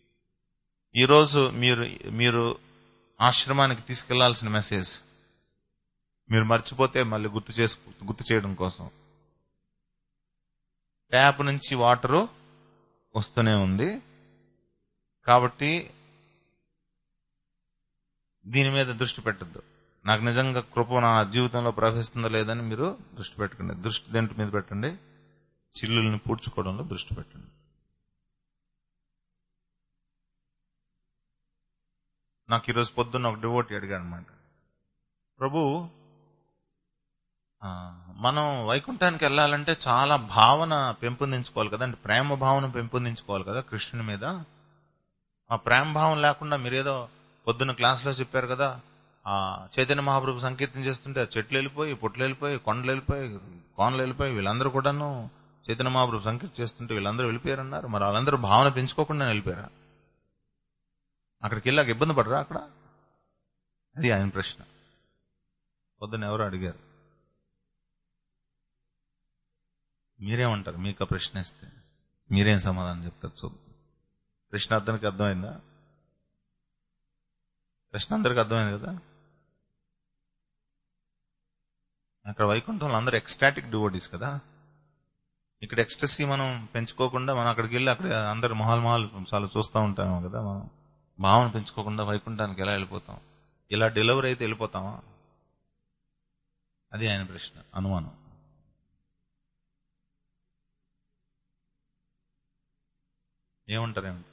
ఈరోజు మీరు మీరు ఆశ్రమానికి తీసుకెళ్లాల్సిన మెసేజ్ మీరు మర్చిపోతే మళ్ళీ గుర్తు చేసుకు గుర్తు చేయడం కోసం ట్యాప్ నుంచి వాటరు వస్తూనే ఉంది కాబట్టి దీని మీద దృష్టి పెట్టద్దు నాకు నిజంగా కృప నా జీవితంలో ప్రవహిస్తుందో లేదని మీరు దృష్టి పెట్టకండి దృష్టి దేంటి మీద పెట్టండి చిల్లుల్ని పూడ్చుకోవడంలో దృష్టి పెట్టండి నాకు ఈరోజు పొద్దున్న ఒక డివోటీ అడిగాడు అనమాట ప్రభు ఆ, మనం వైకుంఠానికి వెళ్ళాలంటే చాలా భావన పెంపొందించుకోవాలి కదా అంటే ప్రేమ భావన పెంపొందించుకోవాలి కదా కృష్ణుని మీద ఆ ప్రేమ భావం లేకుండా మీరేదో పొద్దున్న క్లాస్లో చెప్పారు కదా ఆ చైతన్య మహాప్రభు సంకీర్తన చేస్తుంటే ఆ చెట్లు వెళ్ళిపోయి పుట్లు వెళ్ళిపోయి కొండలు వెళ్ళిపోయి కోనలు వెళ్ళిపోయి వీళ్ళందరూ కూడాను చైతన్య మహాప్రభు సంకీర్తన చేస్తుంటే వీళ్ళందరూ వెళ్ళిపోయారన్నారు మరి వాళ్ళందరూ భావన పెంచుకోకుండా వెళ్ళిపోయారా అక్కడికి వెళ్ళాక ఇబ్బంది పడరా అక్కడ అది ఆయన ప్రశ్న పొద్దున్న ఎవరు అడిగారు మీరేమంటారు మీకు ఆ ప్రశ్న ఇస్తే మీరేం సమాధానం చెప్తారు చూద్దాం ప్రశ్న అర్థానికి అర్థమైందా ప్రశ్న అందరికి అర్థమైంది కదా అక్కడ వైకుంఠంలో అందరూ ఎక్స్టాటిక్ డివోటీస్ కదా ఇక్కడ ఎక్స్టసీ మనం పెంచుకోకుండా మనం అక్కడికి వెళ్ళి అక్కడ అందరు మొహాలు మొహాలు చాలా చూస్తూ ఉంటాము కదా మనం భావన పెంచుకోకుండా వైకుంఠానికి ఎలా వెళ్ళిపోతాం ఇలా డెలివరీ అయితే వెళ్ళిపోతామా అది ఆయన ప్రశ్న అనుమానం ఏమంటారు ఏమంటారు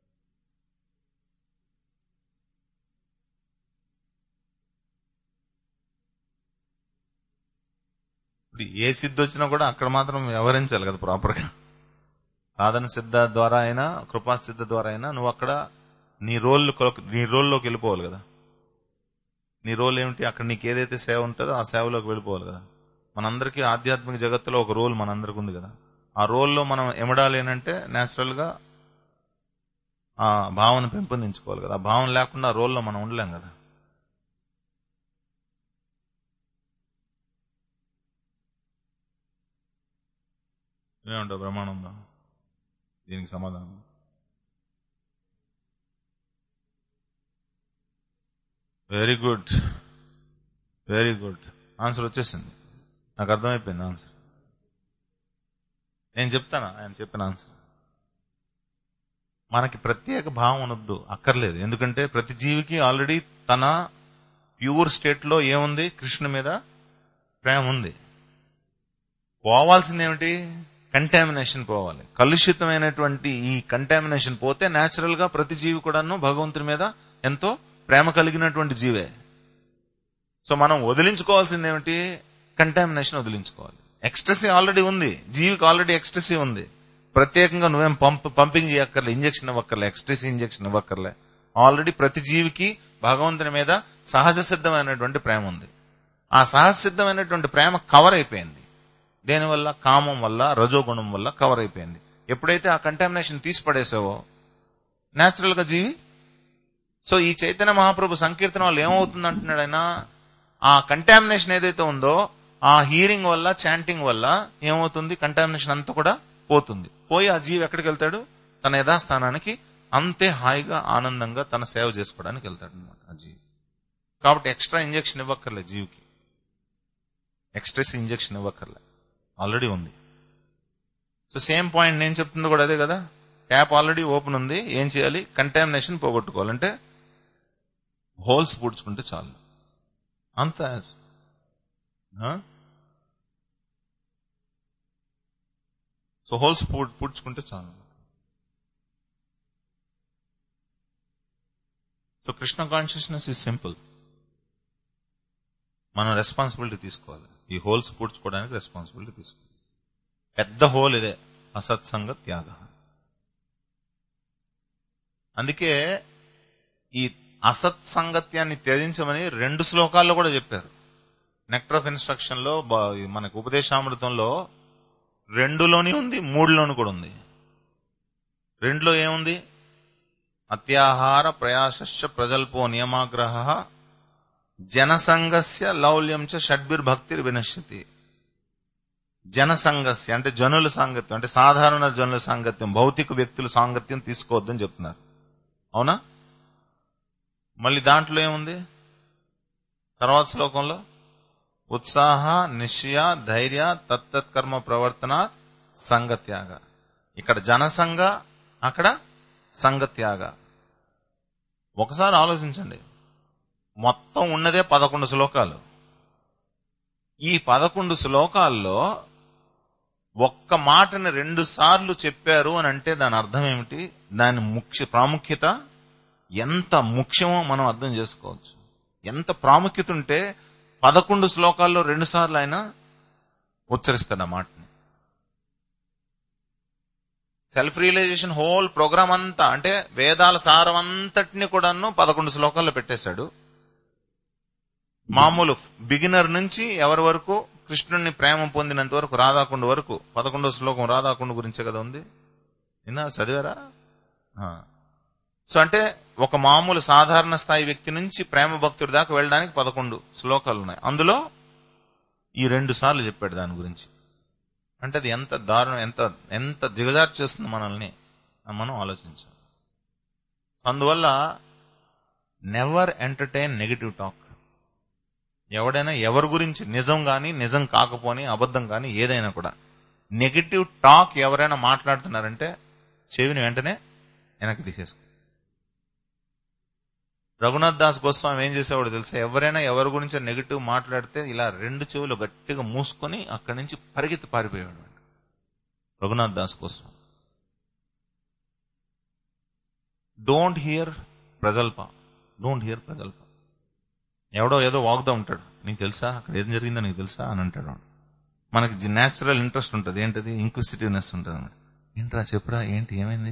ఇప్పుడు ఏ సిద్ధి వచ్చినా కూడా అక్కడ మాత్రం వ్యవహరించాలి కదా ప్రాపర్గా సాధన సిద్ధ ద్వారా అయినా కృపా సిద్ధ ద్వారా అయినా నువ్వు అక్కడ నీ రోల్ నీ రోల్లోకి వెళ్ళిపోవాలి కదా నీ రోల్ ఏమిటి అక్కడ నీకు ఏదైతే సేవ ఉంటుందో ఆ సేవలోకి వెళ్ళిపోవాలి కదా మనందరికీ ఆధ్యాత్మిక జగత్తులో ఒక రోల్ మనందరికి ఉంది కదా ఆ రోల్లో మనం ఎమడాలి అంటే నేచురల్ గా ఆ భావన పెంపొందించుకోవాలి కదా ఆ భావన లేకుండా ఆ రోల్లో మనం ఉండలేం కదా ఏమంటావు బ్రహ్మానందం దీనికి సమాధానం very good very good answer వచ్చేసింది నాకు అర్థమైపోయింది ఆన్సర్ నేను చెప్తానా ఆయన చెప్పిన ఆన్సర్ మనకి ప్రత్యేక భావం అనొద్దు అక్కర్లేదు ఎందుకంటే ప్రతి జీవికి ఆల్రెడీ తన ప్యూర్ స్టేట్ లో ఏముంది కృష్ణ మీద ప్రేమ ఉంది పోవాల్సింది ఏమిటి కంటామినేషన్ పోవాలి కలుషితమైనటువంటి ఈ కంటామినేషన్ పోతే నేచురల్ గా ప్రతి జీవి కూడాను భగవంతుని మీద ఎంతో ప్రేమ కలిగినటువంటి జీవే సో మనం వదిలించుకోవాల్సింది ఏమిటి కంటామినేషన్ వదిలించుకోవాలి ఎక్స్టసీ ఆల్రెడీ ఉంది జీవికి ఆల్రెడీ ఎక్స్టసీ ఉంది ప్రత్యేకంగా నువ్వేం పంప్ పంపింగ్ చేయక్కర్లే ఇంజక్షన్ ఇవ్వక్కర్లే ఎక్స్టసీ ఇంజక్షన్ ఇవ్వక్కర్లే ఆల్రెడీ ప్రతి జీవికి భగవంతుని మీద సహజ సిద్ధమైనటువంటి ప్రేమ ఉంది ఆ సహజ సిద్ధమైనటువంటి ప్రేమ కవర్ అయిపోయింది దేనివల్ల కామం వల్ల రజోగుణం వల్ల కవర్ అయిపోయింది ఎప్పుడైతే ఆ కంటామినేషన్ తీసి పడేసావో నేచురల్ గా జీవి సో ఈ చైతన్య మహాప్రభు సంకీర్తన వల్ల ఏమవుతుంది అంటున్నాడు ఆయన ఆ కంటామినేషన్ ఏదైతే ఉందో ఆ హీరింగ్ వల్ల చాంటింగ్ వల్ల ఏమవుతుంది కంటామినేషన్ అంతా కూడా పోతుంది పోయి ఆ జీవి ఎక్కడికి వెళ్తాడు తన యథాస్థానానికి అంతే హాయిగా ఆనందంగా తన సేవ చేసుకోవడానికి వెళ్తాడు అనమాట ఆ జీవి కాబట్టి ఎక్స్ట్రా ఇంజక్షన్ ఇవ్వక్కర్లే జీవికి ఎక్స్ట్రెస్ ఇంజక్షన్ ఇవ్వక్కర్లే ఆల్రెడీ ఉంది సో సేమ్ పాయింట్ నేను చెప్తుంది కూడా అదే కదా ట్యాప్ ఆల్రెడీ ఓపెన్ ఉంది ఏం చేయాలి కంటామినేషన్ పోగొట్టుకోవాలంటే హోల్స్ పూడ్చుకుంటే చాలు అంత సో హోల్స్ పూడ్చుకుంటే చాలు so Krishna consciousness is simple మనం రెస్పాన్సిబిలిటీ తీసుకోవాలి ఈ హోల్స్ పూడ్చుకోవడానికి రెస్పాన్సిబిలిటీ తీసుకోవాలి పెద్ద హోల్ ఇదే అసత్సంగ త్యాగ అందుకే ఈ అసత్సంగత్యాన్ని త్యజించమని రెండు శ్లోకాల్లో కూడా చెప్పారు నెక్టర్ ఆఫ్ ఇన్స్ట్రక్షన్ లో మనకు ఉపదేశామృతంలో రెండులోని ఉంది మూడులోని కూడా ఉంది రెండులో ఏముంది అత్యాహార ప్రయాసశ్చ ప్రజల్పో నియమాగ్రహ జనసంగస్య లౌల్యం చ షడ్భిర్భక్తిర్ వినశ్యతి జనసంగస్య అంటే జనుల సాంగత్యం అంటే సాధారణ జనుల సాంగత్యం భౌతిక వ్యక్తుల సాంగత్యం తీసుకోవద్దని చెప్తున్నారు అవునా మళ్ళీ దాంట్లో ఏముంది తర్వాత శ్లోకంలో ఉత్సాహ నిశ్చయ ధైర్య తత్తత్కర్మ ప్రవర్తన సంగత్యాగ ఇక్కడ జనసంగ అక్కడ సంగత్యాగ ఒకసారి ఆలోచించండి మొత్తం ఉన్నదే పదకొండు శ్లోకాలు ఈ పదకొండు శ్లోకాల్లో ఒక్క మాటని రెండు సార్లు చెప్పారు అని అంటే దాని అర్థం ఏమిటి దాని ముఖ్య ప్రాముఖ్యత ఎంత ముఖ్యమో మనం అర్థం చేసుకోవచ్చు ఎంత ప్రాముఖ్యత ఉంటే పదకొండు శ్లోకాల్లో రెండు సార్లు ఆయన ఉచ్చరిస్తాడు ఆ మాటని సెల్ఫ్ రియలైజేషన్ హోల్ ప్రోగ్రామ్ అంతా అంటే వేదాల సారం అంతటిని కూడాను పదకొండు శ్లోకాల్లో పెట్టేశాడు మామూలు బిగినర్ నుంచి ఎవరి వరకు కృష్ణుడిని ప్రేమ పొందినంత వరకు రాధాకుండు వరకు పదకొండో శ్లోకం రాధాకుండు గురించే కదా ఉంది విన్నా చదివారా ఆ. సో అంటే ఒక మామూలు సాధారణ స్థాయి వ్యక్తి నుంచి ప్రేమ భక్తుడి దాకా వెళ్ళడానికి పదకొండు శ్లోకాలు ఉన్నాయి అందులో ఈ రెండు సార్లు చెప్పాడు దాని గురించి అంటే అది ఎంత దారుణం ఎంత ఎంత దిగజారు చేస్తుంది మనల్ని అని మనం ఆలోచించాలి అందువల్ల నెవర్ ఎంటర్టైన్ నెగిటివ్ టాక్ ఎవడైనా ఎవరి గురించి నిజం గాని నిజం కాకపోని అబద్ధం గాని ఏదైనా కూడా నెగిటివ్ టాక్ ఎవరైనా మాట్లాడుతున్నారంటే చెవిని వెంటనే వెనక్కి తీసేసుకో రఘునాథ్ దాస్ గోస్వామి ఏం చేసేవాడు తెలుసా ఎవరైనా ఎవరి గురించి నెగిటివ్ మాట్లాడితే ఇలా రెండు చెవులు గట్టిగా మూసుకొని అక్కడి నుంచి పరిగెత్తి పారిపోయాడు రఘునాథ్ దాస్ గోస్వామి డోంట్ హియర్ ప్రజల్ప డోంట్ హియర్ ప్రజల్ప ఎవడో ఏదో వాగుతూ ఉంటాడు నీకు తెలుసా అక్కడ ఏం జరిగిందో నీకు తెలుసా అని అంటాడు వాడు. మనకి న్యాచురల్ ఇంట్రెస్ట్ ఉంటుంది ఏంటది ఇంక్విసిటివ్నెస్ ఉంటుంది ఏంట్రా చెప్పురా ఏంటి ఏమైంది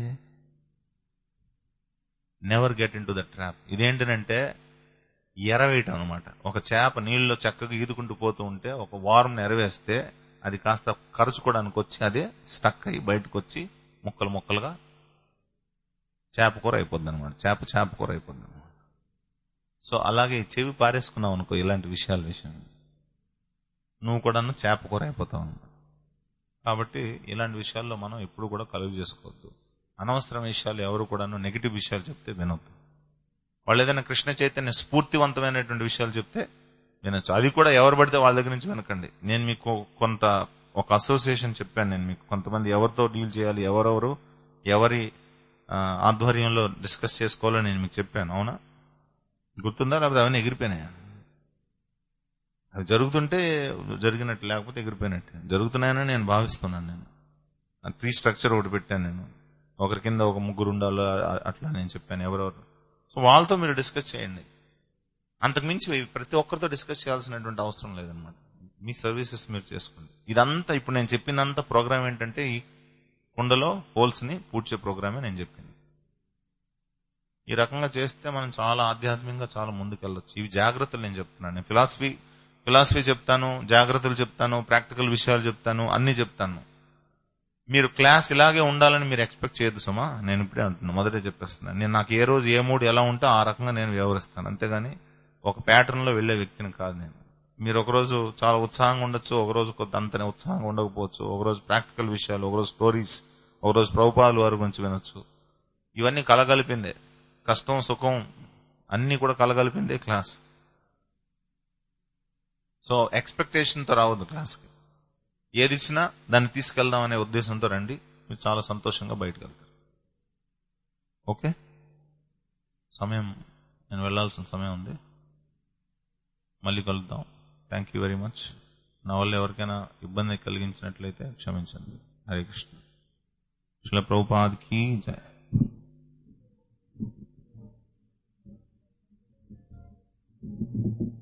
never get into the trap ఇదేంటనంటే ఎరవేయటం అనమాట ఒక చేప నీళ్ళలో చక్కగా ఈదుకుంటూ పోతూ ఉంటే ఒక వారం ఎరవేస్తే అది కాస్త కరుచుకోవడానికి వచ్చి అదే స్టక్ అయ్యి బయటకు వచ్చి ముక్కలు ముక్కలుగా చేప కూర అయిపోద్ది అనమాట చేప చేప కూర అయిపోద్ది అనమాట సో అలాగే ఈ చెవి పారేసుకున్నావు అనుకో ఇలాంటి విషయాల విషయం నువ్వు కూడా చేప కూర అయిపోతావు అనమాట కాబట్టి ఇలాంటి విషయాల్లో మనం ఎప్పుడు కూడా కలుగు చేసుకోవద్దు అనవసరం విషయాలు ఎవరు కూడాను నెగిటివ్ విషయాలు చెప్తే వినొద్దు వాళ్ళు ఏదైనా కృష్ణ చైతన్య స్ఫూర్తివంతమైనటువంటి విషయాలు చెప్తే వినొచ్చు అది కూడా ఎవరు పడితే వాళ్ళ దగ్గర నుంచి వినకండి నేను మీకు కొంత ఒక అసోసియేషన్ చెప్పాను నేను మీకు కొంతమంది ఎవరితో డీల్ చేయాలి ఎవరెవరు ఎవరి ఆ, ఆధ్వర్యంలో డిస్కస్ చేసుకోవాలో నేను మీకు చెప్పాను అవునా గుర్తుందా లేకపోతే అవన్నీ ఎగిరిపోయినాయా అవి జరుగుతుంటే జరిగినట్టు లేకపోతే ఎగిరిపోయినట్టు జరుగుతున్నాయని నేను భావిస్తున్నాను నేను ట్రీ స్ట్రక్చర్ ఒకటి పెట్టాను నేను ఒకరి కింద ఒక ముగ్గురు ఉండాలో అ- అట్లా నేను చెప్పాను ఎవరెవరు సో వాళ్ళతో మీరు డిస్కస్ చేయండి అంతకు మించి ఇవి ప్రతి ఒక్కరితో డిస్కస్ చేయాల్సినటువంటి అవసరం లేదనమాట మీ సర్వీసెస్ మీరు చేసుకోండి ఇదంతా ఇప్పుడు నేను చెప్పినంత ప్రోగ్రామ్ ఏంటంటే ఈ కుండలో హోల్స్ ని పూడ్చే ప్రోగ్రామే నేను చెప్పింది ఈ రకంగా చేస్తే మనం చాలా ఆధ్యాత్మికంగా చాలా ముందుకెళ్ళొచ్చు ఇవి జాగ్రత్తలు నేను చెప్తున్నాను నేను ఫిలాసఫీ ఫిలాసఫీ చెప్తాను జాగ్రత్తలు చెప్తాను ప్రాక్టికల్ విషయాలు చెప్తాను అన్ని చెప్తాను మీరు క్లాస్ ఇలాగే ఉండాలని మీరు ఎక్స్పెక్ట్ చేయొద్దు సుమా నేను ఇప్పుడే అంటున్నాను మొదటే చెప్పేస్తున్నాను నేను నాకు ఏ రోజు ఏ మూడు ఎలా ఉంటే ఆ రకంగా నేను వ్యవహరిస్తాను అంతేగాని ఒక ప్యాటర్న్ లో వెళ్లే వ్యక్తిని కాదు నేను మీరు ఒకరోజు చాలా ఉత్సాహంగా ఉండొచ్చు ఒకరోజు కొంత అంతనే ఉత్సాహంగా ఉండకపోవచ్చు ఒకరోజు ప్రాక్టికల్ విషయాలు ఒకరోజు స్టోరీస్ ఒకరోజు ప్రభుపాలు వారి గురించి వినొచ్చు ఇవన్నీ కలగలిపిందే కష్టం సుఖం అన్ని కూడా కలగలిపిందే క్లాస్ సో ఎక్స్పెక్టేషన్ తో రావద్దు క్లాస్కి ఏది ఇచ్చినా దాన్ని తీసుకెళ్దాం అనే ఉద్దేశంతో రండి మీరు చాలా సంతోషంగా బయటకు వెళ్తారు ఓకే సమయం నేను వెళ్లాల్సిన సమయం ఉంది మళ్ళీ కలుద్దాం థ్యాంక్ యూ వెరీ మచ్ నా వల్ల ఎవరికైనా ఇబ్బంది కలిగించినట్లయితే క్షమించండి హరే కృష్ణ శిల ప్రభుపాద్కి జయ Thank you.